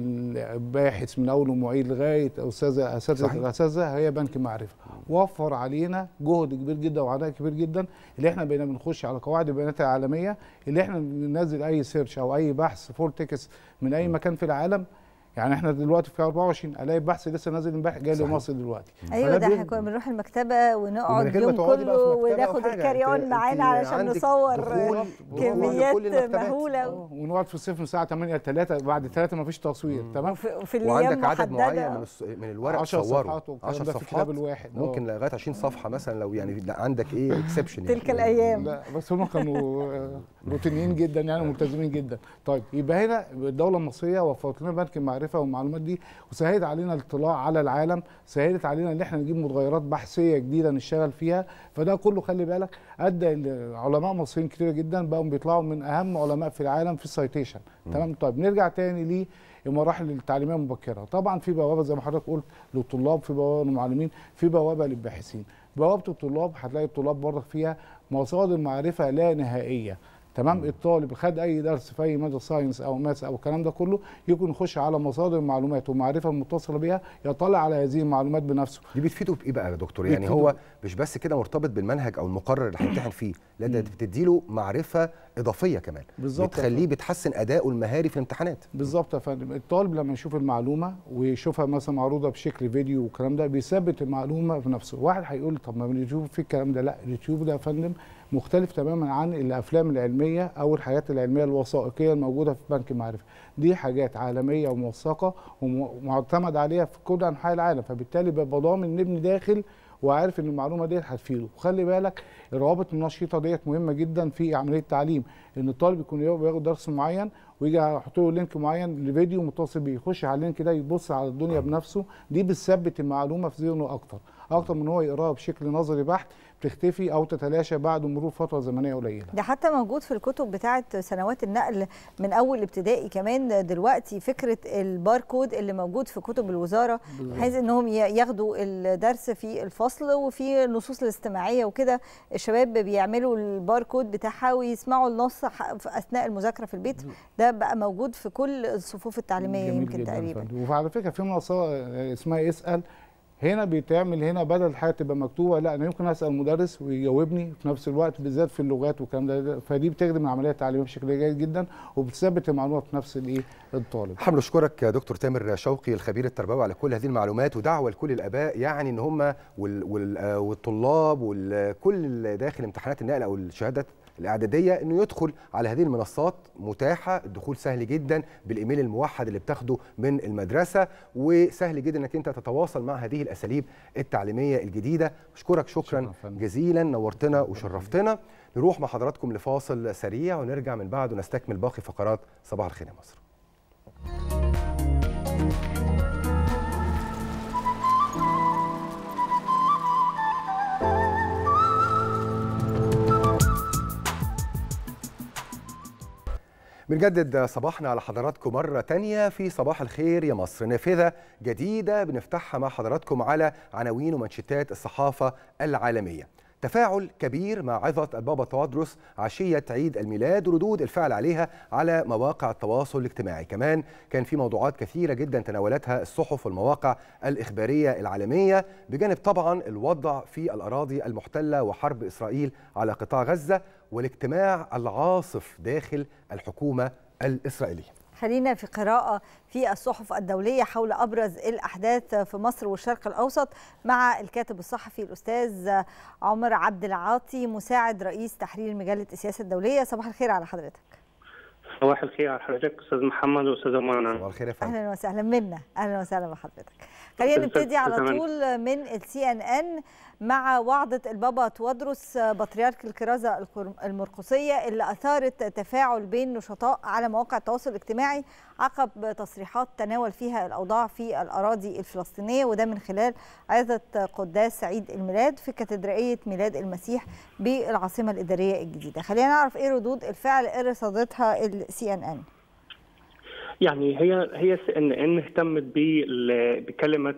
باحث من اول معيد لغايه استاذه اساتذه
صحيح.
الاساتذه هي بنك معرفه وفر علينا جهد كبير جدا وعناء كبير جدا اللي احنا بقينا بنخش على قواعد البيانات العالميه اللي احنا بننزل اي سيرش او اي بحث فول تكست من اي مكان في العالم يعني احنا دلوقتي في 24 الاقي بحث لسه نازل امبارح جاي
صحيح.
لمصر دلوقتي
ايوه
فده
ده
بي-
احنا كنا بنروح المكتبه ونقعد
ومن غير ما
اليوم
تقعدي بقى
كله
في مكتبة أو
وناخد
حاجة.
الكاري
أنت-
اون معانا
أنت
علشان
عندك
نصور
دخول-
كميات
دخول لكل المكتبات.
مهوله
ونقعد في الصيف من الساعه 8 ل 3 بعد 3 مفيش تصوير تمام
وفي
وعندك عدد معين من, الس- من الورق
10
تصوره
صفحات والكلام
10
ده في
صفحات
الكتاب الواحد.
ممكن
آه.
لغايه 20 صفحه مثلا لو يعني لا عندك ايه اكسبشن
تلك الايام
لا بس هم كانوا آه، روتينيين جدا يعني ملتزمين جدا طيب يبقى هنا الدوله المصريه وفرت لنا بنك المعرفه والمعلومات دي وسهلت علينا الاطلاع على العالم سهلت علينا ان احنا نجيب متغيرات بحثيه جديده نشتغل فيها فده كله خلي بالك ادى علماء مصريين كتير جدا بقوا بيطلعوا من اهم علماء في العالم في السايتيشن تمام طيب نرجع تاني لمراحل التعليميه المبكره طبعا في بوابه زي ما حضرتك قلت للطلاب في بوابه للمعلمين في بوابه للباحثين بوابه الطلاب هتلاقي الطلاب برضك فيها مصادر معرفه لا نهائيه تمام الطالب خد اي درس في اي ماده ساينس او ماس او الكلام ده كله يكون يخش على مصادر معلومات ومعرفه المتصله بيها يطلع على هذه المعلومات بنفسه
دي بتفيده بايه بقى يا دكتور يعني
بتفيده-
هو مش بس كده مرتبط بالمنهج او المقرر اللي هيمتحن فيه لا ده بتديله معرفه اضافيه كمان
بالظبط.
بتخليه بتحسن اداؤه المهاري في الامتحانات
بالظبط يا فندم الطالب لما يشوف المعلومه ويشوفها مثلا معروضه بشكل فيديو والكلام ده بيثبت المعلومه في نفسه واحد هيقول طب ما اليوتيوب في الكلام ده لا اليوتيوب ده يا فندم مختلف تماما عن الافلام العلميه او الحاجات العلميه الوثائقيه الموجوده في بنك المعرفه دي حاجات عالميه وموثقه ومعتمد عليها في كل انحاء العالم فبالتالي بيبقى ضامن ان ابني داخل وعارف ان المعلومه ديت هتفيده وخلي بالك الروابط النشيطه ديت مهمه جدا في عمليه التعليم ان الطالب يكون بياخد درس معين ويجي يحط له لينك معين لفيديو متصل بيه يخش على اللينك ده يبص على الدنيا بنفسه دي بتثبت المعلومه في ذهنه اكتر اكتر من هو يقراها بشكل نظري بحت بتختفي او تتلاشى بعد مرور فتره زمنيه قليله
ده حتى موجود في الكتب بتاعه سنوات النقل من اول ابتدائي كمان دلوقتي فكره الباركود اللي موجود في كتب الوزاره بحيث انهم ي- ياخدوا الدرس في الفصل وفي النصوص الاستماعيه وكده الشباب بيعملوا الباركود بتاعها ويسمعوا النص ح- في اثناء المذاكره في البيت ده بقى موجود في كل الصفوف التعليميه
جميل
يمكن
جدا يا
تقريبا
فندم. وعلى فكره في منصه اسمها اسال هنا بيتعمل هنا بدل الحاجه تبقى مكتوبه لا انا يمكن اسال مدرس ويجاوبني في نفس الوقت بالذات في اللغات والكلام ده فدي بتخدم العمليه التعليميه بشكل جيد جدا وبتثبت المعلومه في نفس الايه الطالب
حابب اشكرك يا دكتور تامر شوقي الخبير التربوي على كل هذه المعلومات ودعوه لكل الاباء يعني ان هم وال وال آه والطلاب وكل اللي داخل امتحانات النقل او الشهادات الاعداديه انه يدخل على هذه المنصات متاحه الدخول سهل جدا بالايميل الموحد اللي بتاخده من المدرسه وسهل جدا انك انت تتواصل مع هذه الاساليب التعليميه الجديده اشكرك شكرا جزيلا نورتنا وشرفتنا نروح مع حضراتكم لفاصل سريع ونرجع من بعده نستكمل باقي فقرات صباح الخير يا مصر بنجدد صباحنا على حضراتكم مرة تانية في صباح الخير يا مصر نافذة جديدة بنفتحها مع حضراتكم على عناوين ومنشطات الصحافة العالمية تفاعل كبير مع عظة البابا توادرس عشية عيد الميلاد وردود الفعل عليها على مواقع التواصل الاجتماعي كمان كان في موضوعات كثيرة جدا تناولتها الصحف والمواقع الإخبارية العالمية بجانب طبعا الوضع في الأراضي المحتلة وحرب إسرائيل على قطاع غزة والاجتماع العاصف داخل الحكومة الإسرائيلية
خلينا في قراءة في الصحف الدولية حول أبرز الأحداث في مصر والشرق الأوسط مع الكاتب الصحفي الأستاذ عمر عبد العاطي مساعد رئيس تحرير مجلة السياسة الدولية صباح الخير على حضرتك
صباح الخير على حضرتك استاذ محمد واستاذه منى
صباح الخير يا فندم
اهلا وسهلا منا اهلا وسهلا بحضرتك خلينا نبتدي على طول من السي ان ان مع وعظة البابا توادرس بطريرك الكرازة المرقسية اللي أثارت تفاعل بين نشطاء على مواقع التواصل الاجتماعي عقب تصريحات تناول فيها الأوضاع في الأراضي الفلسطينية وده من خلال عظة قداس عيد الميلاد في كاتدرائية ميلاد المسيح بالعاصمة الإدارية الجديدة خلينا نعرف إيه ردود الفعل اللي رصدتها السي ان ان
يعني هي هي سي ان ان اهتمت بكلمه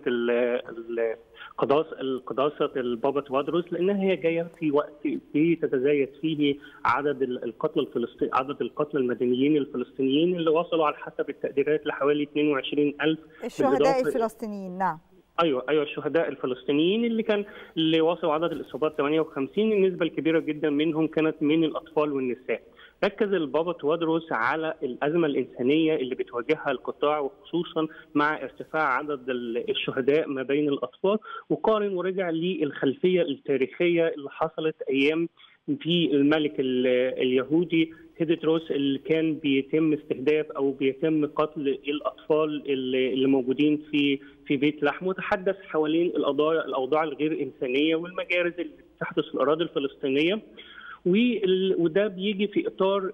قداس القداسة البابا توادروس لأنها هي جاية في وقت بتتزايد فيه عدد القتلى الفلسطيني عدد القتلى المدنيين الفلسطينيين اللي وصلوا على حسب التقديرات لحوالي 22 ألف
الشهداء الفلسطينيين نعم
ايوه ايوه الشهداء الفلسطينيين اللي كان اللي وصلوا عدد الاصابات 58 النسبه الكبيره جدا منهم كانت من الاطفال والنساء. ركز البابا توادروس على الازمه الانسانيه اللي بتواجهها القطاع وخصوصا مع ارتفاع عدد الشهداء ما بين الاطفال وقارن ورجع للخلفيه التاريخيه اللي حصلت ايام في الملك اليهودي هيدتروس اللي كان بيتم استهداف او بيتم قتل الاطفال اللي موجودين في في بيت لحم وتحدث حوالين القضايا الاوضاع الغير انسانيه والمجارز اللي بتحدث في الاراضي الفلسطينيه وده بيجي في اطار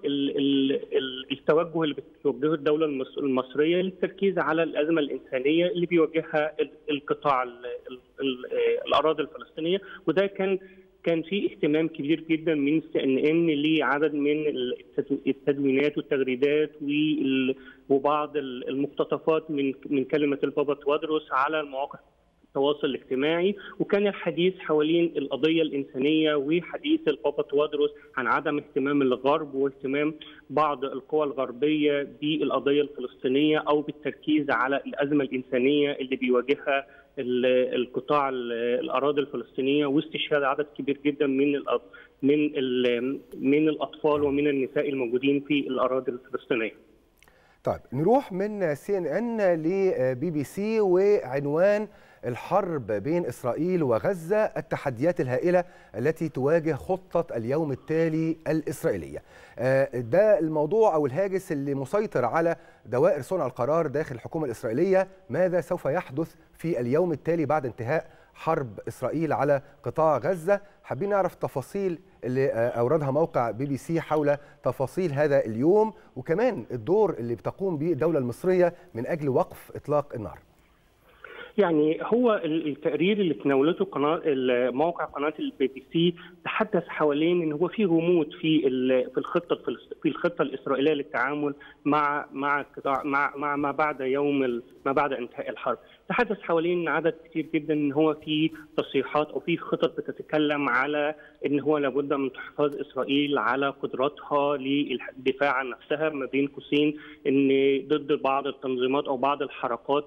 التوجه اللي بتوجهه الدوله المصريه للتركيز على الازمه الانسانيه اللي بيواجهها القطاع الاراضي الفلسطينيه وده كان كان في اهتمام كبير جدا من سي ان ان لعدد من التدوينات والتغريدات وبعض المقتطفات من من كلمه البابا توادروس على المواقع التواصل الاجتماعي وكان الحديث حوالين القضية الإنسانية وحديث البابا توادروس عن عدم اهتمام الغرب واهتمام بعض القوى الغربية بالقضية الفلسطينية أو بالتركيز على الأزمة الإنسانية اللي بيواجهها القطاع الأراضي الفلسطينية واستشهاد عدد كبير جدا من من من الأطفال ومن النساء الموجودين في الأراضي الفلسطينية.
طيب نروح من سي ان ان لبي بي سي وعنوان الحرب بين اسرائيل وغزه التحديات الهائله التي تواجه خطه اليوم التالي الاسرائيليه. ده الموضوع او الهاجس اللي مسيطر على دوائر صنع القرار داخل الحكومه الاسرائيليه، ماذا سوف يحدث في اليوم التالي بعد انتهاء حرب اسرائيل على قطاع غزه؟ حابين نعرف التفاصيل اللي اوردها موقع بي بي سي حول تفاصيل هذا اليوم وكمان الدور اللي بتقوم به الدوله المصريه من اجل وقف اطلاق النار.
يعني هو التقرير اللي تناولته قناه موقع قناه البي بي سي تحدث حوالين ان هو في غموض في في الخطه في الخطه الاسرائيليه للتعامل مع مع مع مع ما بعد يوم ما بعد انتهاء الحرب تحدث حوالين عدد كتير جدا ان هو في تصريحات او في خطط بتتكلم على ان هو لابد من تحفظ اسرائيل على قدراتها للدفاع عن نفسها ما بين قوسين ان ضد بعض التنظيمات او بعض الحركات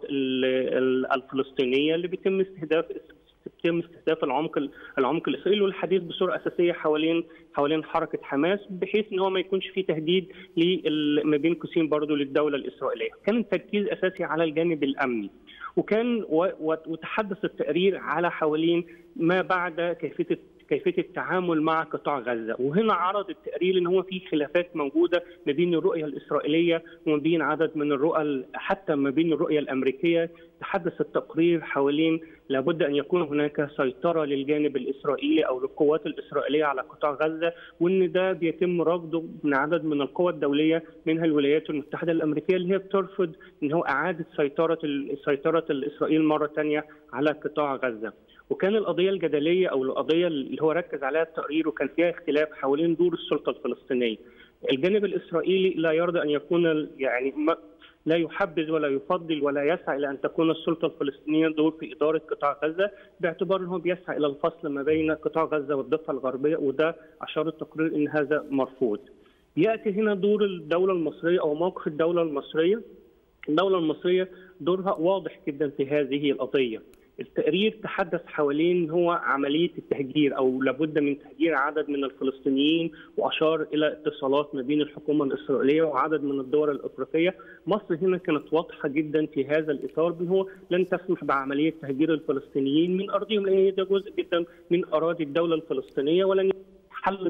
الفلسطينيه اللي بيتم استهداف يتم استهداف العمق العمق الاسرائيلي والحديث بصوره اساسيه حوالين حوالين حركه حماس بحيث ان هو ما يكونش في تهديد ما بين قوسين برضه للدوله الاسرائيليه، كان التركيز اساسي على الجانب الامني. وكان وتحدث التقرير على حوالين ما بعد كيفيه كيفيه التعامل مع قطاع غزه، وهنا عرض التقرير ان هو في خلافات موجوده ما بين الرؤيه الاسرائيليه وما بين عدد من الرؤى حتى ما بين الرؤيه الامريكيه، تحدث التقرير حوالين لابد ان يكون هناك سيطره للجانب الاسرائيلي او للقوات الاسرائيليه على قطاع غزه، وان ده بيتم رفضه من عدد من القوى الدوليه منها الولايات المتحده الامريكيه اللي هي بترفض ان هو اعاده سيطره سيطره الاسرائيل مره ثانيه على قطاع غزه. وكان القضيه الجدليه او القضيه اللي هو ركز عليها التقرير وكان فيها اختلاف حوالين دور السلطه الفلسطينيه. الجانب الاسرائيلي لا يرضى ان يكون يعني لا يحبذ ولا يفضل ولا يسعى الى ان تكون السلطه الفلسطينيه دور في اداره قطاع غزه باعتبار انه بيسعى الى الفصل ما بين قطاع غزه والضفه الغربيه وده اشار التقرير ان هذا مرفوض. ياتي هنا دور الدوله المصريه او موقف الدوله المصريه. الدوله المصريه دورها واضح جدا في هذه القضيه. التقرير تحدث حوالين هو عمليه التهجير او لابد من تهجير عدد من الفلسطينيين واشار الى اتصالات ما بين الحكومه الاسرائيليه وعدد من الدول الافريقيه، مصر هنا كانت واضحه جدا في هذا الاطار بان هو لن تسمح بعمليه تهجير الفلسطينيين من ارضهم لان ده جزء جدا من اراضي الدوله الفلسطينيه ولن حل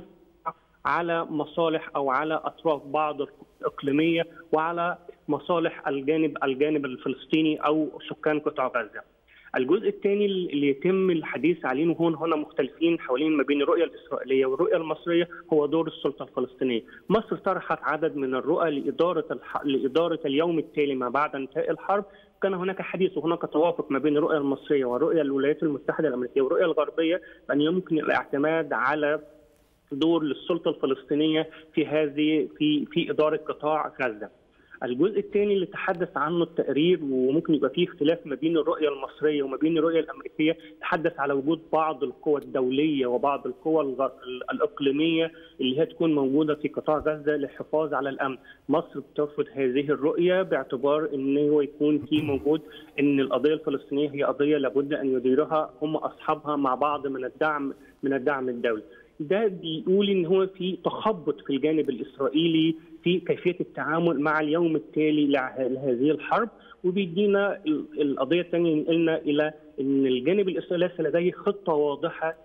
على مصالح او على اطراف بعض الاقليميه وعلى مصالح الجانب الجانب الفلسطيني او سكان قطاع غزه. الجزء الثاني اللي يتم الحديث عليه وهون هنا مختلفين حوالين ما بين الرؤيه الاسرائيليه والرؤيه المصريه هو دور السلطه الفلسطينيه. مصر طرحت عدد من الرؤى لاداره الح... لاداره اليوم التالي ما بعد انتهاء الحرب كان هناك حديث وهناك توافق ما بين الرؤيه المصريه والرؤيه الولايات المتحده الامريكيه والرؤيه الغربيه بان يمكن الاعتماد على دور للسلطه الفلسطينيه في هذه في في اداره قطاع غزه. الجزء الثاني اللي تحدث عنه التقرير وممكن يبقى فيه اختلاف ما بين الرؤيه المصريه وما بين الرؤيه الامريكيه تحدث على وجود بعض القوى الدوليه وبعض القوى الاقليميه اللي هي تكون موجوده في قطاع غزه للحفاظ على الامن. مصر بترفض هذه الرؤيه باعتبار ان هو يكون في موجود ان القضيه الفلسطينيه هي قضيه لابد ان يديرها هم اصحابها مع بعض من الدعم من الدعم الدولي. ده بيقول ان هو في تخبط في الجانب الاسرائيلي في كيفيه التعامل مع اليوم التالي لهذه الحرب وبيدينا القضيه الثانيه ينقلنا الى ان الجانب الاسرائيلي ليس لديه خطه واضحه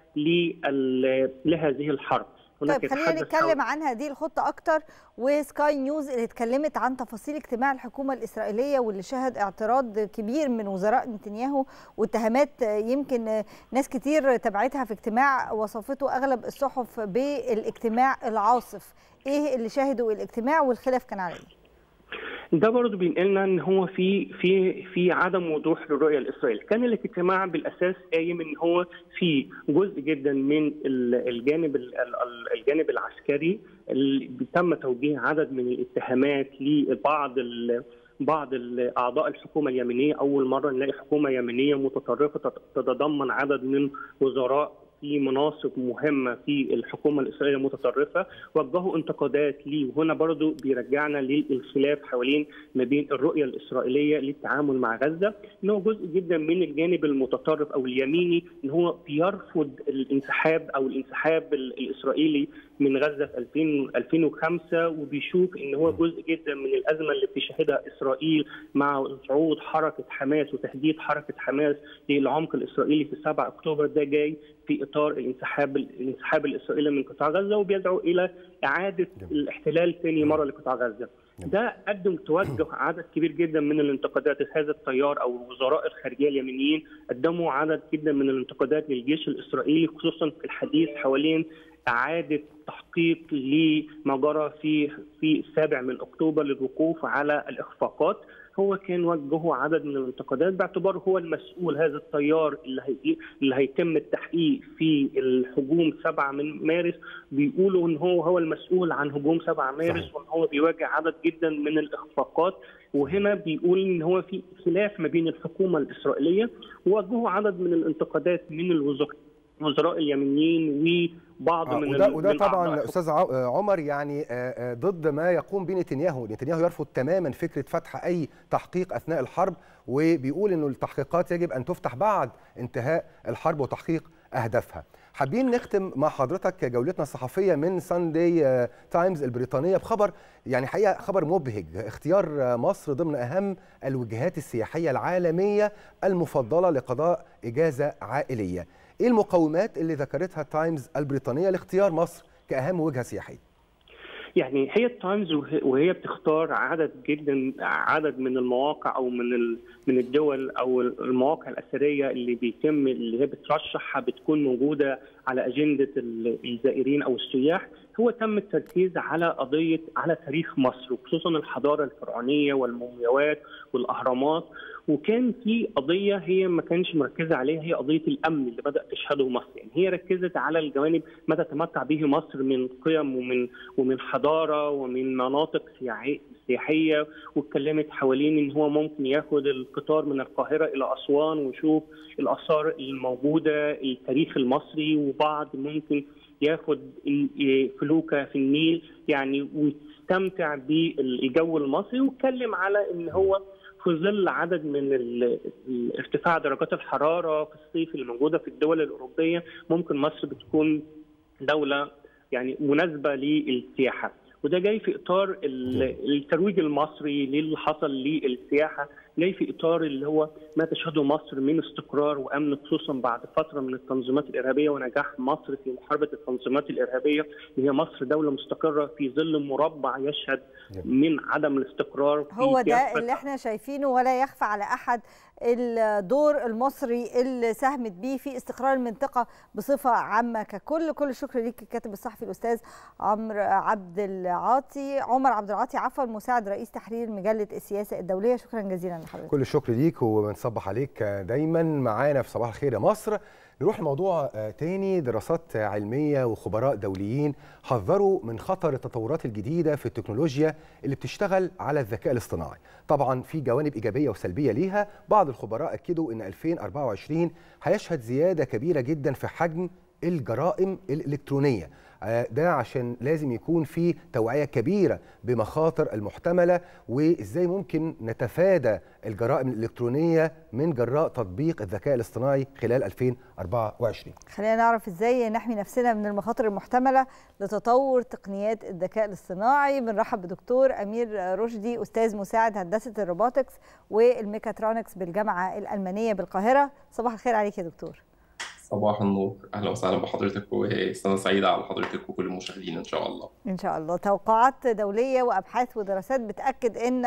لهذه الحرب
طيب خلينا نتكلم عن هذه الخطة أكتر وسكاي نيوز اللي اتكلمت عن تفاصيل اجتماع الحكومة الإسرائيلية واللي شهد اعتراض كبير من وزراء نتنياهو واتهامات يمكن ناس كتير تبعتها في اجتماع وصفته أغلب الصحف بالاجتماع العاصف إيه اللي شهدوا الاجتماع والخلاف كان على إيه؟
ده برضه بينقلنا ان هو في في في عدم وضوح للرؤيه الاسرائيليه، كان الاجتماع بالاساس قايم ان هو في جزء جدا من الجانب الجانب العسكري اللي تم توجيه عدد من الاتهامات لبعض بعض اعضاء الحكومه اليمنيه اول مره نلاقي حكومه يمنيه متطرفه تتضمن عدد من وزراء في مناصب مهمة في الحكومة الإسرائيلية المتطرفة وجهوا انتقادات ليه وهنا برضو بيرجعنا للخلاف حوالين ما بين الرؤية الإسرائيلية للتعامل مع غزة إن هو جزء جدا من الجانب المتطرف أو اليميني إن هو بيرفض الانسحاب أو الانسحاب الإسرائيلي من غزة في 2000 2005 وبيشوف إن هو جزء جدا من الأزمة اللي بتشهدها إسرائيل مع صعود حركة حماس وتهديد حركة حماس للعمق الإسرائيلي في 7 أكتوبر ده جاي في اطار الانسحاب الانسحاب الاسرائيلي من قطاع غزه وبيدعو الى اعاده الاحتلال ثاني مره لقطاع غزه. ده قدم توجه عدد كبير جدا من الانتقادات هذا التيار او وزراء الخارجيه اليمنيين قدموا عدد جدا من الانتقادات للجيش الاسرائيلي خصوصا في الحديث حوالين اعاده تحقيق لما جرى في في السابع من اكتوبر للوقوف على الاخفاقات هو كان وجهه عدد من الانتقادات باعتباره هو المسؤول هذا التيار اللي هي اللي هيتم التحقيق في الهجوم 7 من مارس بيقولوا ان هو هو المسؤول عن هجوم 7 مارس وان هو بيواجه عدد جدا من الاخفاقات وهنا بيقول ان هو في خلاف ما بين الحكومه الاسرائيليه ووجهوا عدد من الانتقادات من الوزراء الوزراء اليمنيين وبعض
آه
من
وده
ال-
وده
من
طبعا
أعضاء
استاذ ع- عمر يعني آه، آه، ضد ما يقوم به نتنياهو، نتنياهو يرفض تماما فكره فتح اي تحقيق اثناء الحرب وبيقول انه التحقيقات يجب ان تفتح بعد انتهاء الحرب وتحقيق اهدافها. حابين نختم مع حضرتك جولتنا الصحفيه من ساندي تايمز البريطانيه بخبر يعني حقيقه خبر مبهج اختيار آه، مصر ضمن اهم الوجهات السياحيه العالميه المفضله لقضاء اجازه عائليه. ايه المقومات اللي ذكرتها تايمز البريطانيه لاختيار مصر كاهم وجهه سياحيه؟
يعني هي التايمز وه- وهي بتختار عدد جدا عدد من المواقع او من ال- من الدول او المواقع الاثريه اللي بيتم اللي هي بترشحها بتكون موجوده على اجنده ال- الزائرين او السياح هو تم التركيز على قضيه على تاريخ مصر وخصوصا الحضاره الفرعونيه والمومياوات والاهرامات وكان في قضيه هي ما كانش مركزه عليها هي قضيه الامن اللي بدات تشهده مصر يعني هي ركزت على الجوانب ما تتمتع به مصر من قيم ومن ومن حضاره ومن مناطق سياحي- سياحيه واتكلمت حوالين ان هو ممكن ياخد القطار من القاهره الى اسوان ويشوف الاثار الموجوده التاريخ المصري وبعض ممكن ياخد ال- فلوكه في النيل يعني ويستمتع بالجو المصري واتكلم على ان هو في ظل عدد من ال- ال- ارتفاع درجات الحراره في الصيف اللي موجوده في الدول الاوروبيه ممكن مصر بتكون دوله يعني مناسبه للسياحه وده جاي في اطار ال- الترويج المصري للي حصل للسياحه جاي في اطار اللي هو ما تشهده مصر من استقرار وامن خصوصا بعد فتره من التنظيمات الارهابيه ونجاح مصر في محاربه التنظيمات الارهابيه هي مصر دوله مستقره في ظل مربع يشهد من عدم الاستقرار في
هو ده
كافة
اللي احنا شايفينه ولا يخفى على احد الدور المصري اللي ساهمت بيه في استقرار المنطقه بصفه عامه ككل كل الشكر ليك الكاتب الصحفي الاستاذ عمرو عبد العاطي عمر عبد العاطي عفوا مساعد رئيس تحرير مجله السياسه الدوليه شكرا جزيلا لحضرتك
كل الشكر ليك وبنصبح عليك دايما معانا في صباح الخير يا مصر نروح لموضوع آه، تاني دراسات علمية وخبراء دوليين حذروا من خطر التطورات الجديدة في التكنولوجيا اللي بتشتغل على الذكاء الاصطناعي طبعا في جوانب إيجابية وسلبية ليها بعض الخبراء أكدوا أن 2024 هيشهد زيادة كبيرة جدا في حجم الجرائم الإلكترونية آه، ده عشان لازم يكون في توعية كبيرة بمخاطر المحتملة وإزاي ممكن نتفادى الجرائم الإلكترونية من جراء تطبيق الذكاء الاصطناعي خلال 2024
خلينا نعرف ازاي نحمي نفسنا من المخاطر المحتمله لتطور تقنيات الذكاء الاصطناعي بنرحب بدكتور امير رشدي استاذ مساعد هندسه الروبوتكس والميكاترونكس بالجامعه الالمانيه بالقاهره صباح الخير عليك يا دكتور
صباح النور اهلا وسهلا بحضرتك وسنه سعيده على حضرتك وكل المشاهدين ان شاء الله
ان شاء الله توقعات دوليه وابحاث ودراسات بتاكد ان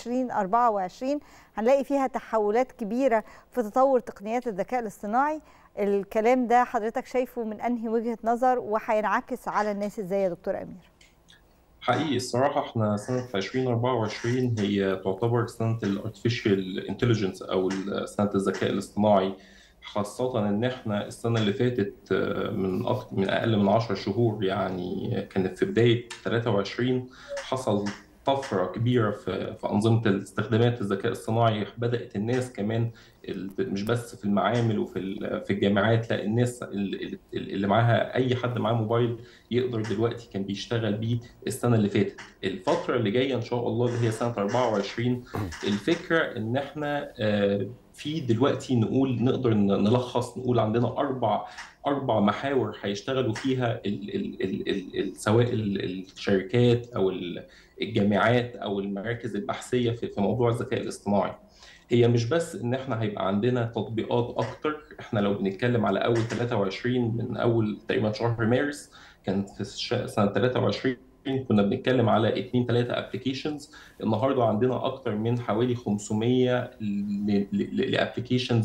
2024 هنلاقي فيها تحولات كبيره في تطور تقنيات الذكاء الاصطناعي الكلام ده حضرتك شايفه من انهي وجهه نظر وهينعكس على الناس ازاي يا دكتور امير
حقيقي الصراحه احنا سنه 2024 هي تعتبر سنه الارتفيشال انتليجنس او سنه الذكاء الاصطناعي خاصة إن إحنا السنة اللي فاتت آه، من أكتر من أقل من 10 شهور يعني كانت في بداية 23 حصل طفرة كبيرة في في أنظمة استخدامات الذكاء الصناعي بدأت الناس كمان ال- مش بس في المعامل وفي ال- في الجامعات لا الناس ال- ال- اللي معاها أي حد معاه موبايل يقدر دلوقتي كان بيشتغل بيه السنة اللي فاتت الفترة اللي جاية إن شاء الله اللي هي سنة 24 الفكرة إن إحنا آه، في دلوقتي نقول نقدر ن- نلخص نقول عندنا أربع أربع محاور هيشتغلوا فيها ال ال ال ال ال سواء ال- الشركات أو ال- الجامعات أو المراكز البحثية في في موضوع الذكاء الاصطناعي. هي مش بس ان احنا هيبقى عندنا تطبيقات اكتر احنا لو بنتكلم على اول 23 من اول تقريبا شهر مارس كان في الش- سنه 23 كنا بنتكلم على 2 3 ابلكيشنز النهارده عندنا اكتر من حوالي 500 لابلكيشنز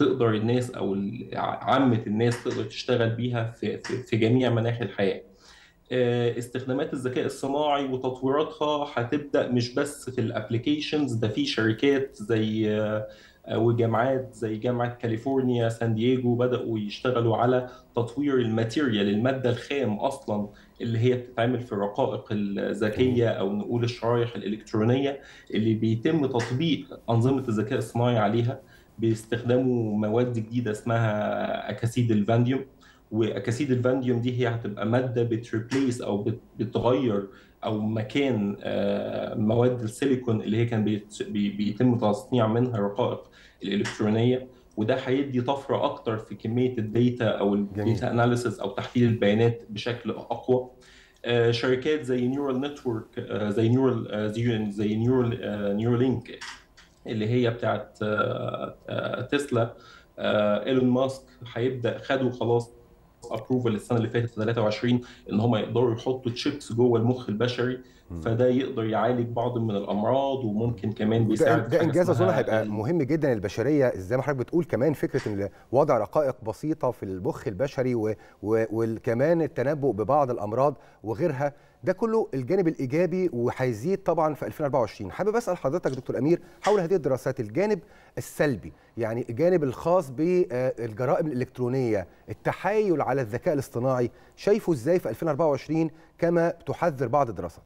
تقدر الناس او ال- عامه الناس تقدر تشتغل بيها في في في جميع مناحي الحياه آه، استخدامات الذكاء الصناعي وتطويراتها هتبدا مش بس في الابلكيشنز ده في شركات زي آه، آه، وجامعات زي جامعه كاليفورنيا سان دييغو بداوا يشتغلوا على تطوير الماتيريال الماده الخام اصلا اللي هي بتتعمل في الرقائق الذكيه او نقول الشرايح الالكترونيه اللي بيتم تطبيق انظمه الذكاء الصناعي عليها بيستخدموا مواد جديده اسمها اكاسيد الفانديوم واكاسيد الفانديوم دي هي هتبقى ماده بتريبليس او بت- بتغير او مكان آه، مواد السيليكون اللي هي كان بيت- بي- بيتم تصنيع منها الرقائق الالكترونيه وده هيدي طفره اكتر في كميه الداتا او الداتا اناليسيس او تحليل البيانات بشكل اقوى آه، شركات زي نيورال نتورك زي نيورال زي زي نيورال نيورالينك اللي هي بتاعت آه، آه، تسلا آه، ايلون ماسك هيبدا خدوا خلاص ابروفال السنه اللي فاتت في 23 ان هم يقدروا يحطوا تشيبس جوه المخ البشري فده يقدر يعالج بعض من الامراض وممكن كمان
ده,
بيساعد في
ده
حاجة
انجاز اظن
اسمها
هيبقى مهم جدا للبشريه زي ما حضرتك بتقول كمان فكره ان وضع رقائق بسيطه في المخ البشري و- و- وكمان التنبؤ ببعض الامراض وغيرها ده كله الجانب الايجابي وهيزيد طبعا في 2024 حابب اسال حضرتك دكتور امير حول هذه الدراسات الجانب السلبي يعني الجانب الخاص بالجرائم الالكترونيه التحايل على الذكاء الاصطناعي شايفه ازاي في 2024 كما تحذر بعض الدراسات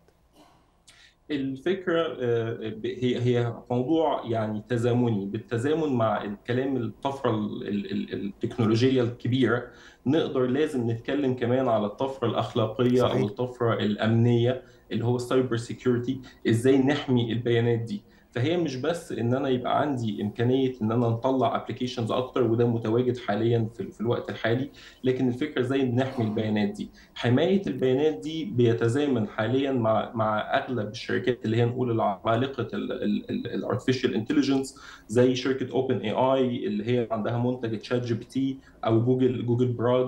الفكرة آه، ب- هي هي موضوع يعني تزامني بالتزامن مع الكلام الطفرة ال- ال- ال- التكنولوجية الكبيرة نقدر لازم نتكلم كمان على الطفرة الأخلاقية
صحيح.
أو الطفرة الأمنية اللي هو السايبر سيكيورتي إزاي نحمي البيانات دي فهي مش بس ان انا يبقى عندي امكانيه ان انا نطلع ابلكيشنز اكتر وده متواجد حاليا في, في الوقت الحالي لكن الفكره ازاي نحمي البيانات دي حمايه البيانات دي بيتزامن حاليا مع مع اغلب الشركات اللي هي نقول العمالقه الارتفيشال انتليجنس زي شركه اوبن اي اي اللي هي عندها منتج تشات جي بي تي او جوجل جوجل براد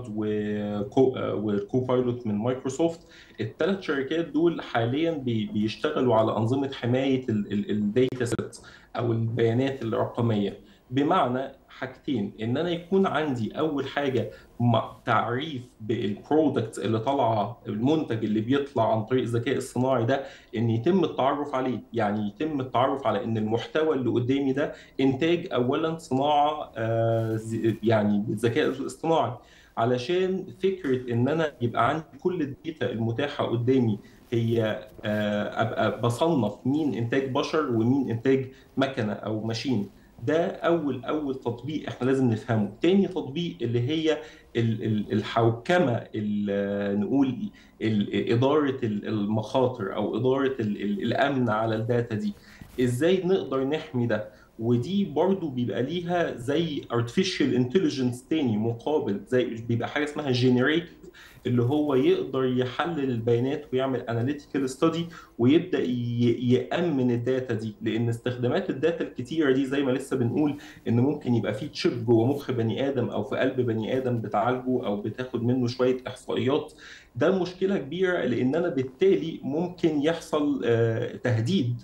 وكو وكو بايلوت من مايكروسوفت الثلاث شركات دول حاليا بي- بيشتغلوا على انظمه حمايه الداتا سيت او البيانات الرقميه بمعنى حاجتين ان انا يكون عندي اول حاجه مع تعريف بالبرودكت اللي طالعه المنتج اللي بيطلع عن طريق الذكاء الصناعي ده ان يتم التعرف عليه يعني يتم التعرف على ان المحتوى اللي قدامي ده انتاج اولا صناعه آه، ز- يعني بالذكاء الاصطناعي علشان فكره ان انا يبقى عندي كل الداتا المتاحه قدامي هي آه، ابقى بصنف مين انتاج بشر ومين انتاج مكنه او ماشين ده اول اول تطبيق احنا لازم نفهمه تاني تطبيق اللي هي ال- ال- الحوكمه ال- نقول ال- اداره ال- المخاطر او اداره ال- ال- الامن على الداتا دي ازاي نقدر نحمي ده ودي برضو بيبقى ليها زي artificial intelligence تاني مقابل زي بيبقى حاجه اسمها generative اللي هو يقدر يحلل البيانات ويعمل analytical study ويبدا ي- يامن الداتا دي لان استخدامات الداتا الكتيره دي زي ما لسه بنقول ان ممكن يبقى في تشيب جوه مخ بني ادم او في قلب بني ادم بتعالجه او بتاخد منه شويه احصائيات ده مشكله كبيره لان انا بالتالي ممكن يحصل آه، تهديد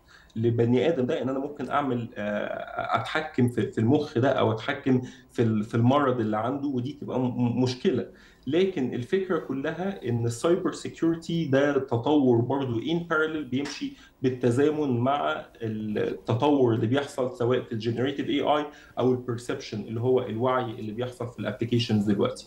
لبني ادم ده ان انا ممكن اعمل آه، اتحكم في في المخ ده او اتحكم في ال- في المرض اللي عنده ودي تبقى م- مشكله لكن الفكره كلها ان السايبر سيكيورتي ده تطور برضو ان بارallel بيمشي بالتزامن مع التطور اللي بيحصل سواء في الجنريتيف اي اي او البرسبشن اللي هو الوعي اللي بيحصل في الابلكيشنز دلوقتي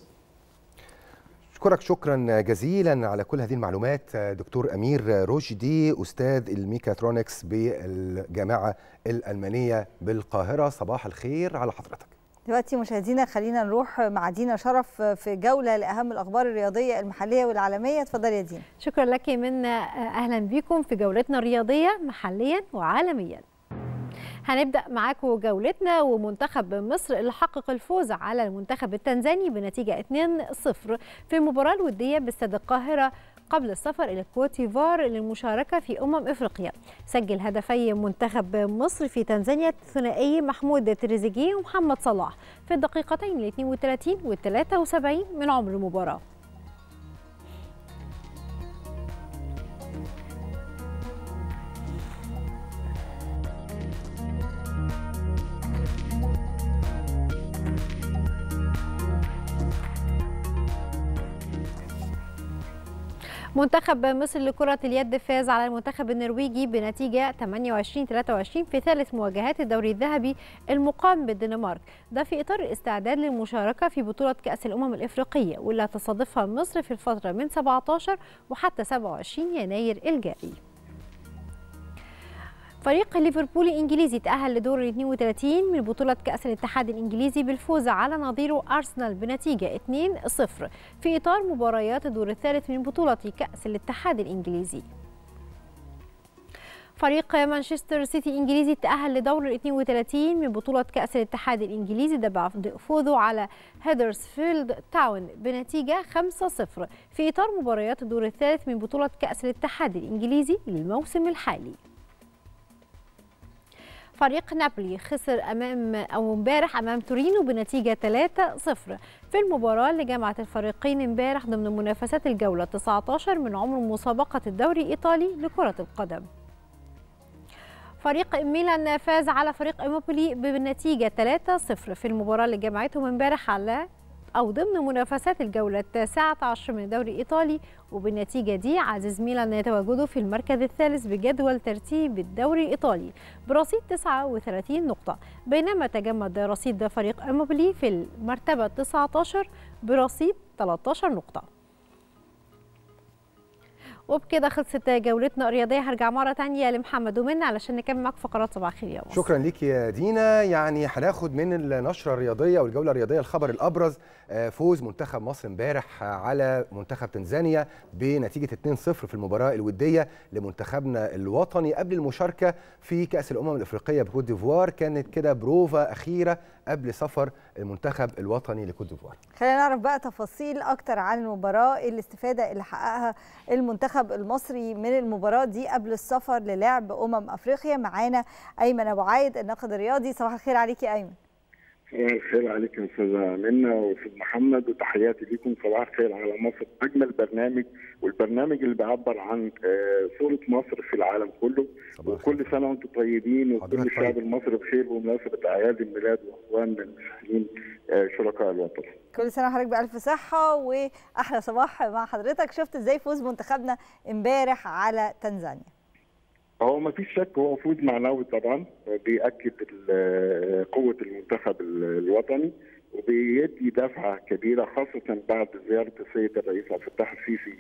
أشكرك شكرا جزيلا على كل هذه المعلومات دكتور أمير رشدي أستاذ الميكاترونكس بالجامعة الألمانية بالقاهرة صباح الخير على حضرتك
دلوقتي مشاهدينا خلينا نروح مع دينا شرف في جولة لأهم الأخبار الرياضية المحلية والعالمية اتفضلي يا دينا
شكرا لك منا اهلا بكم في جولتنا الرياضيه محليا وعالميا هنبدا معاكم جولتنا ومنتخب مصر اللي حقق الفوز على المنتخب التنزاني بنتيجه 2-0 في المباراه الوديه باستاد القاهره قبل السفر الى كوتيفار للمشاركه في امم افريقيا سجل هدفي منتخب مصر في تنزانيا الثنائي محمود تريزيجيه ومحمد صلاح في الدقيقتين ال 32 وال 73 من عمر المباراه منتخب مصر لكرة اليد فاز على المنتخب النرويجي بنتيجة 28 23 في ثالث مواجهات الدوري الذهبي المقام بالدنمارك ده في إطار الاستعداد للمشاركة في بطولة كأس الأمم الإفريقية واللي هتستضيفها مصر في الفترة من 17 وحتى 27 يناير الجاري فريق ليفربول الانجليزي تأهل لدور ال 32 من بطولة كأس الاتحاد الانجليزي بالفوز على نظيره ارسنال بنتيجة 2-0 في اطار مباريات الدور الثالث من بطولة كأس الاتحاد الانجليزي. فريق مانشستر سيتي الانجليزي تأهل لدور ال 32 من بطولة كأس الاتحاد الانجليزي ده بعد فوزه على هيدرسفيلد تاون بنتيجة 5-0 في اطار مباريات الدور الثالث من بطولة كأس الاتحاد الانجليزي للموسم الحالي. فريق نابولي خسر امام او امبارح امام تورينو بنتيجه 3-0 في المباراه اللي جمعت الفريقين امبارح ضمن منافسات الجوله 19 من عمر مسابقه الدوري الايطالي لكره القدم. فريق ميلان فاز على فريق اموبولي بنتيجه 3-0 في المباراه اللي جمعتهم امبارح على أو ضمن منافسات الجولة التاسعة عشر من الدوري الإيطالي وبالنتيجة دي عزز ميلان يتواجده في المركز الثالث بجدول ترتيب الدوري الإيطالي برصيد 39 نقطة بينما تجمد رصيد فريق أموبلي في المرتبة 19 برصيد 13 نقطة وبكده خلصت جولتنا الرياضيه هرجع مره تانية لمحمد ومنى علشان نكمل معاك فقرات صباح الخير يا مصر
شكرا ليك يا دينا يعني هناخد من النشره الرياضيه والجوله الرياضيه الخبر الابرز فوز منتخب مصر امبارح على منتخب تنزانيا بنتيجه 2-0 في المباراه الوديه لمنتخبنا الوطني قبل المشاركه في كاس الامم الافريقيه بكوت ديفوار كانت كده بروفا اخيره قبل سفر المنتخب الوطني لكوت ديفوار
خلينا نعرف بقى تفاصيل اكتر عن المباراه الاستفاده اللي حققها المنتخب المصري من المباراه دي قبل السفر للعب امم افريقيا معانا ايمن ابو عايد الناقد الرياضي صباح الخير عليك يا ايمن
صباح الخير عليك يا استاذه منى واستاذ محمد وتحياتي ليكم صباح الخير على مصر اجمل برنامج والبرنامج اللي بيعبر عن صوره مصر في العالم كله وكل سنه وانتم طيبين وكل الشعب المصري بخير بمناسبه اعياد الميلاد واخواننا المسيحيين شركاء الوطن.
كل سنه وحضرتك بالف صحه واحلى صباح مع حضرتك شفت ازاي فوز منتخبنا امبارح على تنزانيا.
هو ما فيش شك هو فوز معنوي طبعا بيأكد قوة المنتخب الوطني وبيدي دفعة كبيرة خاصة بعد زيارة السيد الرئيس عبد الفتاح السيسي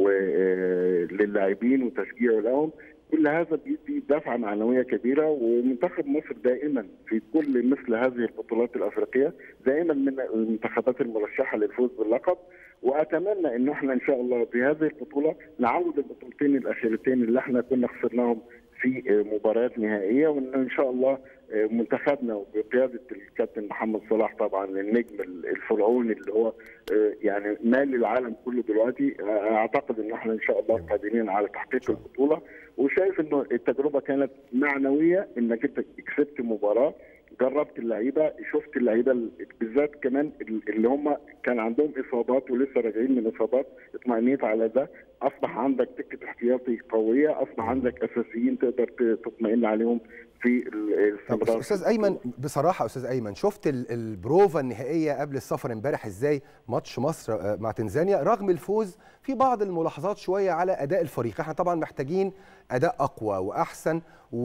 للاعبين وتشجيعه لهم كل هذا بيدي دفعة معنوية كبيرة ومنتخب مصر دائما في كل مثل هذه البطولات الأفريقية دائما من المنتخبات المرشحة للفوز باللقب وأتمنى أن احنا إن شاء الله بهذه البطولة نعوض البطولتين الأخيرتين اللي احنا كنا خسرناهم في مباريات نهائيه وان ان شاء الله منتخبنا وبقياده الكابتن محمد صلاح طبعا النجم الفرعوني اللي هو يعني مال العالم كله دلوقتي اعتقد ان احنا ان شاء الله قادرين على تحقيق البطوله وشايف انه التجربه كانت معنويه انك انت كسبت مباراه جربت اللعيبه شفت اللعيبه بالذات كمان اللي هم كان عندهم اصابات ولسه راجعين من اصابات اطمئنيت على ده اصبح عندك تكه احتياطي قويه اصبح عندك اساسيين تقدر تطمئن عليهم في الاستمرار
استاذ ايمن بصراحه استاذ ايمن شفت البروفا النهائيه قبل السفر امبارح ازاي ماتش مصر مع تنزانيا رغم الفوز في بعض الملاحظات شويه على اداء الفريق احنا طبعا محتاجين اداء اقوى واحسن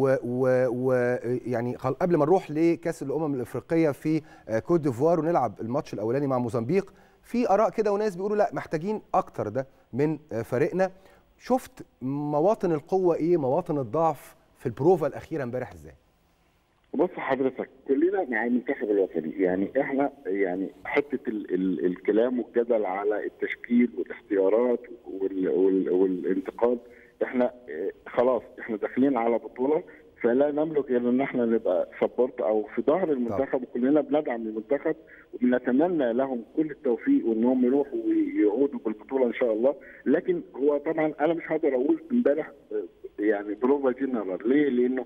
ويعني قبل ما نروح لكاس الامم الافريقيه في كوت ديفوار ونلعب الماتش الاولاني مع موزمبيق في اراء كده وناس بيقولوا لا محتاجين اكتر ده من فريقنا شفت مواطن القوه ايه مواطن الضعف في البروفا الاخيره امبارح ازاي
بص حضرتك كلنا مع المنتخب الوطني يعني احنا يعني حته ال ال الكلام والجدل على التشكيل والاختيارات وال وال والانتقاد احنا خلاص احنا داخلين على بطوله فلا نملك الا ان احنا نبقى سبورت او في ظهر المنتخب وكلنا بندعم المنتخب وبنتمنى لهم كل التوفيق وانهم يروحوا ويعودوا بالبطوله ان شاء الله لكن هو طبعا انا مش هقدر اقول امبارح يعني بروفا جنرال ليه؟ لانه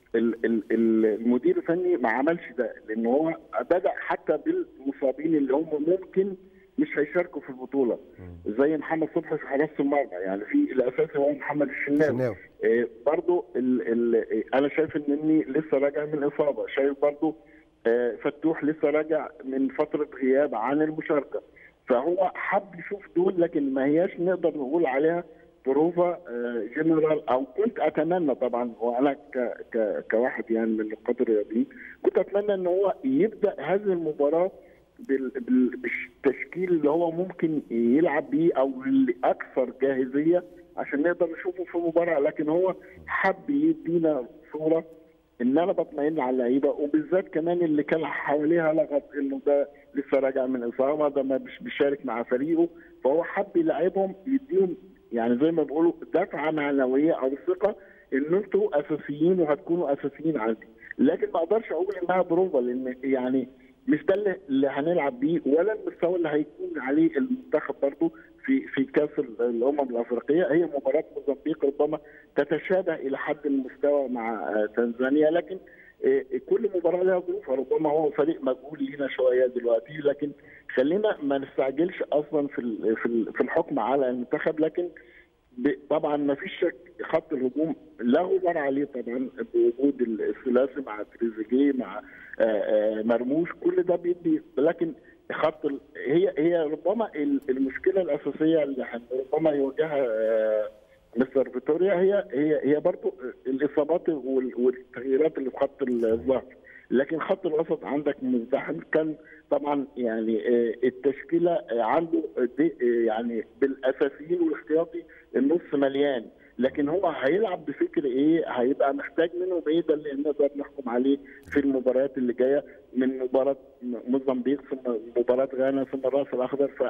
المدير الفني ما عملش ده لان هو بدا حتى بالمصابين اللي هم ممكن مش هيشاركوا في البطوله زي محمد صبحي في حراسه المرمى يعني في الاساسي هو محمد الشناوي إيه برضو ال ال انا شايف ان اني لسه راجع من اصابه شايف برضو آه فتوح لسه راجع من فتره غياب عن المشاركه فهو حب يشوف دول لكن ما هياش نقدر نقول عليها بروفا آه، جنرال او كنت اتمنى طبعا وانا ك ك كواحد يعني من النقاد الرياضيين كنت اتمنى ان هو يبدا هذه المباراه بال- بال- بالتشكيل اللي هو ممكن يلعب بيه او اللي اكثر جاهزيه عشان نقدر نشوفه في المباراه لكن هو حب يدينا صوره ان انا بطمئن على اللعيبه وبالذات كمان اللي كان حواليها لغط انه ده لسه راجع من اصابه ده ما مش بيشارك مع فريقه فهو حب يلعبهم يديهم يعني زي ما بيقولوا دفعه معنويه او ثقه ان انتوا اساسيين وهتكونوا اساسيين عندي لكن ما اقدرش اقول انها بروفا لان يعني مش ده اللي- اللي هنلعب بيه ولا المستوى اللي هيكون عليه المنتخب برضه في في كاس ال- الامم الافريقيه هي مباراه موزمبيق ربما تتشابه الى حد المستوى مع آه، تنزانيا لكن آه، كل مباراه لها ظروفها ربما هو فريق مجهول لينا شويه دلوقتي لكن خلينا ما نستعجلش اصلا في ال- في ال- في الحكم على المنتخب لكن ب- طبعا ما فيش شك خط الهجوم لا غبار عليه طبعا بوجود الثلاثي مع تريزيجيه مع آه، آه، مرموش كل ده بيدي لكن خط ال- هي هي ربما ال- المشكله الاساسيه اللي هن- ربما يواجهها آه، مستر فيتوريا هي هي هي برضه الاصابات وال- والتغييرات اللي في خط الظهر لكن خط الوسط عندك مزدحم كان طبعا يعني آه، التشكيله آه، عنده دي- آه، يعني بالاساسيين والاحتياطي النص مليان لكن هو هيلعب بفكر ايه هيبقى محتاج منهم ايه ده اللي نقدر نحكم عليه في المباريات اللي جايه من مباراه موزمبيق ثم مباراه غانا ثم الراس الاخضر ف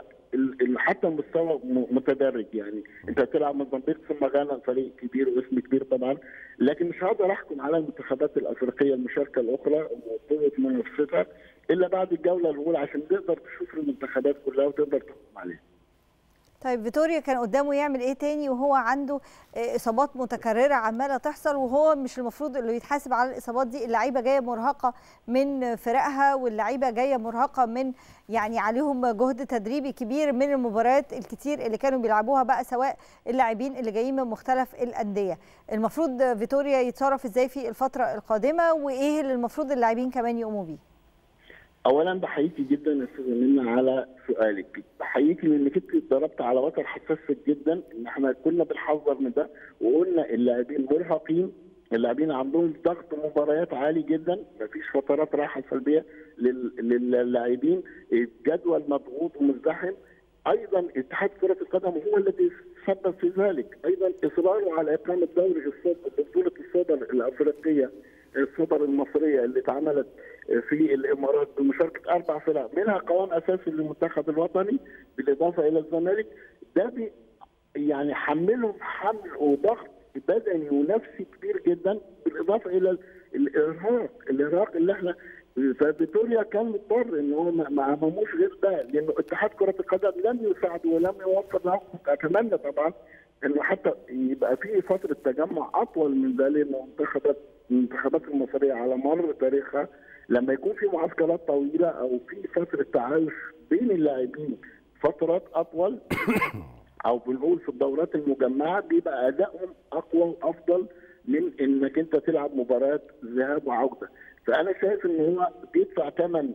حتى المستوى م- متدرج يعني انت تلعب موزمبيق ثم غانا فريق كبير واسم كبير طبعا لكن مش هقدر احكم على المنتخبات الافريقيه المشاركه الاخرى وقوه منافستها الا بعد الجوله الاولى عشان تقدر تشوف المنتخبات كلها وتقدر تحكم عليها
طيب فيتوريا كان قدامه يعمل ايه تاني وهو عنده آه، اصابات متكرره عماله تحصل وهو مش المفروض اللي يتحاسب على الاصابات دي اللعيبه جايه مرهقه من فرقها واللعيبه جايه مرهقه من يعني عليهم جهد تدريبي كبير من المباريات الكتير اللي كانوا بيلعبوها بقى سواء اللاعبين اللي جايين من مختلف الانديه المفروض فيتوريا يتصرف ازاي في الفتره القادمه وايه اللي المفروض اللاعبين كمان يقوموا بيه
اولا بحييكي جدا يا استاذه منى على سؤالك بحييكي لانك انت ضربت على وتر حساس جدا ان احنا كنا بنحذر من ده وقلنا اللاعبين مرهقين اللاعبين عندهم ضغط مباريات عالي جدا مفيش فترات راحه سلبيه لل- للاعبين الجدول مضغوط ومزدحم ايضا اتحاد كره القدم هو الذي سبب في ذلك ايضا اصراره على اقامه دوري السوبر بطوله السوبر الافريقيه السوبر المصريه اللي اتعملت في الامارات بمشاركه اربع فرق منها قوام اساسي للمنتخب الوطني بالاضافه الى الزمالك ده بي يعني حملهم حمل وضغط بدني ونفسي كبير جدا بالاضافه الى ال- الارهاق الارهاق اللي احنا ففيتوريا كان مضطر ان هو ما ما اماموش غير ده لانه اتحاد كره القدم لم يساعده ولم يوفر له كنت اتمنى طبعا انه حتى يبقى في فتره تجمع اطول من ده لان المنتخبات المنتخبات المصريه على مر تاريخها لما يكون في معسكرات طويله او في فتره تعايش بين اللاعبين فترات اطول او بنقول في الدورات المجمعه بيبقى ادائهم اقوى وافضل من انك انت تلعب مباريات ذهاب وعوده فانا شايف ان هو بيدفع ثمن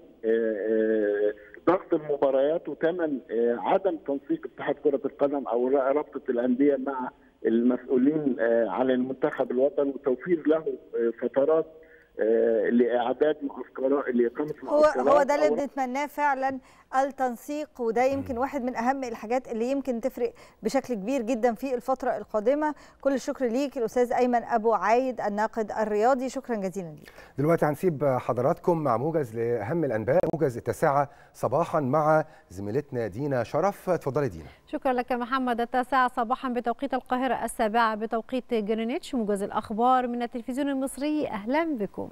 ضغط المباريات وثمن آه، عدم تنسيق اتحاد كره القدم او رابطه الانديه مع المسؤولين آه، عن المنتخب الوطني وتوفير له آه، فترات آه، لاعداد معسكرات لاقامه
هو
معسكرات
هو ده اللي
أو
بنتمناه فعلا التنسيق وده يمكن واحد من اهم الحاجات اللي يمكن تفرق بشكل كبير جدا في الفتره القادمه كل الشكر ليك الاستاذ ايمن ابو عايد الناقد الرياضي شكرا جزيلا ليك
دلوقتي هنسيب حضراتكم مع موجز لاهم الانباء موجز التاسعه صباحا مع زميلتنا دينا شرف اتفضلي دينا
شكرا لك محمد التاسعة صباحا بتوقيت القاهرة السابعة بتوقيت جرينتش موجز الأخبار من التلفزيون المصري أهلا بكم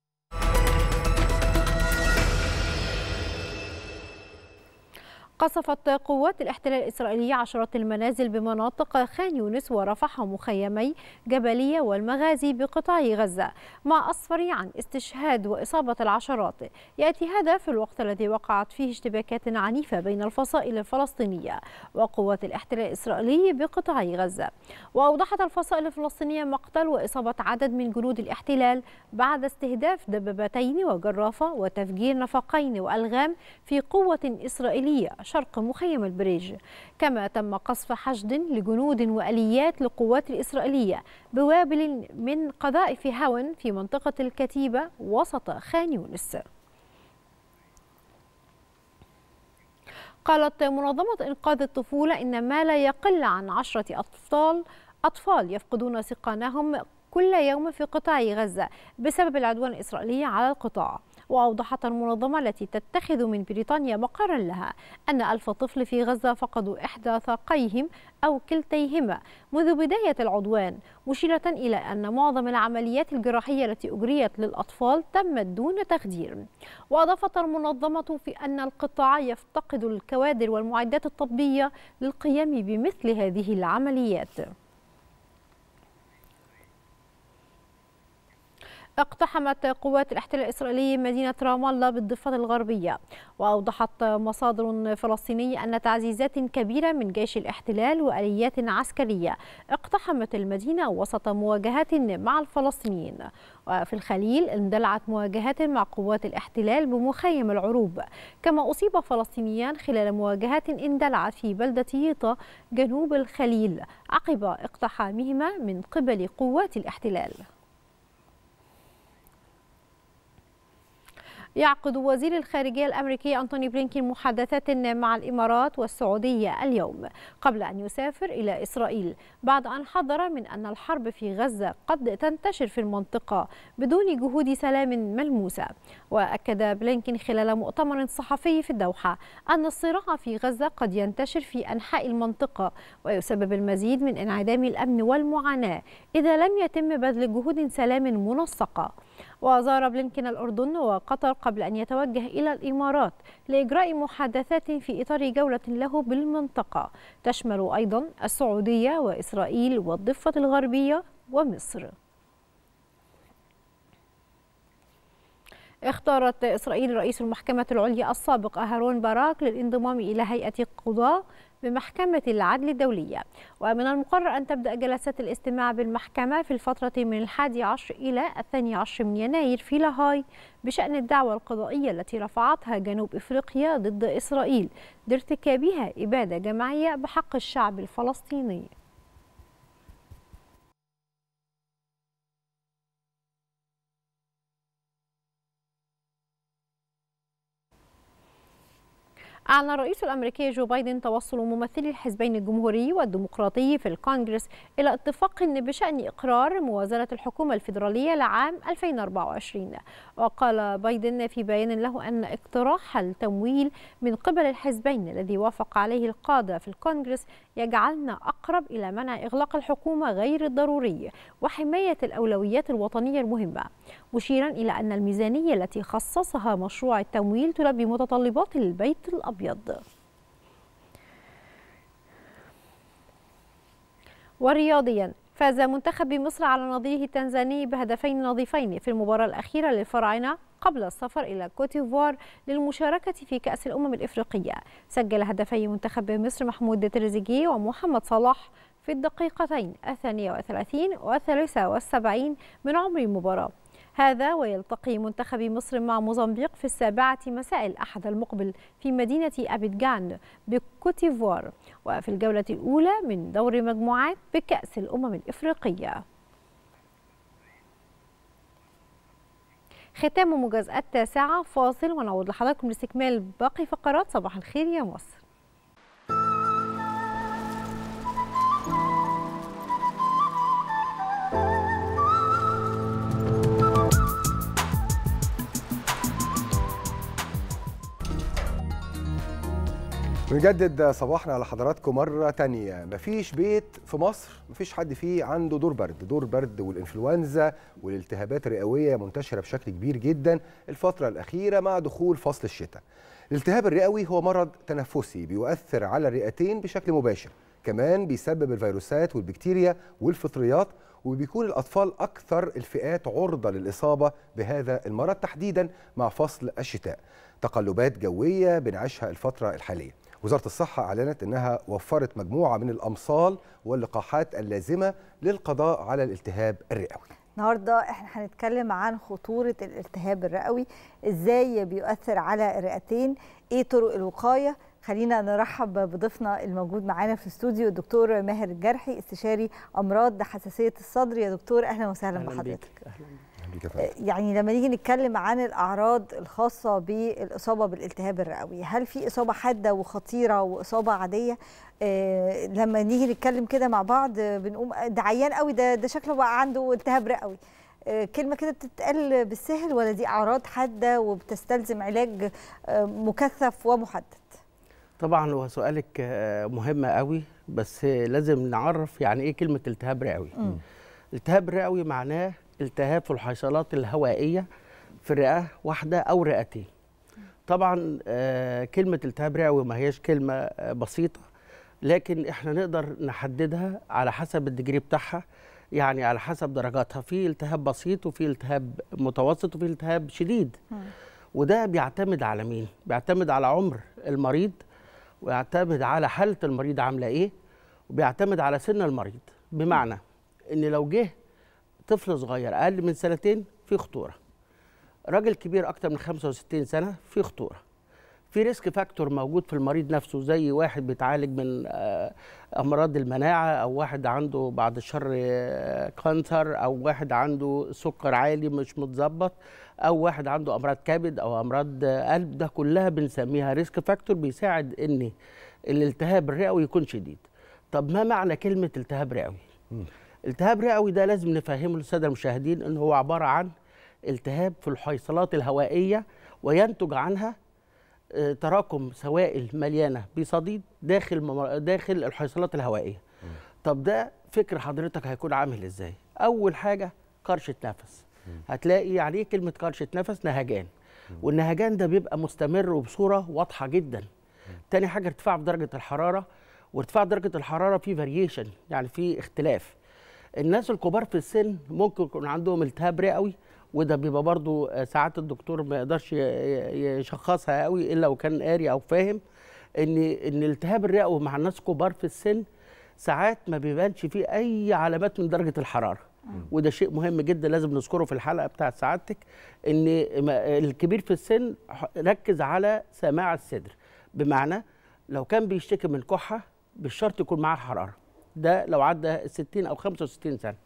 قصفت قوات الاحتلال الإسرائيلية عشرات المنازل بمناطق خان يونس ورفح ومخيمي جبلية والمغازي بقطاع غزة مع أسفر عن استشهاد وإصابة العشرات يأتي هذا في الوقت الذي وقعت فيه اشتباكات عنيفة بين الفصائل الفلسطينية وقوات الاحتلال الإسرائيلي بقطاع غزة وأوضحت الفصائل الفلسطينية مقتل وإصابة عدد من جنود الاحتلال بعد استهداف دبابتين وجرافة وتفجير نفقين وألغام في قوة إسرائيلية شرق مخيم البريج كما تم قصف حشد لجنود وآليات للقوات الإسرائيلية بوابل من قذائف هاون في منطقة الكتيبة وسط خان يونس قالت منظمة إنقاذ الطفولة إن ما لا يقل عن عشرة أطفال أطفال يفقدون سقانهم كل يوم في قطاع غزة بسبب العدوان الإسرائيلي على القطاع وأوضحت المنظمة التي تتخذ من بريطانيا مقرا لها أن ألف طفل في غزة فقدوا إحدى ساقيهم أو كلتيهما منذ بداية العدوان مشيرة إلى أن معظم العمليات الجراحية التي أجريت للأطفال تمت دون تخدير وأضافت المنظمة في أن القطاع يفتقد الكوادر والمعدات الطبية للقيام بمثل هذه العمليات اقتحمت قوات الاحتلال الإسرائيلي مدينة رام الله بالضفة الغربية وأوضحت مصادر فلسطينية أن تعزيزات كبيرة من جيش الاحتلال وآليات عسكرية اقتحمت المدينة وسط مواجهات مع الفلسطينيين وفي الخليل اندلعت مواجهات مع قوات الاحتلال بمخيم العروب كما أصيب فلسطينيان خلال مواجهات اندلعت في بلدة ييطا جنوب الخليل عقب اقتحامهما من قبل قوات الاحتلال يعقد وزير الخارجية الأمريكي أنتوني بلينكين محادثات مع الإمارات والسعودية اليوم قبل أن يسافر إلى إسرائيل بعد أن حذر من أن الحرب في غزة قد تنتشر في المنطقة بدون جهود سلام ملموسة وأكد بلينكين خلال مؤتمر صحفي في الدوحة أن الصراع في غزة قد ينتشر في أنحاء المنطقة ويسبب المزيد من انعدام الأمن والمعاناة إذا لم يتم بذل جهود سلام منسقة وزار بلينكين الأردن وقطر قبل أن يتوجه إلى الإمارات لإجراء محادثات في إطار جولة له بالمنطقة تشمل أيضا السعودية وإسرائيل والضفة الغربية ومصر اختارت إسرائيل رئيس المحكمة العليا السابق أهرون باراك للانضمام إلى هيئة قضاء بمحكمة العدل الدولية ومن المقرر أن تبدأ جلسات الاستماع بالمحكمة في الفترة من الحادي عشر إلى الثاني عشر من يناير في لاهاي بشأن الدعوى القضائية التي رفعتها جنوب إفريقيا ضد إسرائيل لارتكابها إبادة جماعية بحق الشعب الفلسطيني أعلن الرئيس الأمريكي جو بايدن توصل ممثلي الحزبين الجمهوري والديمقراطي في الكونغرس إلى اتفاق بشأن إقرار موازنة الحكومة الفيدرالية لعام 2024 وقال بايدن في بيان له أن اقتراح التمويل من قبل الحزبين الذي وافق عليه القادة في الكونغرس يجعلنا أقرب إلى منع إغلاق الحكومة غير الضروري وحماية الأولويات الوطنية المهمة مشيرا إلى أن الميزانية التي خصصها مشروع التمويل تلبي متطلبات البيت الأبيض ورياضيا فاز منتخب مصر على نظيره التنزاني بهدفين نظيفين في المباراة الأخيرة للفراعنة قبل السفر إلى كوتيفوار للمشاركة في كأس الأمم الإفريقية سجل هدفي منتخب مصر محمود تريزيجيه ومحمد صلاح في الدقيقتين الثانية والثلاثين والثالثة والسبعين من عمر المباراة هذا ويلتقي منتخب مصر مع موزمبيق في السابعة مساء الأحد المقبل في مدينة أبيدجان بكوتيفوار وفي الجولة الأولى من دور مجموعات بكأس الأمم الإفريقية ختام موجز التاسعة فاصل ونعود لحضراتكم لاستكمال باقي فقرات صباح الخير يا مصر
بنجدد صباحنا على حضراتكم مرة تانية مفيش بيت في مصر مفيش حد فيه عنده دور برد دور برد والإنفلونزا والالتهابات الرئوية منتشرة بشكل كبير جدا الفترة الأخيرة مع دخول فصل الشتاء الالتهاب الرئوي هو مرض تنفسي بيؤثر على الرئتين بشكل مباشر كمان بيسبب الفيروسات والبكتيريا والفطريات وبيكون الأطفال أكثر الفئات عرضة للإصابة بهذا المرض تحديدا مع فصل الشتاء تقلبات جوية بنعيشها الفترة الحالية وزارة الصحة أعلنت أنها وفرت مجموعة من الأمصال واللقاحات اللازمة للقضاء على الالتهاب الرئوي
النهارده احنا هنتكلم عن خطوره الالتهاب الرئوي ازاي بيؤثر على الرئتين ايه طرق الوقايه خلينا نرحب بضيفنا الموجود معانا في الاستوديو الدكتور ماهر الجرحي استشاري امراض حساسيه الصدر يا دكتور اهلا وسهلا بحضرتك يعني لما نيجي نتكلم عن الاعراض الخاصه بالاصابه بالالتهاب الرئوي هل في اصابه حاده وخطيره واصابه عاديه آه لما نيجي نتكلم كده مع بعض بنقوم ده عيان قوي ده ده شكله بقى عنده التهاب رئوي آه كلمه كده بتتقال بالسهل ولا دي اعراض حاده وبتستلزم علاج آه مكثف ومحدد
طبعا هو سؤالك مهم قوي بس لازم نعرف يعني ايه كلمه التهاب رئوي التهاب رئوي معناه التهاب في الحيصلات الهوائيه في رئه واحده او رئتين طبعا آه كلمه التهاب رئوي ما هيش كلمه آه بسيطه لكن احنا نقدر نحددها على حسب الدجري بتاعها يعني على حسب درجاتها في التهاب بسيط وفي التهاب متوسط وفي التهاب شديد وده بيعتمد على مين بيعتمد على عمر المريض ويعتمد على حاله المريض عامله ايه وبيعتمد على سن المريض بمعنى ان لو جه طفل صغير اقل من سنتين في خطوره راجل كبير اكتر من 65 سنه في خطوره في ريسك فاكتور موجود في المريض نفسه زي واحد بيتعالج من امراض المناعه او واحد عنده بعد الشر كانسر او واحد عنده سكر عالي مش متظبط او واحد عنده امراض كبد او امراض قلب ده كلها بنسميها ريسك فاكتور بيساعد ان الالتهاب الرئوي يكون شديد طب ما معنى كلمه التهاب رئوي التهاب رئوي ده لازم نفهمه للساده المشاهدين ان هو عباره عن التهاب في الحيصلات الهوائيه وينتج عنها تراكم سوائل مليانه بصديد داخل داخل الحيصلات الهوائيه طب ده فكر حضرتك هيكون عامل ازاي اول حاجه كرشه نفس هتلاقي يعني ايه كلمه كرشه نفس نهجان والنهجان ده بيبقى مستمر وبصوره واضحه جدا تاني حاجه ارتفاع في درجه الحراره وارتفاع درجه الحراره في فاريشن يعني في اختلاف الناس الكبار في السن ممكن يكون عندهم التهاب رئوي وده بيبقى برضو ساعات الدكتور ما يقدرش يشخصها قوي الا وكان قاري او فاهم ان ان الالتهاب الرئوي مع الناس كبار في السن ساعات ما بيبانش فيه اي علامات من درجه الحراره وده شيء مهم جدا لازم نذكره في الحلقه بتاعت سعادتك ان الكبير في السن ركز على سماع الصدر بمعنى لو كان بيشتكي من كحه بالشرط يكون معاه حراره ده لو عدى 60 او 65 سنه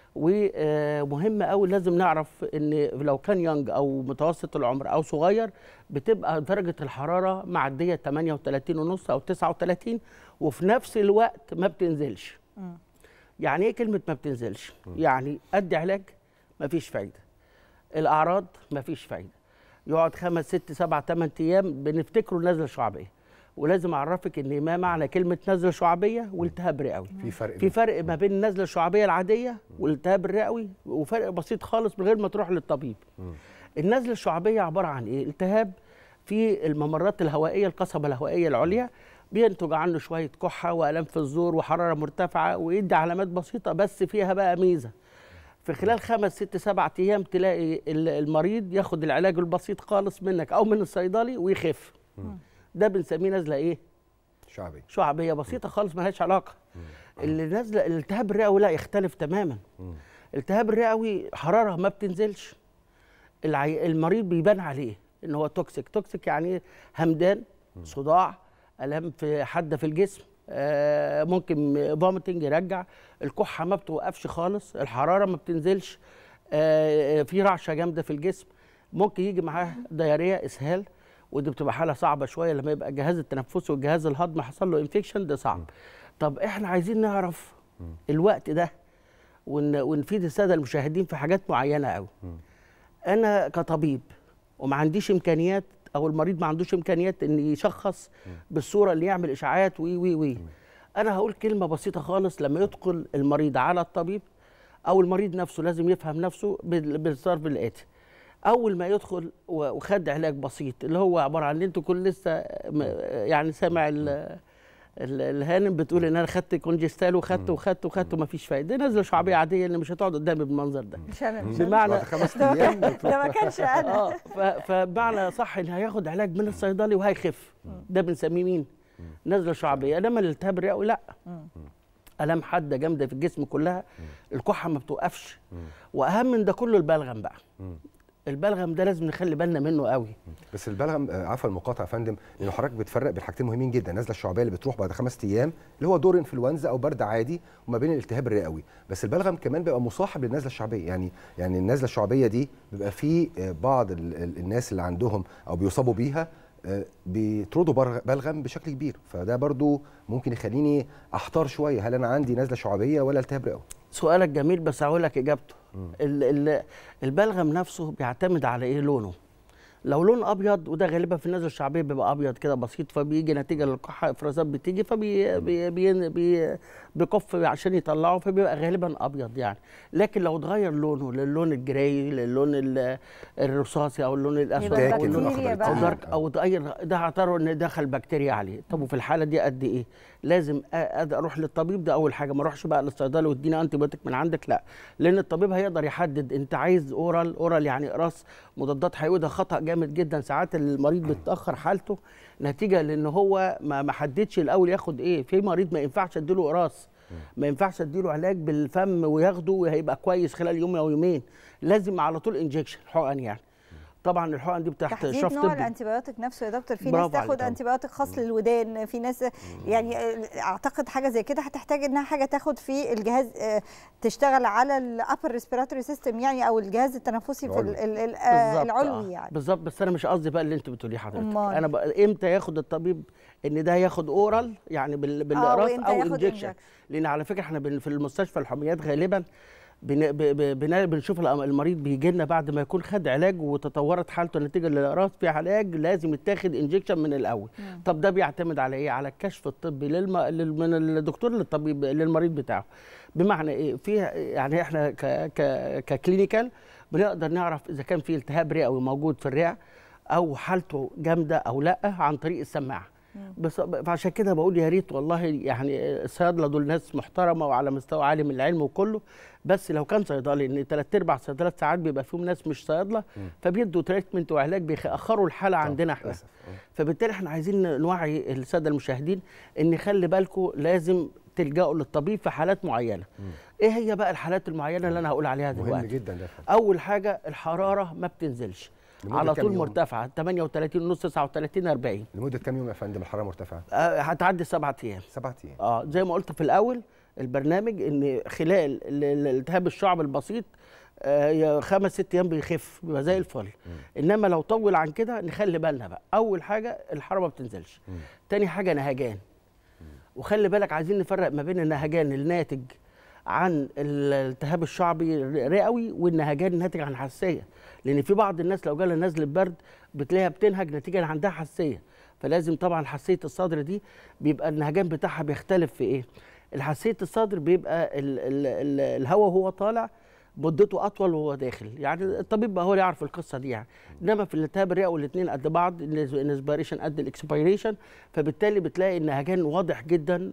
ومهم قوي لازم نعرف ان لو كان يونج او متوسط العمر او صغير بتبقى درجه الحراره معديه 38 ونص او 39 وفي نفس الوقت ما بتنزلش يعني ايه كلمه ما بتنزلش يعني ادي علاج ما فيش فايده الاعراض ما فيش فايده يقعد خمس ست سبع ثمان ايام بنفتكره نزله شعبيه ولازم اعرفك ان ما معنى كلمه نزله شعبيه والتهاب رئوي
في فرق
في فرق ما بين النزله الشعبيه العاديه والالتهاب الرئوي وفرق بسيط خالص من غير ما تروح للطبيب النزله الشعبيه عباره عن ايه التهاب في الممرات الهوائيه القصبه الهوائيه العليا بينتج عنه شويه كحه والام في الزور وحراره مرتفعه ويدي علامات بسيطه بس فيها بقى ميزه في خلال خمس ست سبع ايام تلاقي المريض ياخد العلاج البسيط خالص منك او من الصيدلي ويخف ده بنسميه نزله ايه
شعبيه
شعبيه بسيطه خالص ملهاش علاقه اللي نازله الالتهاب الرئوي لا يختلف تماما الالتهاب الرئوي حراره ما بتنزلش العي... المريض بيبان عليه ان هو توكسيك توكسيك يعني همدان صداع الام في حاده في الجسم آه ممكن فوميتنج يرجع الكحه ما بتوقفش خالص الحراره ما بتنزلش آه في رعشه جامده في الجسم ممكن يجي معاه دياريه اسهال ودي بتبقى حاله صعبه شويه لما يبقى الجهاز التنفسي والجهاز الهضمي حصل له انفكشن ده صعب طب احنا عايزين نعرف الوقت ده ون... ونفيد الساده المشاهدين في حاجات معينه قوي انا كطبيب وما عنديش امكانيات او المريض ما عندوش امكانيات ان يشخص بالصوره اللي يعمل اشاعات وي وي وي انا هقول كلمه بسيطه خالص لما يدخل المريض على الطبيب او المريض نفسه لازم يفهم نفسه بالصرف الاتي اول ما يدخل وخد علاج بسيط اللي هو عباره عن انتوا كل لسه يعني سامع الهانم بتقول ان انا خدت كونجستال وخدت وخدت وخدت وما فيش فايده دي نزله شعبيه عاديه اللي مش هتقعد قدامي بالمنظر ده
مش انا مش
بمعنى
خمس ايام
ده ما كانش انا
اه فبمعنى صح ان هياخد علاج من الصيدلي وهيخف ده بنسميه مين؟ نزله شعبيه انما الالتهاب الرئوي لا الام حاده جامده في الجسم كلها الكحه ما بتوقفش واهم من ده كله البلغم بقى البلغم ده لازم نخلي بالنا منه قوي
بس البلغم آه، عفوا المقاطعه يا فندم لانه حضرتك بتفرق بين حاجتين مهمين جدا النزله الشعبيه اللي بتروح بعد خمس ايام اللي هو دور انفلونزا او برد عادي وما بين الالتهاب الرئوي بس البلغم كمان بيبقى مصاحب للنزله الشعبيه يعني يعني النزله الشعبيه دي بيبقى في آه، بعض ال- ال- الناس اللي عندهم او بيصابوا بيها آه، بيطردوا برغ- بلغم بشكل كبير فده برضو ممكن يخليني احتار شويه هل انا عندي نزله شعبيه ولا التهاب رئوي
سؤالك جميل بس هقول لك اجابته ال- ال- البلغم نفسه بيعتمد على ايه لونه لو لون ابيض وده غالبا في النزله الشعبيه بيبقى ابيض كده بسيط فبيجي نتيجه للقحه افرازات بتيجي فبي بي بي بي بيقف عشان يطلعه فبيبقى غالبا ابيض يعني لكن لو اتغير لونه للون الجراي للون ال- الرصاصي او اللون الاسود
يبقى
او اللون
بكتيريا
او
بقى.
دارك او اتغير ده اعتبروا ان دخل بكتيريا عليه طب وفي الحاله دي قد ايه لازم أ- أد- اروح للطبيب ده اول حاجه ما اروحش بقى للصيدلي واديني انتي بيوتيك من عندك لا لان الطبيب هيقدر يحدد انت عايز اورال اورال يعني قراص مضادات حيويه ده خطا جامد جدا ساعات المريض بتاخر حالته نتيجه لان هو ما ما حددش الاول ياخد ايه في مريض ما ينفعش اديله قراص ما ينفعش اديله علاج بالفم وياخده وهيبقى كويس خلال يوم او يومين لازم على طول انجكشن حقن يعني طبعا الحقن دي تحت
تحديد
اشراف
نوع
طبي
الانتيبيوتيك نفسه يا دكتور في ناس
برافو
تاخد
عليك.
انتيبيوتيك خاص للودان في ناس يعني اعتقد حاجه زي كده هتحتاج انها حاجه تاخد في الجهاز آه، تشتغل على الابر ريسبيراتوري سيستم يعني او الجهاز التنفسي في ال- ال- ال- آه،
بالظبط،
العلوي
آه.
يعني
بالظبط بس انا مش قصدي بقى اللي انت بتقوليه حضرتك
أمال؟
انا بقى امتى ياخد الطبيب ان ده ياخد اورال يعني بال- بالاقراص
وإمتى
او
ياخد
انجكشن
injection.
لان على فكره احنا بن- في المستشفى الحميات غالبا بن ب- ب- بن- بنشوف الأم- المريض بيجي لنا بعد ما يكون خد علاج وتطورت حالته نتيجه للاقراص في علاج لازم يتاخد انجكشن من الاول
مم.
طب ده بيعتمد على ايه على الكشف الطبي للم... لل... من الدكتور للطبيب للمريض بتاعه بمعنى ايه في يعني احنا ك... ك... ككلينيكال بنقدر نعرف اذا كان في التهاب رئوي موجود في الرئه او حالته جامده او لا عن طريق السماعه بس فعشان كده بقول يا ريت والله يعني الصيادله دول ناس محترمه وعلى مستوى عالي من العلم وكله بس لو كان صيدلي ان ثلاث ارباع الصيدلات ساعات بيبقى فيهم ناس مش صيادله فبيدوا تريتمنت وعلاج بيأخروا الحاله عندنا احنا فبالتالي احنا عايزين نوعي الساده المشاهدين ان خلي بالكم لازم تلجأوا للطبيب في حالات معينه ايه هي بقى الحالات المعينه اللي انا هقول عليها
مهم
دلوقتي
جدا ده
اول حاجه الحراره ما بتنزلش
لمدة
على
كام
طول
يوم؟
مرتفعه 38 ونص 39 40
لمده كام يوم يا فندم الحراره مرتفعه
آه، هتعدي سبعة ايام
سبعة ايام
اه زي ما قلت في الاول البرنامج ان خلال ال- ال- الالتهاب الشعب البسيط آه، يا خمس ست ايام بيخف بيبقى زي الفل انما لو طول عن كده نخلي بالنا بقى اول حاجه الحراره ما بتنزلش تاني حاجه نهجان وخلي بالك عايزين نفرق ما بين النهجان الناتج عن الالتهاب الشعبي الرئوي والنهجان الناتج عن حساسيه لان في بعض الناس لو جالها نزله برد بتلاقيها بتنهج نتيجه ان عندها حساسيه فلازم طبعا حساسيه الصدر دي بيبقى النهجان بتاعها بيختلف في ايه الحساسيه الصدر بيبقى ال ال ال الهواء وهو طالع مدته اطول وهو داخل يعني الطبيب بقى هو اللي يعرف القصه دي يعني انما في الالتهاب الرئوي الاثنين قد بعض الانسبيريشن قد الاكسبيريشن فبالتالي بتلاقي النهجان واضح جدا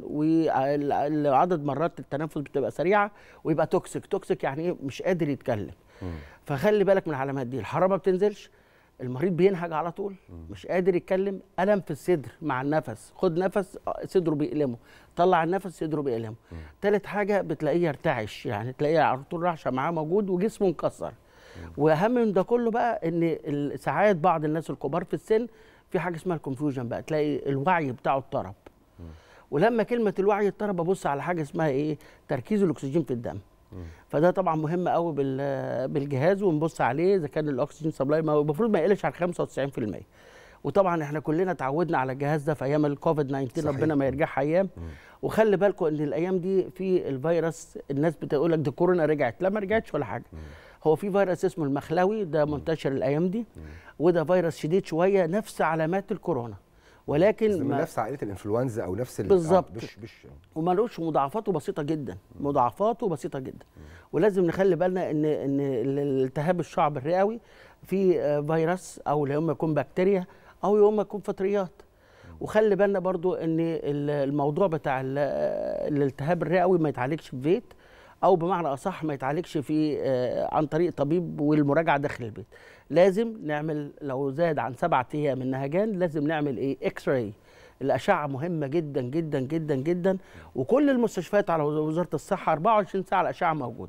وعدد مرات التنفس بتبقى سريعه ويبقى توكسيك توكسيك يعني ايه مش قادر يتكلم فخلي بالك من العلامات دي الحراره ما بتنزلش المريض بينهج على طول مش قادر يتكلم الم في الصدر مع النفس خد نفس آه، صدره بيألمه طلع النفس صدره بيألمه تالت حاجه بتلاقيه يرتعش يعني تلاقيه على طول رعشه معاه موجود وجسمه مكسر واهم من ده كله بقى ان ال- ساعات بعض الناس الكبار في السن في حاجه اسمها الكونفيوجن بقى تلاقي الوعي بتاعه اضطرب ولما كلمه الوعي اضطرب ابص على حاجه اسمها ايه تركيز الاكسجين في الدم فده طبعا مهم قوي بال- بالجهاز ونبص عليه اذا كان الاكسجين سبلاي ما هو المفروض ما يقلش عن 95% وطبعا احنا كلنا اتعودنا على الجهاز ده في ايام الكوفيد 19
صحيح.
ربنا ما يرجعها ايام وخلي بالكم ان الايام دي في الفيروس الناس بتقول لك دي كورونا رجعت لا ما رجعتش ولا حاجه هو في فيروس اسمه المخلوي ده منتشر الايام دي وده فيروس شديد شويه نفس علامات الكورونا ولكن
من
ما-
نفس عائله الانفلونزا او نفس ال-
بالظبط.
آه، مش مش
ومالوش مضاعفاته بسيطه جدا مضاعفاته بسيطه جدا ولازم نخلي بالنا ان ان ال- الالتهاب الشعب الرئوي في آه، فيروس او يوم يكون بكتيريا او يوم يكون فطريات وخلي بالنا برضو ان ال- الموضوع بتاع ال- آه، الالتهاب الرئوي ما يتعالجش في بيت او بمعنى اصح ما يتعالجش في آه، عن طريق طبيب والمراجعه داخل البيت لازم نعمل لو زاد عن سبعة ايام النهجان لازم نعمل ايه اكس راي الاشعه مهمه جدا جدا جدا جدا وكل المستشفيات على وزاره الصحه 24 ساعه الاشعه موجوده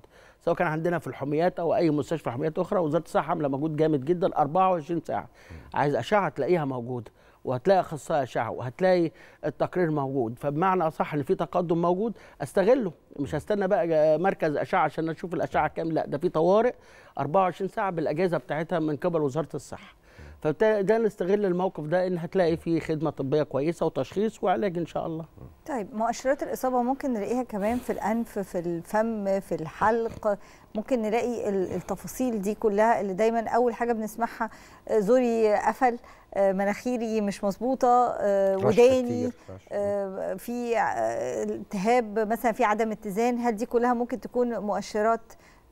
سواء كان عندنا في الحميات او اي مستشفى حميات اخرى وزاره الصحه عامله مجهود جامد جدا 24 ساعه عايز اشعه تلاقيها موجوده وهتلاقي اخصائي اشعه وهتلاقي التقرير موجود فبمعنى اصح ان في تقدم موجود استغله مش هستنى بقى مركز اشعه عشان اشوف الاشعه كام لا ده في طوارئ 24 ساعه بالاجهزه بتاعتها من قبل وزاره الصحه فبالتالي ده نستغل الموقف ده ان هتلاقي فيه خدمه طبيه كويسه وتشخيص وعلاج ان شاء الله
طيب مؤشرات الإصابة ممكن نلاقيها كمان في الأنف في الفم في الحلق ممكن نلاقي ال- التفاصيل دي كلها اللي دايما أول حاجة بنسمعها آه، زوري قفل آه، مناخيري مش مظبوطة آه،
رش
وداني
كتير، رش.
آه، في آه، التهاب مثلا في عدم اتزان هل دي كلها ممكن تكون مؤشرات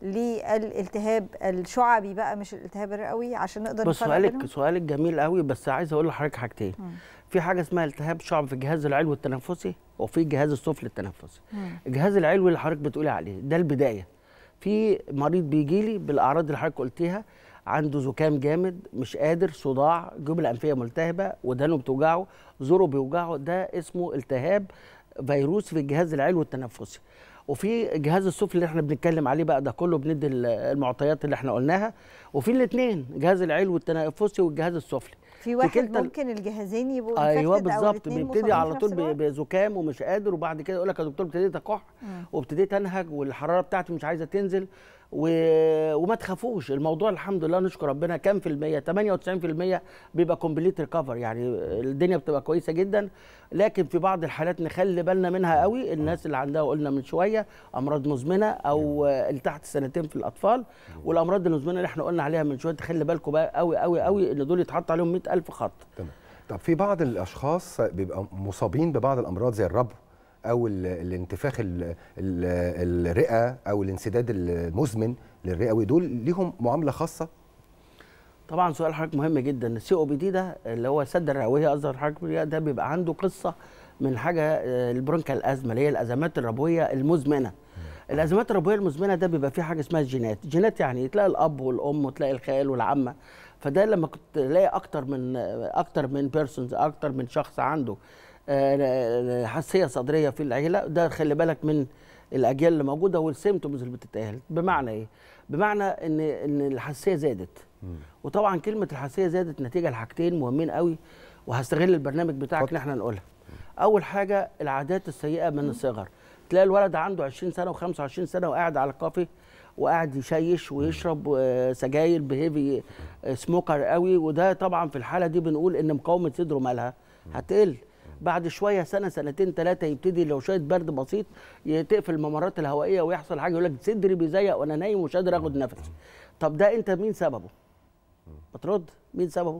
للالتهاب الشعبي بقى مش الالتهاب الرئوي عشان نقدر
بص
نفرق
سؤالك
بينهم؟
سؤالك جميل قوي بس عايز اقول لحضرتك حاجتين في حاجه اسمها التهاب شعب في الجهاز العلوي التنفسي وفي الجهاز السفلي التنفسي الجهاز العلوي اللي حضرتك بتقولي عليه ده البدايه في مريض بيجي لي بالاعراض اللي حضرتك قلتيها عنده زكام جامد مش قادر صداع جبله انفيه ملتهبه ودانه بتوجعه زوره بيوجعه ده اسمه التهاب فيروس في الجهاز العلوي التنفسي وفي الجهاز السفلي اللي احنا بنتكلم عليه بقى ده كله بندي ال- المعطيات اللي احنا قلناها وفي الاثنين الجهاز العلوي التنفسي والجهاز السفلي
في واحد
كلتا ال-
ممكن الجهازين يبقوا
ايوه
infected أو
بالظبط
الاتنين
بيبتدي
مصابين
على
في
طول
نفس الوقت؟
ب- بزكام ومش قادر وبعد كده يقول لك يا دكتور ابتديت اكح
مم.
وابتديت انهج والحراره بتاعتي مش عايزه تنزل و... وما تخافوش الموضوع الحمد لله نشكر ربنا كام في المية 98% بيبقى كومبليت ريكفر يعني الدنيا بتبقى كويسه جدا لكن في بعض الحالات نخلي بالنا منها قوي الناس اللي عندها قلنا من شويه امراض مزمنه او اللي تحت سنتين في الاطفال والامراض المزمنه اللي احنا قلنا عليها من شويه تخلي بالكم بقى قوي قوي قوي ان دول يتحط عليهم 100000 خط
تمام طب في بعض الاشخاص بيبقى مصابين ببعض الامراض زي الربو او ال- الانتفاخ ال- ال- الرئه او الانسداد المزمن للرئوي دول ليهم معامله خاصه
طبعا سؤال حضرتك مهم جدا السي او بي دي ده اللي هو السد الرئويه قصدي حضرتك بيها ده بيبقى عنده قصه من حاجه آه، البرونكال ازمه اللي هي الازمات الربويه المزمنه الازمات الربويه المزمنه ده بيبقى فيه حاجه اسمها الجينات الجينات يعني تلاقي الاب والام وتلاقي الخال والعمه فده لما كنت تلاقي اكتر من اكتر من بيرسونز اكتر من شخص عنده آه، حساسيه صدريه في العيله ده خلي بالك من الاجيال اللي موجوده والسيمتومز اللي بتتقال بمعنى ايه بمعنى ان ان الحساسيه زادت وطبعا كلمه الحساسيه زادت نتيجه لحاجتين مهمين قوي وهستغل البرنامج بتاعك ان احنا نقولها اول حاجه العادات السيئه من الصغر تلاقي الولد عنده 20 سنه و25 سنه وقاعد على الكافي وقاعد يشيش ويشرب آه، سجاير بهيفي آه، سموكر قوي وده طبعا في الحاله دي بنقول ان مقاومه صدره مالها هتقل بعد شويه سنه سنتين ثلاثه يبتدي لو شويه برد بسيط ي- تقفل الممرات الهوائيه ويحصل حاجه يقول لك صدري بيزيق وانا نايم ومش قادر اخد نفسي طب ده انت مين سببه؟ بترد مين سببه؟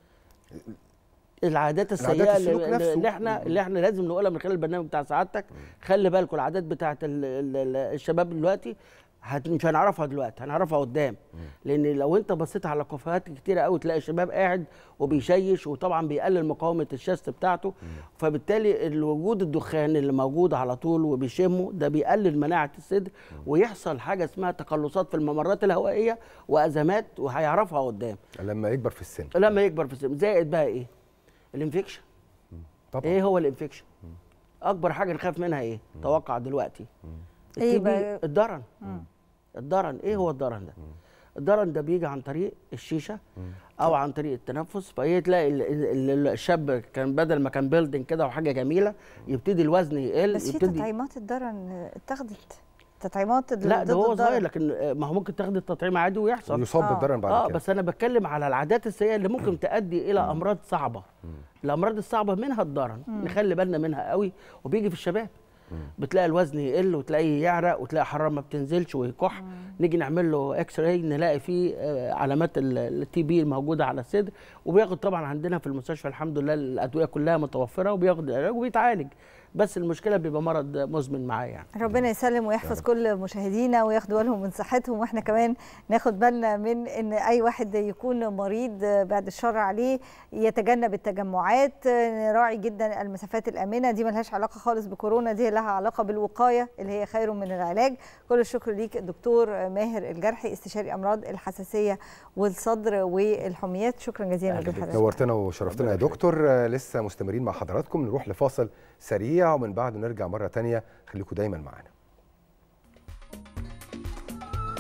العادات السيئه
العادات
اللي,
السلوك نفسه.
اللي احنا اللي احنا لازم نقولها من خلال البرنامج بتاع سعادتك خلي بالكم العادات بتاعت ال ال ال الشباب دلوقتي هت مش هنعرفها دلوقتي هنعرفها قدام لان لو انت بصيت على كافيهات كتيره قوي تلاقي الشباب قاعد وبيشيش وطبعا بيقلل مقاومه الشست بتاعته فبالتالي الوجود الدخان اللي موجود على طول وبيشمه ده بيقلل مناعه الصدر ويحصل حاجه اسمها تقلصات في الممرات الهوائيه وازمات وهيعرفها قدام
لما يكبر في السن
لما يكبر في السن زائد بقى ايه الانفكشن
طبعا
ايه هو الانفكشن اكبر حاجه نخاف منها ايه توقع دلوقتي
إيه
التي بي
بقى؟
الدرن
مم.
الدرن ايه هو الدرن ده الدرن ده بيجي عن طريق الشيشه او عن طريق التنفس فهي تلاقي ال- ال- ال- الشاب كان بدل ما كان بيلدينج كده وحاجه جميله يبتدي الوزن يقل
بس في
يبتدي
تطعيمات الدرن اتخذت تطعيمات
لا
ضد
ده هو
الضرر.
صغير لكن آه، ما هو ممكن تاخد التطعيم عادي ويحصل
ويصاب
آه.
بالضرر بعد
اه
كده
بس انا بتكلم على العادات السيئه اللي ممكن تؤدي الى امراض صعبه الامراض الصعبه منها الضرن نخلي بالنا منها قوي وبيجي في الشباب بتلاقي الوزن يقل وتلاقيه يعرق وتلاقي حراره ما بتنزلش ويكح نيجي نعمل له اكس راي نلاقي فيه آه، علامات التي بي الموجوده على الصدر وبياخد طبعا عندنا في المستشفى الحمد لله الادويه كلها متوفره وبياخد العلاج وبيتعالج بس المشكله بيبقى مرض مزمن معاه يعني
ربنا يسلم ويحفظ كل مشاهدينا وياخدوا بالهم من صحتهم واحنا كمان ناخد بالنا من ان اي واحد يكون مريض بعد الشر عليه يتجنب التجمعات نراعي جدا المسافات الامنه دي ملهاش علاقه خالص بكورونا دي لها علاقه بالوقايه اللي هي خير من العلاج كل الشكر ليك الدكتور ماهر الجرحي استشاري امراض الحساسيه والصدر والحميات شكرا جزيلا لحضرتك
نورتنا وشرفتنا يا دكتور آه، لسه مستمرين مع حضراتكم نروح لفاصل سريع ومن بعده نرجع مره تانية خليكم دايما معانا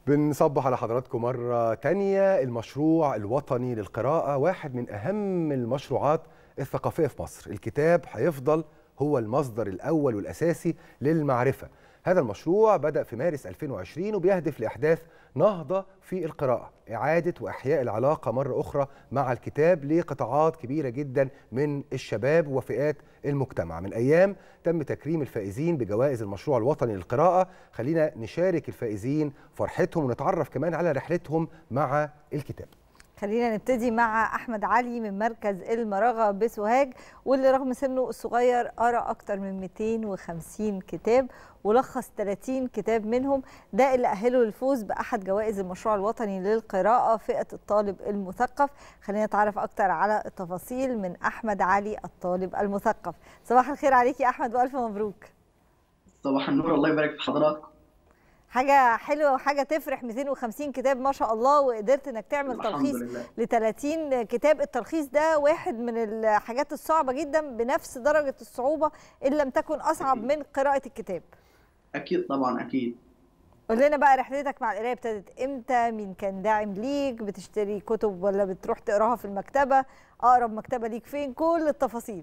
بنصبح على حضراتكم مرة تانية المشروع الوطني للقراءة واحد من أهم المشروعات الثقافية في مصر الكتاب هيفضل هو المصدر الأول والأساسي للمعرفة هذا المشروع بدأ في مارس 2020 وبيهدف لإحداث نهضة في القراءة إعادة وإحياء العلاقة مرة أخرى مع الكتاب لقطاعات كبيرة جدا من الشباب وفئات المجتمع من أيام تم تكريم الفائزين بجوائز المشروع الوطني للقراءة خلينا نشارك الفائزين فرحتهم ونتعرف كمان على رحلتهم مع الكتاب
خلينا نبتدي مع احمد علي من مركز المراغه بسوهاج واللي رغم سنه الصغير قرا اكتر من 250 كتاب ولخص 30 كتاب منهم ده اللي اهله للفوز باحد جوائز المشروع الوطني للقراءه فئه الطالب المثقف خلينا نتعرف اكتر على التفاصيل من احمد علي الطالب المثقف صباح الخير عليك يا احمد والف مبروك
صباح النور الله يبارك في حضراتكم
حاجه حلوه وحاجه تفرح 250 كتاب ما شاء الله وقدرت انك تعمل
الحمد
تلخيص
لله.
ل 30 كتاب التلخيص ده واحد من الحاجات الصعبه جدا بنفس درجه الصعوبه ان لم تكن اصعب من قراءه الكتاب
اكيد طبعا اكيد
قول لنا بقى رحلتك مع القرايه ابتدت امتى مين كان داعم ليك بتشتري كتب ولا بتروح تقراها في المكتبه اقرب مكتبه ليك فين كل التفاصيل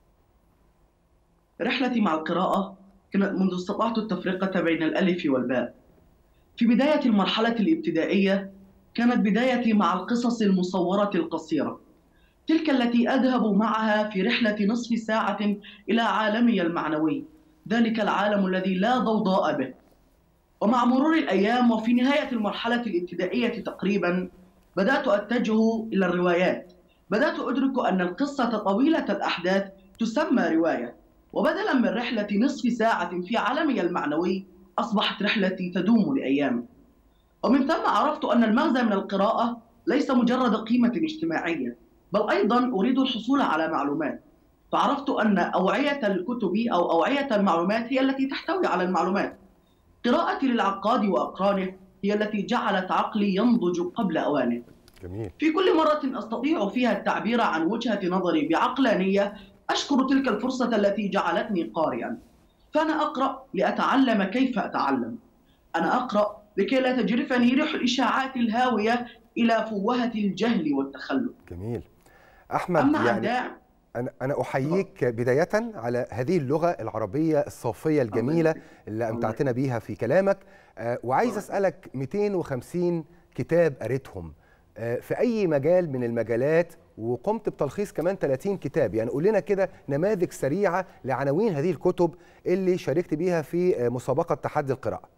رحلتي مع القراءة كانت منذ استطعت التفرقة بين الألف والباء في بداية المرحلة الابتدائية كانت بدايتي مع القصص المصورة القصيرة تلك التي أذهب معها في رحلة نصف ساعة إلى عالمي المعنوي ذلك العالم الذي لا ضوضاء به ومع مرور الأيام وفي نهاية المرحلة الابتدائية تقريبا بدأت أتجه إلى الروايات بدأت أدرك أن القصة طويلة الأحداث تسمى رواية وبدلا من رحلة نصف ساعة في عالمي المعنوي أصبحت رحلتي تدوم لأيام ومن ثم عرفت أن المغزى من القراءة ليس مجرد قيمة اجتماعية بل أيضا أريد الحصول على معلومات فعرفت أن أوعية الكتب أو أوعية المعلومات هي التي تحتوي على المعلومات قراءتي للعقاد وأقرانه هي التي جعلت عقلي ينضج قبل أوانه
جميل
في كل مرة أستطيع فيها التعبير عن وجهة نظري بعقلانية أشكر تلك الفرصة التي جعلتني قارئا فأنا أقرأ لأتعلم كيف أتعلم أنا أقرأ لكي لا تجرفني ريح الإشاعات الهاوية إلى فوهة الجهل والتخلف
جميل أحمد
أما عن
يعني
داعم
أنا أنا أحييك بداية على هذه اللغة العربية الصافية الجميلة اللي أمتعتنا بيها في كلامك آه، وعايز أسألك 250 كتاب قريتهم آه، في أي مجال من المجالات وقمت بتلخيص كمان 30 كتاب يعني قول لنا كده نماذج سريعة لعناوين هذه الكتب اللي شاركت بيها في آه، مسابقة تحدي القراءة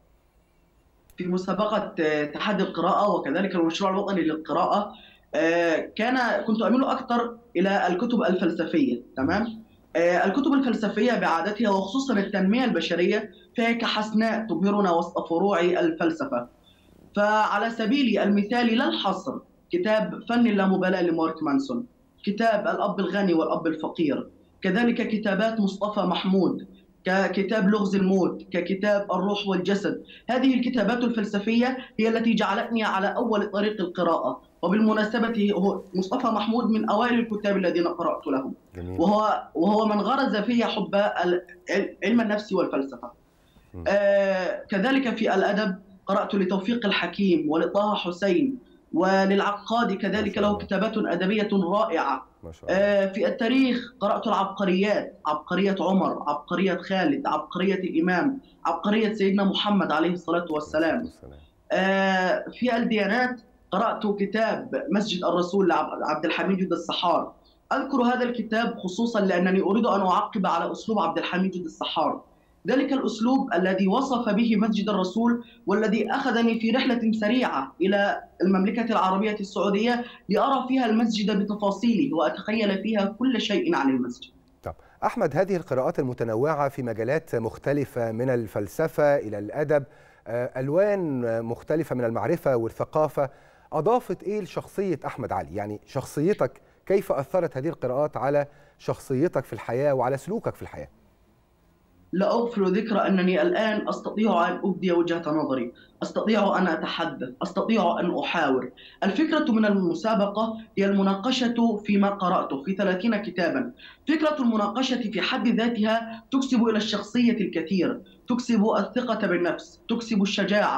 في مسابقة آه، تحدي القراءة وكذلك المشروع الوطني للقراءة آه، كان كنت أميل أكثر إلى الكتب الفلسفية تمام آه، الكتب الفلسفية بعادتها وخصوصا التنمية البشرية فهي كحسناء تبهرنا وسط فروع الفلسفة فعلى سبيل المثال لا الحصر كتاب فن اللامبالاة لمارك مانسون كتاب الأب الغني والأب الفقير كذلك كتابات مصطفى محمود ككتاب لغز الموت ككتاب الروح والجسد هذه الكتابات الفلسفية هي التي جعلتني على أول طريق القراءة وبالمناسبة هو مصطفى محمود من أوائل الكتاب الذين قرأت لهم
جميل.
وهو وهو من غرز في حب ال- علم النفس والفلسفة آه كذلك في الأدب قرأت لتوفيق الحكيم ولطه حسين وللعقاد كذلك له كتابات أدبية رائعة
ما شاء الله
آه، في التاريخ قرأت العبقريات عبقرية عمر عبقرية خالد عبقرية الإمام عبقرية سيدنا محمد عليه الصلاة والسلام آه، في الديانات قرأت كتاب مسجد الرسول لعبد الحميد جد السحار أذكر هذا الكتاب خصوصا لأنني أريد أن أعقب على أسلوب عبد الحميد جد السحار ذلك الأسلوب الذي وصف به مسجد الرسول والذي أخذني في رحلة سريعة إلى المملكة العربية السعودية لأرى فيها المسجد بتفاصيله وأتخيل فيها كل شيء عن المسجد
طب أحمد هذه القراءات المتنوعة في مجالات مختلفة من الفلسفة إلى الأدب آه، ألوان مختلفة من المعرفة والثقافة أضافت إيه لشخصية أحمد علي يعني شخصيتك كيف أثرت هذه القراءات على شخصيتك في الحياة وعلى سلوكك في الحياة
لا أغفل ذكرى أنني الآن أستطيع أن أبدي وجهة نظري أستطيع أن أتحدث أستطيع أن أحاور الفكرة من المسابقة هي المناقشة فيما قرأته في 30 كتابا فكرة المناقشة في حد ذاتها تكسب إلى الشخصية الكثير تكسب الثقة بالنفس تكسب الشجاعة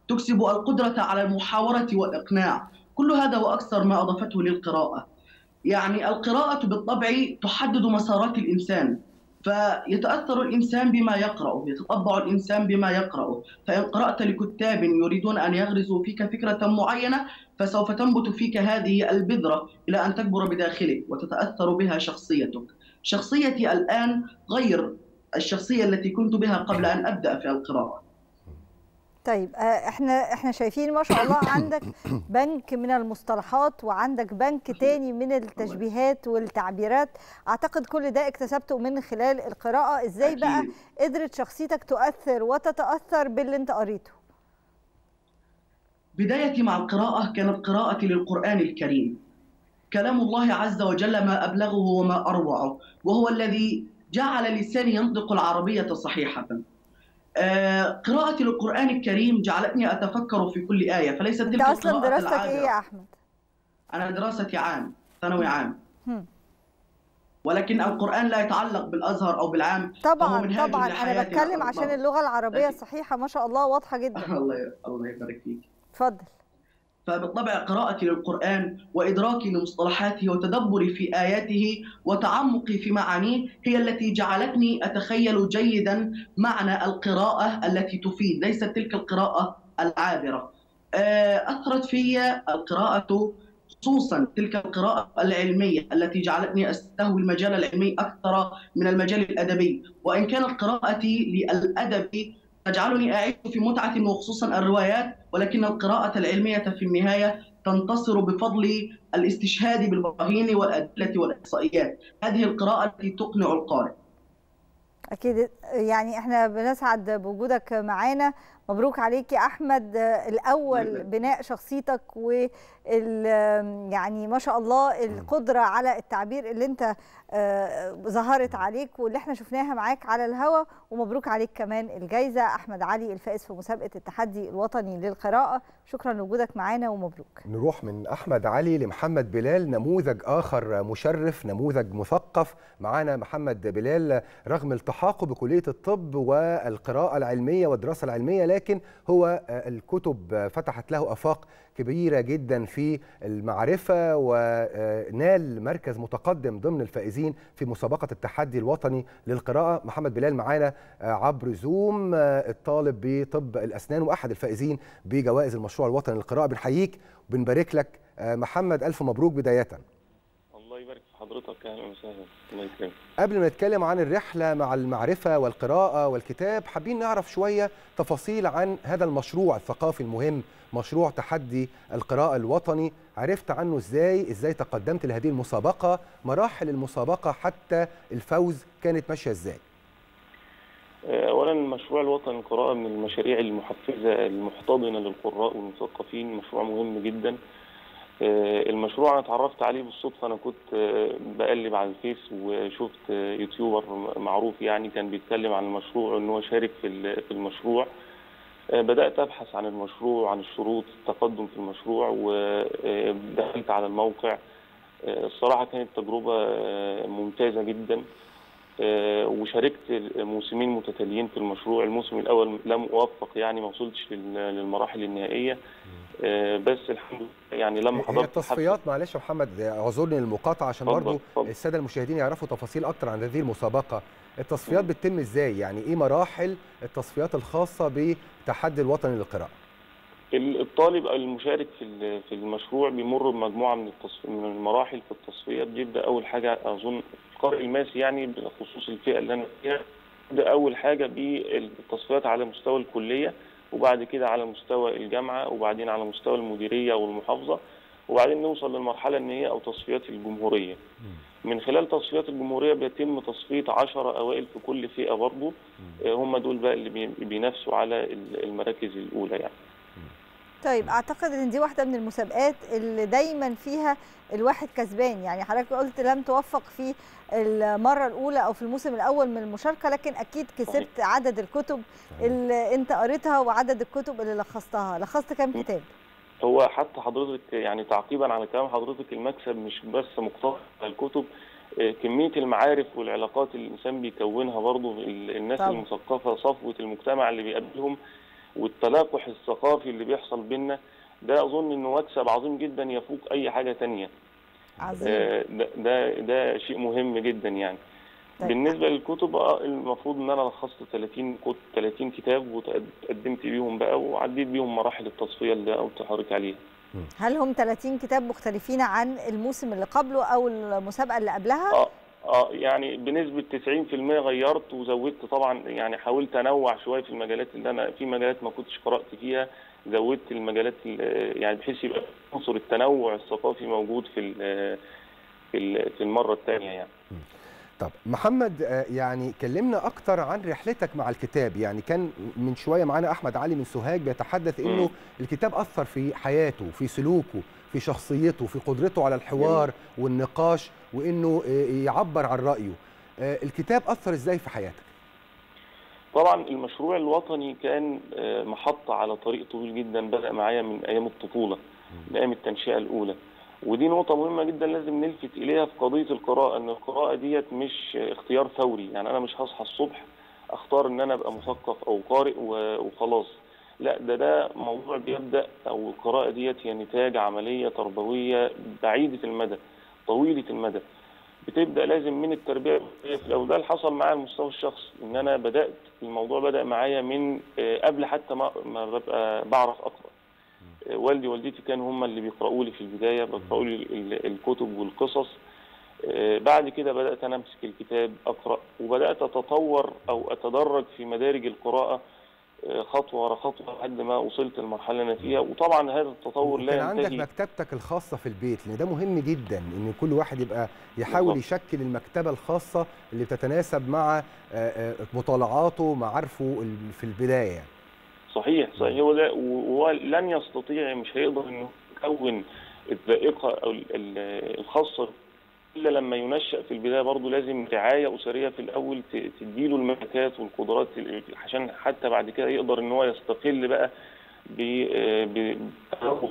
تكسب القدرة على المحاورة والإقناع كل هذا وأكثر ما أضافته للقراءة يعني القراءة بالطبع تحدد مسارات الإنسان فيتأثر الإنسان بما يقرأ يتطبع الإنسان بما يقرأ فإن قرأت لكتاب يريدون أن يغرزوا فيك فكرة معينة فسوف تنبت فيك هذه البذرة إلى أن تكبر بداخلك وتتأثر بها شخصيتك شخصيتي الآن غير الشخصية التي كنت بها قبل أن أبدأ في القراءة
طيب آه، احنا احنا شايفين ما شاء الله عندك بنك من المصطلحات وعندك بنك تاني من التشبيهات والتعبيرات اعتقد كل ده اكتسبته من خلال القراءة ازاي بقى
أكيد.
قدرت شخصيتك تؤثر وتتأثر باللي انت قريته
بدايتي مع القراءة كانت قراءتي للقرآن الكريم كلام الله عز وجل ما أبلغه وما أروعه وهو الذي جعل لساني ينطق العربية صحيحة آه، قراءتي للقرآن الكريم جعلتني أتفكر في كل آية فليست
انت
تلك
اصلا
القراءة
دراستك ايه
العابرة.
يا احمد
أنا دراستي عام ثانوي عام
هم.
ولكن القرآن لا يتعلق بالأزهر أو بالعام فهو
طبعا
منهاج
طبعا انا
لحياتنا
بتكلم عشان
الأطلاق.
اللغة العربية الصحيحة ما شاء الله واضحة جدا
الله الله يبارك فيك
اتفضل
فبالطبع قراءتي للقرآن وإدراكي لمصطلحاته وتدبري في آياته وتعمقي في معانيه هي التي جعلتني أتخيل جيدا معنى القراءة التي تفيد ليست تلك القراءة العابرة آه، أثرت في القراءة خصوصا تلك القراءة العلمية التي جعلتني أستهوي المجال العلمي أكثر من المجال الأدبي وإن كانت قراءتي للأدب تجعلني أعيش في متعة وخصوصا الروايات ولكن القراءة العلمية في النهاية تنتصر بفضل الاستشهاد بالبراهين والأدلة والإحصائيات هذه القراءة التي تقنع القارئ
اكيد يعني احنا بنسعد بوجودك معانا مبروك عليك يا احمد آه، الاول بناء شخصيتك وال يعني ما شاء الله القدره على التعبير اللي انت آه، ظهرت عليك واللي احنا شفناها معاك على الهوا ومبروك عليك كمان الجائزه احمد علي الفائز في مسابقه التحدي الوطني للقراءه شكرا لوجودك معانا ومبروك
نروح من احمد علي لمحمد بلال نموذج اخر مشرف نموذج مثقف معانا محمد بلال رغم التحاقه بكليه الطب والقراءه العلميه والدراسه العلميه لكن هو آه، الكتب آه، فتحت له افاق كبيره جدا في المعرفه ونال مركز متقدم ضمن الفائزين في مسابقه التحدي الوطني للقراءه محمد بلال معانا آه، عبر زوم آه، الطالب بطب الاسنان واحد الفائزين بجوائز المشروع الوطني للقراءه بنحييك وبنبارك لك آه، محمد الف مبروك بدايه
الله يبارك في حضرتك اهلا وسهلا الله يكرمك
قبل ما نتكلم عن الرحله مع المعرفه والقراءه والكتاب حابين نعرف شويه تفاصيل عن هذا المشروع الثقافي المهم مشروع تحدي القراءه الوطني عرفت عنه ازاي ازاي تقدمت لهذه المسابقه مراحل المسابقه حتى الفوز كانت ماشيه ازاي
اولا المشروع الوطني للقراءه من المشاريع المحفزه المحتضنه للقراء والمثقفين مشروع مهم جدا آه، المشروع انا اتعرفت عليه بالصدفه انا كنت آه، بقلب على الفيس وشفت آه، يوتيوبر معروف يعني كان بيتكلم عن المشروع ان هو شارك في ال- في المشروع آه، بدات ابحث عن المشروع عن الشروط التقدم في المشروع ودخلت على الموقع آه، الصراحه كانت تجربه آه، ممتازه جدا آه، وشاركت موسمين متتاليين في المشروع الموسم الاول لم اوفق يعني ما وصلتش لل- للمراحل النهائيه آه، بس الحمد لله يعني لما
هي
حضرت
التصفيات معلش يا محمد اعذرني المقاطعه عشان
اتفضل،
برضو
اتفضل.
الساده المشاهدين يعرفوا تفاصيل اكتر عن هذه المسابقه التصفيات بتتم ازاي يعني ايه مراحل التصفيات الخاصه بتحدي الوطني للقراءه
ال- الطالب أو المشارك في ال- في المشروع بيمر بمجموعه من التصف... من المراحل في التصفيه بيبدا اول حاجه اظن القارئ الماسي يعني بخصوص الفئه اللي انا فيها بيبدا اول حاجه بالتصفيات على مستوى الكليه وبعد كده على مستوى الجامعه وبعدين على مستوى المديريه والمحافظه وبعدين نوصل للمرحله النهائيه او تصفيات الجمهوريه من خلال تصفيات الجمهوريه بيتم تصفيه 10 اوائل في كل فئه برضه آه، هم دول بقى اللي بي- بينافسوا على ال- المراكز الاولى يعني
طيب اعتقد ان دي واحده من المسابقات اللي دايما فيها الواحد كسبان يعني حضرتك قلت لم توفق في المره الاولى او في الموسم الاول من المشاركه لكن اكيد كسبت عدد الكتب اللي انت قريتها وعدد الكتب اللي لخصتها لخصت كام كتاب
هو حتى حضرتك يعني تعقيبا على كلام حضرتك المكسب مش بس مقتصر على الكتب آه، كمية المعارف والعلاقات اللي الإنسان بيكونها برضه ال- الناس
طبعا.
المثقفة صفوة المجتمع اللي بيقابلهم والتلاقح الثقافي اللي بيحصل بينا ده اظن انه مكسب عظيم جدا يفوق اي حاجه تانية
عظيم
آه، ده ده ده شيء مهم جدا يعني
طيب.
بالنسبه للكتب آه، المفروض ان انا لخصت 30 كت 30 كتاب وتقدمت بيهم بقى وعديت بيهم مراحل التصفيه اللي قلت لحضرتك عليها
هل هم 30 كتاب مختلفين عن الموسم اللي قبله او المسابقه اللي قبلها
اه اه يعني بنسبه 90% غيرت وزودت طبعا يعني حاولت انوع شويه في المجالات اللي انا في مجالات ما كنتش قرات فيها زودت المجالات ال- يعني بحيث يبقى عنصر التنوع الثقافي موجود في ال- في ال- في المره الثانيه يعني
طب محمد آه، يعني كلمنا اكتر عن رحلتك مع الكتاب يعني كان من شويه معانا احمد علي من سوهاج بيتحدث انه
مم.
الكتاب اثر في حياته في سلوكه في شخصيته في قدرته على الحوار والنقاش وانه آه، يعبر عن رايه آه، الكتاب اثر ازاي في حياتك
طبعا المشروع الوطني كان آه، محطة على طريق طويل جدا بدأ معايا من أيام الطفولة من أيام التنشئة الأولى ودي نقطة مهمة جدا لازم نلفت إليها في قضية القراءة إن القراءة ديت مش اختيار فوري يعني أنا مش هصحى الصبح أختار إن أنا أبقى مثقف أو قارئ و- وخلاص لا ده ده موضوع بيبدأ أو القراءة ديت هي نتاج عملية تربوية بعيدة المدى طويلة المدى بتبدا لازم من التربيه الأسرية في الاول ده اللي حصل معايا على المستوى الشخصي ان انا بدات الموضوع بدا معايا من آه، قبل حتى ما ما ببقى بعرف اقرا آه، والدي ووالدتي كانوا هم اللي بيقراوا لي في البدايه بيقراوا لي ال- الكتب والقصص آه، بعد كده بدات انا امسك الكتاب اقرا وبدات اتطور او اتدرج في مدارج القراءه آه، خطوه ورا خطوه لحد ما وصلت للمرحله اللي انا فيها وطبعا هذا التطور لا
كان عندك
ينتهي
مكتبتك الخاصه في البيت لان ده مهم جدا ان كل واحد يبقى يحاول
بالظبط.
يشكل المكتبه الخاصه اللي بتتناسب مع آه، آه، مطالعاته معارفه ال- في البدايه يعني.
صحيح صحيح هو ده وهو لن يستطيع مش هيقدر انه يكون الذائقه او ال- ال- الخاصه الا لما ينشا في البدايه برضه لازم رعايه اسريه في الاول ت- تديله الملكات والقدرات ال- عشان حتى بعد كده يقدر ان هو يستقل بقى ب ب- بتعرفه.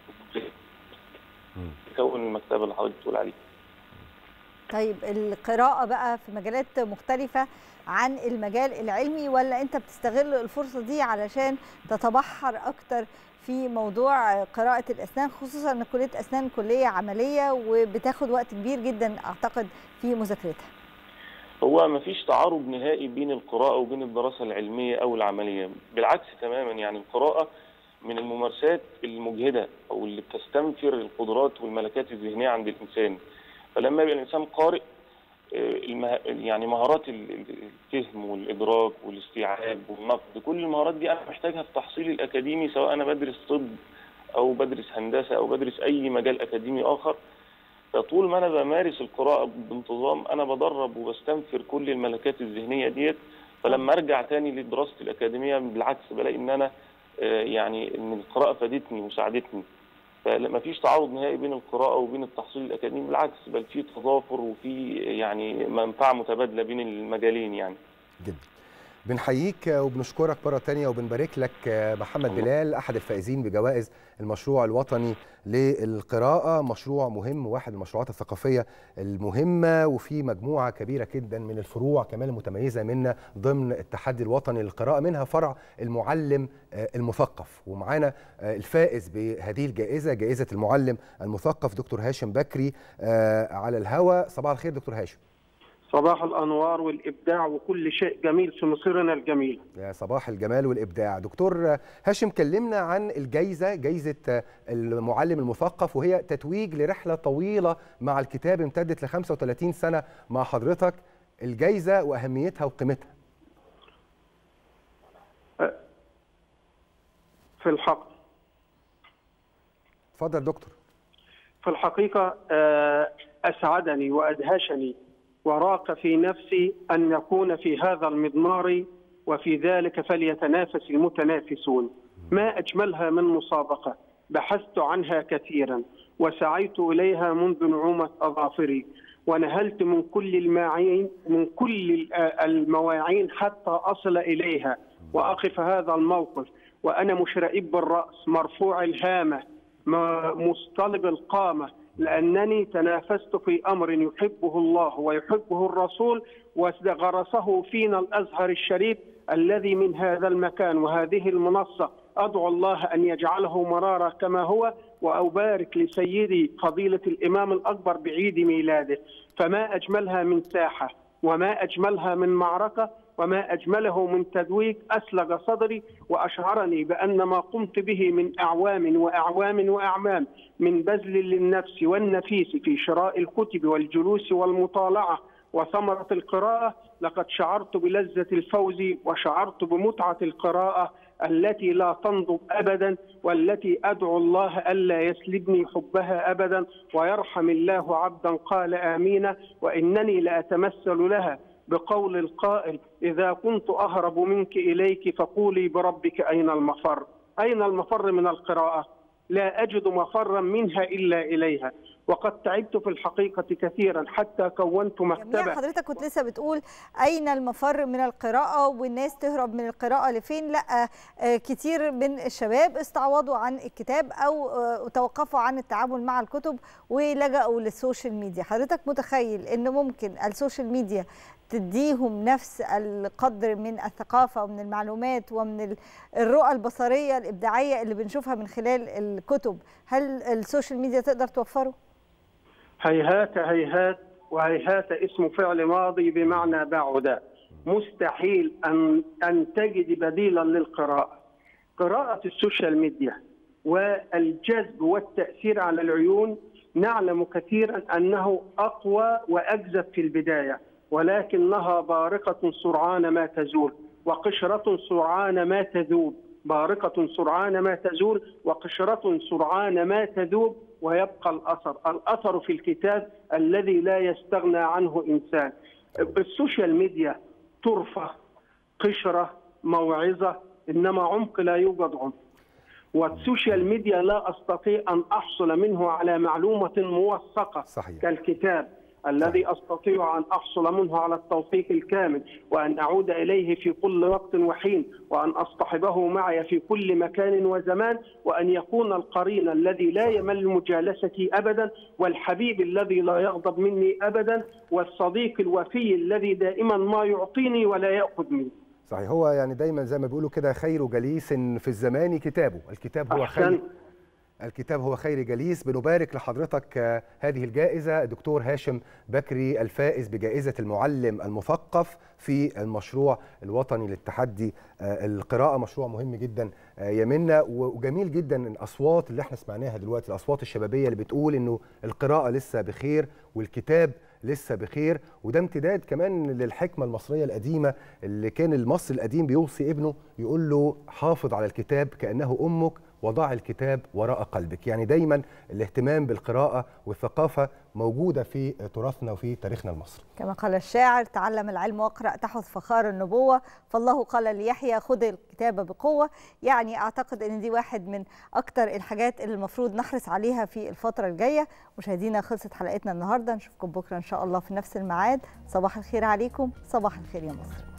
يكون المكتبه اللي حضرتك بتقول عليها
طيب القراءة بقى في مجالات مختلفة عن المجال العلمي ولا انت بتستغل الفرصة دي علشان تتبحر اكتر في موضوع قراءة الأسنان خصوصا أن كلية أسنان كلية عملية وبتاخد وقت كبير جدا أعتقد في مذاكرتها
هو ما فيش تعارض نهائي بين القراءة وبين الدراسة العلمية أو العملية بالعكس تماما يعني القراءة من الممارسات المجهدة أو اللي بتستنفر القدرات والملكات الذهنية عند الإنسان فلما يبقى الإنسان قارئ آه، المه... يعني مهارات ال- ال- الفهم والإدراك والاستيعاب والنقد كل المهارات دي أنا محتاجها في تحصيلي الأكاديمي سواء أنا بدرس طب أو بدرس هندسة أو بدرس أي مجال أكاديمي آخر فطول ما انا بمارس القراءه بانتظام انا بدرب وبستنفر كل الملكات الذهنيه ديت فلما ارجع تاني لدراسه الاكاديميه بالعكس بلاقي ان انا آه، يعني ان القراءه فادتني وساعدتني فما فيش تعارض نهائي بين القراءه وبين التحصيل الاكاديمي بالعكس بل في تضافر وفي يعني منفعه متبادله بين المجالين يعني
بنحييك وبنشكرك مرة تانية وبنبارك لك محمد بلال أحد الفائزين بجوائز المشروع الوطني للقراءة مشروع مهم واحد من المشروعات الثقافية المهمة وفي مجموعة كبيرة جدا من الفروع كمان المتميزة منا ضمن التحدي الوطني للقراءة منها فرع المعلم المثقف ومعانا الفائز بهذه الجائزة جائزة المعلم المثقف دكتور هاشم بكري على الهوا صباح الخير دكتور هاشم
صباح الانوار والابداع وكل شيء جميل في مصيرنا الجميل
يا صباح الجمال والابداع دكتور هاشم كلمنا عن الجائزه جائزه المعلم المثقف وهي تتويج لرحله طويله مع الكتاب امتدت ل 35 سنه مع حضرتك الجائزه واهميتها وقيمتها
في الحق
اتفضل دكتور
في الحقيقه اسعدني وادهشني وراق في نفسي أن نكون في هذا المضمار وفي ذلك فليتنافس المتنافسون ما أجملها من مسابقة بحثت عنها كثيرا وسعيت إليها منذ نعومة أظافري ونهلت من كل الماعين من كل المواعين حتى أصل إليها وأقف هذا الموقف وأنا مشرئب بالرأس مرفوع الهامة مصطلب القامة لأنني تنافست في أمر يحبه الله ويحبه الرسول وغرسه فينا الأزهر الشريف الذي من هذا المكان وهذه المنصة أدعو الله أن يجعله مرارا كما هو وأبارك لسيدي فضيلة الإمام الأكبر بعيد ميلاده فما أجملها من ساحة وما أجملها من معركة وما أجمله من تدويج أسلج صدري وأشعرني بأن ما قمت به من أعوام وأعوام وأعمام من بذل للنفس والنفيس في شراء الكتب والجلوس والمطالعة وثمرة القراءة لقد شعرت بلذة الفوز وشعرت بمتعة القراءة التي لا تنضب ابدا والتي ادعو الله الا يسلبني حبها ابدا ويرحم الله عبدا قال امين وانني لاتمثل لها بقول القائل اذا كنت اهرب منك اليك فقولي بربك اين المفر اين المفر من القراءه لا اجد مفرا منها الا اليها وقد تعبت في الحقيقه كثيرا حتى كونت
جميع
مكتبه
حضرتك كنت لسه بتقول اين المفر من القراءه والناس تهرب من القراءه لفين لا آه، كتير من الشباب استعوضوا عن الكتاب او آه، توقفوا عن التعامل مع الكتب ولجأوا للسوشيال ميديا حضرتك متخيل ان ممكن السوشيال ميديا تديهم نفس القدر من الثقافه ومن المعلومات ومن ال- الرؤى البصريه الابداعيه اللي بنشوفها من خلال الكتب هل السوشيال ميديا تقدر توفره
هيهات هيهات وهيهات اسم فعل ماضي بمعنى بعد مستحيل ان ان تجد بديلا للقراءه قراءه السوشيال ميديا والجذب والتاثير على العيون نعلم كثيرا انه اقوى واجذب في البدايه ولكنها بارقه سرعان ما تزول وقشره سرعان ما تذوب بارقه سرعان ما تزول وقشره سرعان ما تذوب ويبقى الاثر، الاثر في الكتاب الذي لا يستغنى عنه انسان. السوشيال ميديا ترفه قشره موعظه انما عمق لا يوجد عمق. والسوشيال ميديا لا استطيع ان احصل منه على معلومه موثقه
صحيح.
كالكتاب الذي استطيع ان احصل منه على التوثيق الكامل وان اعود اليه في كل وقت وحين وان اصطحبه معي في كل مكان وزمان وان يكون القرين الذي لا يمل مجالستي ابدا والحبيب الذي لا يغضب مني ابدا والصديق الوفي الذي دائما ما يعطيني ولا ياخذ مني.
صحيح هو يعني دايما زي ما بيقولوا كده خير جليس في الزمان كتابه الكتاب هو خير
أحسنت.
الكتاب هو خير جليس بنبارك لحضرتك آه، هذه الجائزة الدكتور هاشم بكري الفائز بجائزة المعلم المثقف في المشروع الوطني للتحدي آه، القراءة مشروع مهم جدا آه، يا منا وجميل جدا الأصوات اللي احنا سمعناها دلوقتي الأصوات الشبابية اللي بتقول إنه القراءة لسه بخير والكتاب لسه بخير وده امتداد كمان للحكمة المصرية القديمة اللي كان المصري القديم بيوصي ابنه يقول له حافظ على الكتاب كأنه أمك وضع الكتاب وراء قلبك يعني دايما الاهتمام بالقراءة والثقافة موجودة في تراثنا وفي تاريخنا المصري
كما قال الشاعر تعلم العلم واقرأ تحث فخار النبوة فالله قال ليحيى خذ الكتاب بقوة يعني أعتقد أن دي واحد من أكتر الحاجات اللي المفروض نحرص عليها في الفترة الجاية مشاهدينا خلصت حلقتنا النهاردة نشوفكم بكرة إن شاء الله في نفس الميعاد صباح الخير عليكم صباح الخير يا مصر